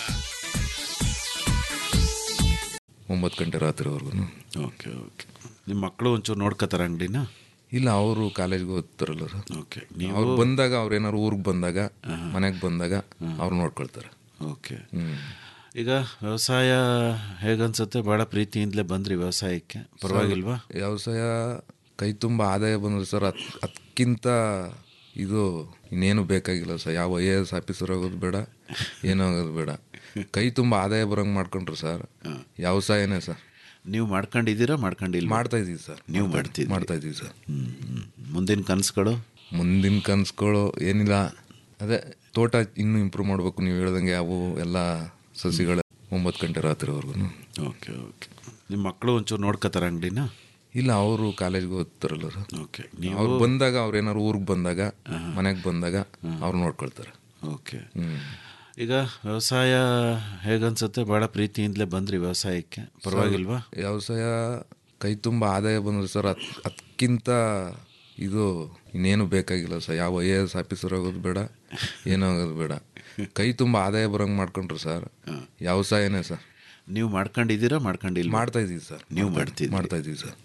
ಒಂಬತ್ತು ಗಂಟೆ ರಾತ್ರಿವರೆಗೂ ಓಕೆ ಓಕೆ ನಿಮ್ಮ ಮಕ್ಕಳು ಒಂಚೂರು ನೋಡ್ಕೋತಾರ ಅಂಗಡಿನ ಇಲ್ಲ ಅವರು ಕಾಲೇಜ್ಗೆ ಓದ್ತಾರಲ್ಲ ಸರ್ ಓಕೆ ಅವ್ರು ಬಂದಾಗ ಅವ್ರು ಏನಾದ್ರು ಊರಿಗೆ ಬಂದಾಗ ಮನೆಗೆ ಬಂದಾಗ ಅವ್ರು ನೋಡ್ಕೊಳ್ತಾರೆ ಓಕೆ ಹ್ಮ್ ಈಗ ವ್ಯವಸಾಯ ಹೇಗನ್ಸುತ್ತೆ ಭಾಳ ಪ್ರೀತಿಯಿಂದಲೇ ಬಂದ್ರಿ ವ್ಯವಸಾಯಕ್ಕೆ ಪರವಾಗಿಲ್ವಾ ವ್ಯವಸಾಯ ಕೈ ತುಂಬ ಆದಾಯ ಬಂದ್ರೆ ಸರ್ ಅದ್ ಅದಕ್ಕಿಂತ ಇದು ಇನ್ನೇನು ಬೇಕಾಗಿಲ್ಲ ಸರ್ ಯಾವ ಐ ಎ ಎಸ್ ಆಫೀಸರ್ ಆಗೋದು ಬೇಡ ಏನೂ ಆಗೋದು ಬೇಡ ಕೈ ತುಂಬ ಆದಾಯ ಬರೋಂಗೆ ಮಾಡ್ಕೊಂಡ್ರೆ ಸರ್ ವ್ಯವಸಾಯನೇ ಸರ್ ನೀವು ಮಾಡ್ಕೊಂಡಿದ್ದೀರಾ ಮಾಡ್ಕೊಂಡಿಲ್ಲ ಮಾಡ್ತಾ ಇದೀವಿ ಸರ್ ನೀವು ಮಾಡ್ತಾ- ಮಾಡ್ತಿದ್ದೀರಿ. ಮಾಡ್ತಾ ಇದೀವಿ ಸರ್ ಮುಂದಿನ ಕನಸುಗಳು ಮುಂದಿನ ಕನ್ಸುಗಳು ಏನಿಲ್ಲ ಅದೇ ತೋಟ ಇನ್ನೂ ಇಂಪ್ರೂವ್ ಮಾಡಬೇಕು ನೀವು ಹೇಳ್ದಂಗೆ ಅವು ಎಲ್ಲ ಸಸಿಗಳ ಒಂಬತ್ತು ಗಂಟೆ ರಾತ್ರಿವರೆಗೂ ಓಕೆ ಓಕೆ ನಿಮ್ಮ ಮಕ್ಕಳು ಒಂಚೂರು ನೋಡ್ಕೋತಾರ ಅಂಗಡಿನ ಇಲ್ಲ ಅವರು ಕಾಲೇಜ್ಗೆ ಓದ್ತಾರಲ್ಲ ಸರ್ ಓಕೆ ಅವ್ರು ಬಂದಾಗ ಅವ್ರು ಏನಾದ್ರು ಊರಿಗೆ ಬಂದಾಗ ಮನೆಗೆ ಬಂದಾಗ ಅವ್ರು ನೋಡ್ಕೊಳ್ತಾರೆ ಓಕೆ ಹ್ಮ್ ಈಗ ವ್ಯವಸಾಯ ಹೇಗನ್ಸುತ್ತೆ ಭಾಳ ಪ್ರೀತಿಯಿಂದಲೇ ಬಂದ್ರಿ ವ್ಯವಸಾಯಕ್ಕೆ ಪರವಾಗಿಲ್ವಾ ವ್ಯವಸಾಯ ಕೈ ತುಂಬ ಆದಾಯ ಬಂದ್ರೆ ಸರ್ ಅದ್ ಅದಕ್ಕಿಂತ ಇದು ಇನ್ನೇನು ಬೇಕಾಗಿಲ್ಲ ಸರ್ ಯಾವ ಐ ಎ ಎಸ್ ಆಫೀಸರ್ ಆಗೋದು ಬೇಡ ಏನೂ ಆಗೋದು ಬೇಡ ಕೈ ತುಂಬ ಆದಾಯ ಬರೋಂಗೆ ಮಾಡ್ಕೊಂಡ್ರೆ ಸರ್ ವ್ಯವಸಾಯನೇ ಸರ್ ನೀವು ಮಾಡ್ಕೊಂಡಿದ್ದೀರಾ ಮಾಡ್ಕೊಂಡಿಲ್ಲ ಮಾಡ್ತಾ ಇದೀವಿ ಸರ್ ನೀವು ಮಾಡ್ತಾ- ಮಾಡ್ತಿದ್ದೀರಿ. ಮಾಡ್ತಾ ಇದೀವಿ ಸರ್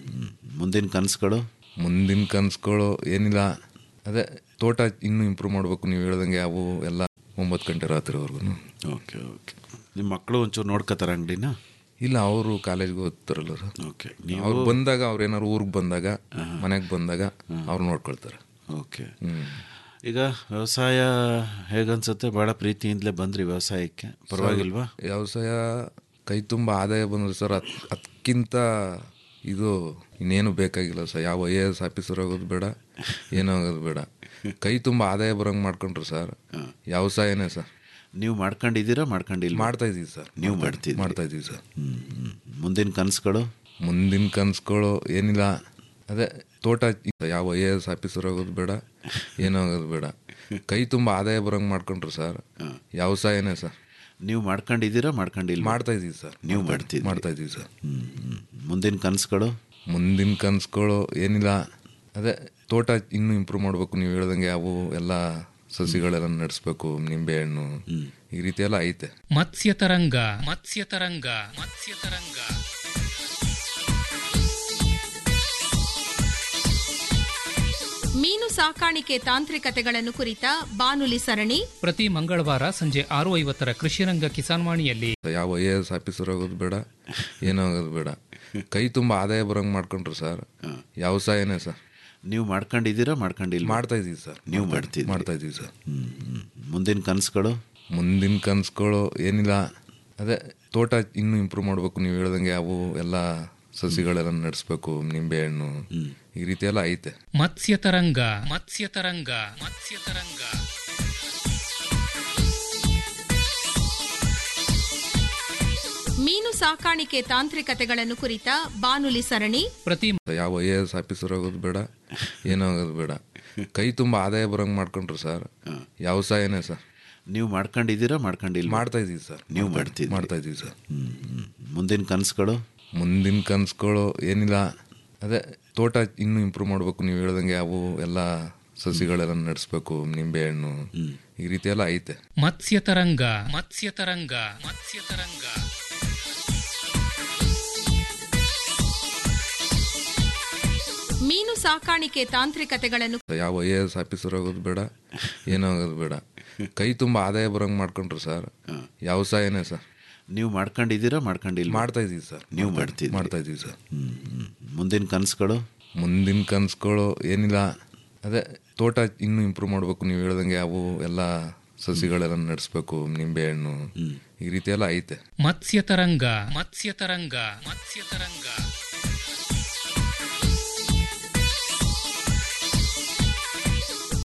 ಮುಂದಿನ ಕನಸುಗಳು ಮುಂದಿನ ಕನ್ಸುಗಳು ಏನಿಲ್ಲ ಅದೇ ತೋಟ ಇನ್ನೂ ಇಂಪ್ರೂವ್ ಮಾಡಬೇಕು ನೀವು ಹೇಳ್ದಂಗೆ ಅವು ಎಲ್ಲ ಒಂಬತ್ತು ಗಂಟೆ ರಾತ್ರಿವರೆಗೂ ಓಕೆ ಓಕೆ ನಿಮ್ಮ ಮಕ್ಕಳು ಒಂಚೂರು ನೋಡ್ಕೋತಾರ ಅಂಗಡಿನ ಇಲ್ಲ ಅವರು ಕಾಲೇಜ್ಗೆ ಓದ್ತಾರಲ್ಲ ಸರ್ ಓಕೆ ಅವ್ರು ಬಂದಾಗ ಅವ್ರು ಏನಾದ್ರು ಊರಿಗೆ ಬಂದಾಗ ಮನೆಗೆ ಬಂದಾಗ ಅವ್ರು ನೋಡ್ಕೊಳ್ತಾರೆ ಓಕೆ ಹ್ಮ್ ಈಗ ವ್ಯವಸಾಯ ಹೇಗನ್ಸುತ್ತೆ ಭಾಳ ಪ್ರೀತಿಯಿಂದಲೇ ಬಂದ್ರಿ ವ್ಯವಸಾಯಕ್ಕೆ ಪರವಾಗಿಲ್ವಾ ವ್ಯವಸಾಯ ಕೈ ತುಂಬ ಆದಾಯ ಬಂದ್ರೆ ಸರ್ ಅದ್ ಅದಕ್ಕಿಂತ ಇದು ಇನ್ನೇನು ಬೇಕಾಗಿಲ್ಲ ಸರ್ ಯಾವ ಐ ಎ ಎಸ್ ಆಫೀಸರ್ ಆಗೋದು ಬೇಡ ಏನೂ ಆಗೋದು ಬೇಡ ಕೈ ತುಂಬ ಆದಾಯ ಬರೋಂಗೆ ಮಾಡ್ಕೊಂಡ್ರೆ ಸರ್ ವ್ಯವಸಾಯನೇ ಸರ್ ನೀವು ಮಾಡ್ಕೊಂಡಿದ್ದೀರಾ ಮಾಡ್ಕೊಂಡಿಲ್ಲ ಮಾಡ್ತಾ ಇದೀವಿ ಸರ್ ನೀವು ಮಾಡ್ತಾ- ಮಾಡ್ತಿದ್ದೀರಿ. ಮಾಡ್ತಾ ಇದೀವಿ ಸರ್ ಮುಂದಿನ ಕನಸುಗಳು ಮುಂದಿನ ಕನ್ಸುಗಳು ಏನಿಲ್ಲ ಅದೇ ತೋಟ ಯಾವ ಐ ಎ ಎಸ್ ಆಫೀಸರ್ ಆಗೋದು ಬೇಡ ಏನೂ ಆಗೋದು ಬೇಡ ಕೈ ತುಂಬ ಆದಾಯ ಬರೋಂಗೆ ಮಾಡ್ಕೊಂಡ್ರೆ ಸರ್ ವ್ಯವಸಾಯನೇ ಸರ್ ನೀವು ಮಾಡ್ಕೊಂಡಿದ್ದೀರಾ ಮಾಡ್ಕೊಂಡಿಲ್ಲ ಮಾಡ್ತಾ ಇದೀವಿ ಸರ್ ನೀವು ಮಾಡ್ತಾ- ಮಾಡ್ತಿದ್ದೀರಿ. ಮಾಡ್ತಾ ಇದೀವಿ ಸರ್ ಮುಂದಿನ ಕನಸುಗಳು ಮುಂದಿನ ಕನ್ಸುಗಳು ಏನಿಲ್ಲ ಅದೇ ತೋಟ ಇನ್ನೂ ಇಂಪ್ರೂವ್ ಮಾಡಬೇಕು ನೀವು ಹೇಳ್ದಂಗೆ ಅವು ಎಲ್ಲ ಸಸಿಗಳೆಲ್ಲ ನಡೆಸ್ಬೇಕು ನಿಂಬೆ ಹಣ್ಣು ಈ ರೀತಿ ಎಲ್ಲ ಐತೆ ಮತ್ಸ್ಯತರಂಗ ಮತ್ಸ್ಯತರಂಗ ಮತ್ಸ್ಯತರಂಗ ಮೀನು ಸಾಕಾಣಿಕೆ ತಾಂತ್ರಿಕತೆಗಳನ್ನು ಕುರಿತ ಬಾನುಲಿ ಸರಣಿ ಪ್ರತಿ ಮಂಗಳವಾರ ಸಂಜೆ ಆರು ಐವತ್ತರ ಕೃಷಿರಂಗ ಕಿಸಾನ್ವಾಣಿಯಲ್ಲಿ ಯಾವ ಐ ಎ ಎಸ್ ಆಫೀಸರ್ ಆಗೋದು ಬೇಡ ಏನೂ ಆಗೋದು ಬೇಡ ಕೈ ತುಂಬ ಆದಾಯ ಬರೋಂಗೆ ಮಾಡ್ಕೊಂಡ್ರೆ ಸರ್ ವ್ಯವಸಾಯನೇ ಸರ್ ನೀವು ಮಾಡ್ಕೊಂಡಿದ್ದೀರಾ ಮಾಡ್ಕೊಂಡಿಲ್ಲ ಮಾಡ್ತಾ ಇದೀವಿ ಸರ್ ನೀವು ಮಾಡ್ತಾ- ಮಾಡ್ತಿದ್ದೀರಿ. ಮಾಡ್ತಾ ಇದೀವಿ ಸರ್ ಮುಂದಿನ ಕನಸುಗಳು ಮುಂದಿನ ಕನ್ಸುಗಳು ಏನಿಲ್ಲ ಅದೇ ತೋಟ ಇನ್ನೂ ಇಂಪ್ರೂವ್ ಮಾಡಬೇಕು ನೀವು ಹೇಳ್ದಂಗೆ ಅವು ಎಲ್ಲ ಸಸಿಗಳೆಲ್ಲ ನಡೆಸ್ಬೇಕು ನಿಂಬೆ ಹಣ್ಣು ಈ ರೀತಿ ಎಲ್ಲ ಐತೆ ಮತ್ಸ್ಯತರಂಗ ಮತ್ಸ್ಯತರಂಗ ಮತ್ಸ್ಯತರಂಗ ಮೀನು ಸಾಕಾಣಿಕೆ ತಾಂತ್ರಿಕತೆಗಳನ್ನು ಕುರಿತ ಬಾನುಲಿ ಸರಣಿ ಪ್ರತಿ ಯಾವ ಐ ಎ ಎಸ್ ಆಫೀಸರ್ ಆಗೋದು ಬೇಡ ಏನೂ ಆಗೋದು ಬೇಡ ಕೈ ತುಂಬ ಆದಾಯ ಬರೋಂಗೆ ಮಾಡ್ಕೊಂಡ್ರೆ ಸರ್ ವ್ಯವಸಾಯನೇ ಸರ್ ನೀವು ಮಾಡ್ಕೊಂಡಿದ್ದೀರಾ ಮಾಡ್ಕೊಂಡಿಲ್ಲ ಮಾಡ್ತಾ ಇದೀವಿ ಸರ್ ನೀವು ಮಾಡ್ತಾ- ಮಾಡ್ತಿದ್ದೀರಿ. ಮಾಡ್ತಾ ಇದೀವಿ ಸರ್ ಮುಂದಿನ ಕನಸುಗಳು ಮುಂದಿನ ಕನ್ಸುಗಳು ಏನಿಲ್ಲ ಅದೇ ತೋಟ ಇನ್ನೂ ಇಂಪ್ರೂವ್ ಮಾಡಬೇಕು ನೀವು ಹೇಳ್ದಂಗೆ ಅವು ಎಲ್ಲ ಸಸಿಗಳೆಲ್ಲ ನಡೆಸ್ಬೇಕು ನಿಂಬೆ ಹಣ್ಣು ಈ ರೀತಿ ಎಲ್ಲ ಐತೆ ಮತ್ಸ್ಯತರಂಗ ಮತ್ಸ್ಯತರಂಗ ಮತ್ಸ್ಯತರಂಗ ಮೀನು ಸಾಕಾಣಿಕೆ ತಾಂತ್ರಿಕತೆಗಳನ್ನು ಯಾವ ಐ ಎ ಎಸ್ ಆಫೀಸರ್ ಆಗೋದು ಬೇಡ ಏನೂ ಆಗೋದು ಬೇಡ ಕೈ ತುಂಬ ಆದಾಯ ಬರೋಂಗೆ ಮಾಡ್ಕೊಂಡ್ರೆ ಸರ್ ವ್ಯವಸಾಯನೇ ಸರ್ ನೀವು ಮಾಡ್ಕೊಂಡಿದ್ದೀರಾ ಮಾಡ್ಕೊಂಡಿಲ್ಲ ಮಾಡ್ತಾ ಇದೀವಿ ಸರ್ ನೀವು ಮಾಡ್ತಾ- ಮಾಡ್ತಿದ್ದೀರಿ. ಮಾಡ್ತಾ ಇದೀವಿ ಸರ್ ಮುಂದಿನ ಕನಸುಗಳು ಮುಂದಿನ ಕನ್ಸುಗಳು ಏನಿಲ್ಲ ಅದೇ ತೋಟ ಇನ್ನೂ ಇಂಪ್ರೂವ್ ಮಾಡಬೇಕು ನೀವು ಹೇಳ್ದಂಗೆ ಅವು ಎಲ್ಲ ಸಸಿಗಳೆಲ್ಲ ನಡೆಸ್ಬೇಕು ನಿಂಬೆಹಣ್ಣು ಈ ರೀತಿ ಎಲ್ಲ ಐತೆ ಮತ್ಸ್ಯತರಂಗ ಮತ್ಸ್ಯತರಂಗ ಮತ್ಸ್ಯತರಂಗ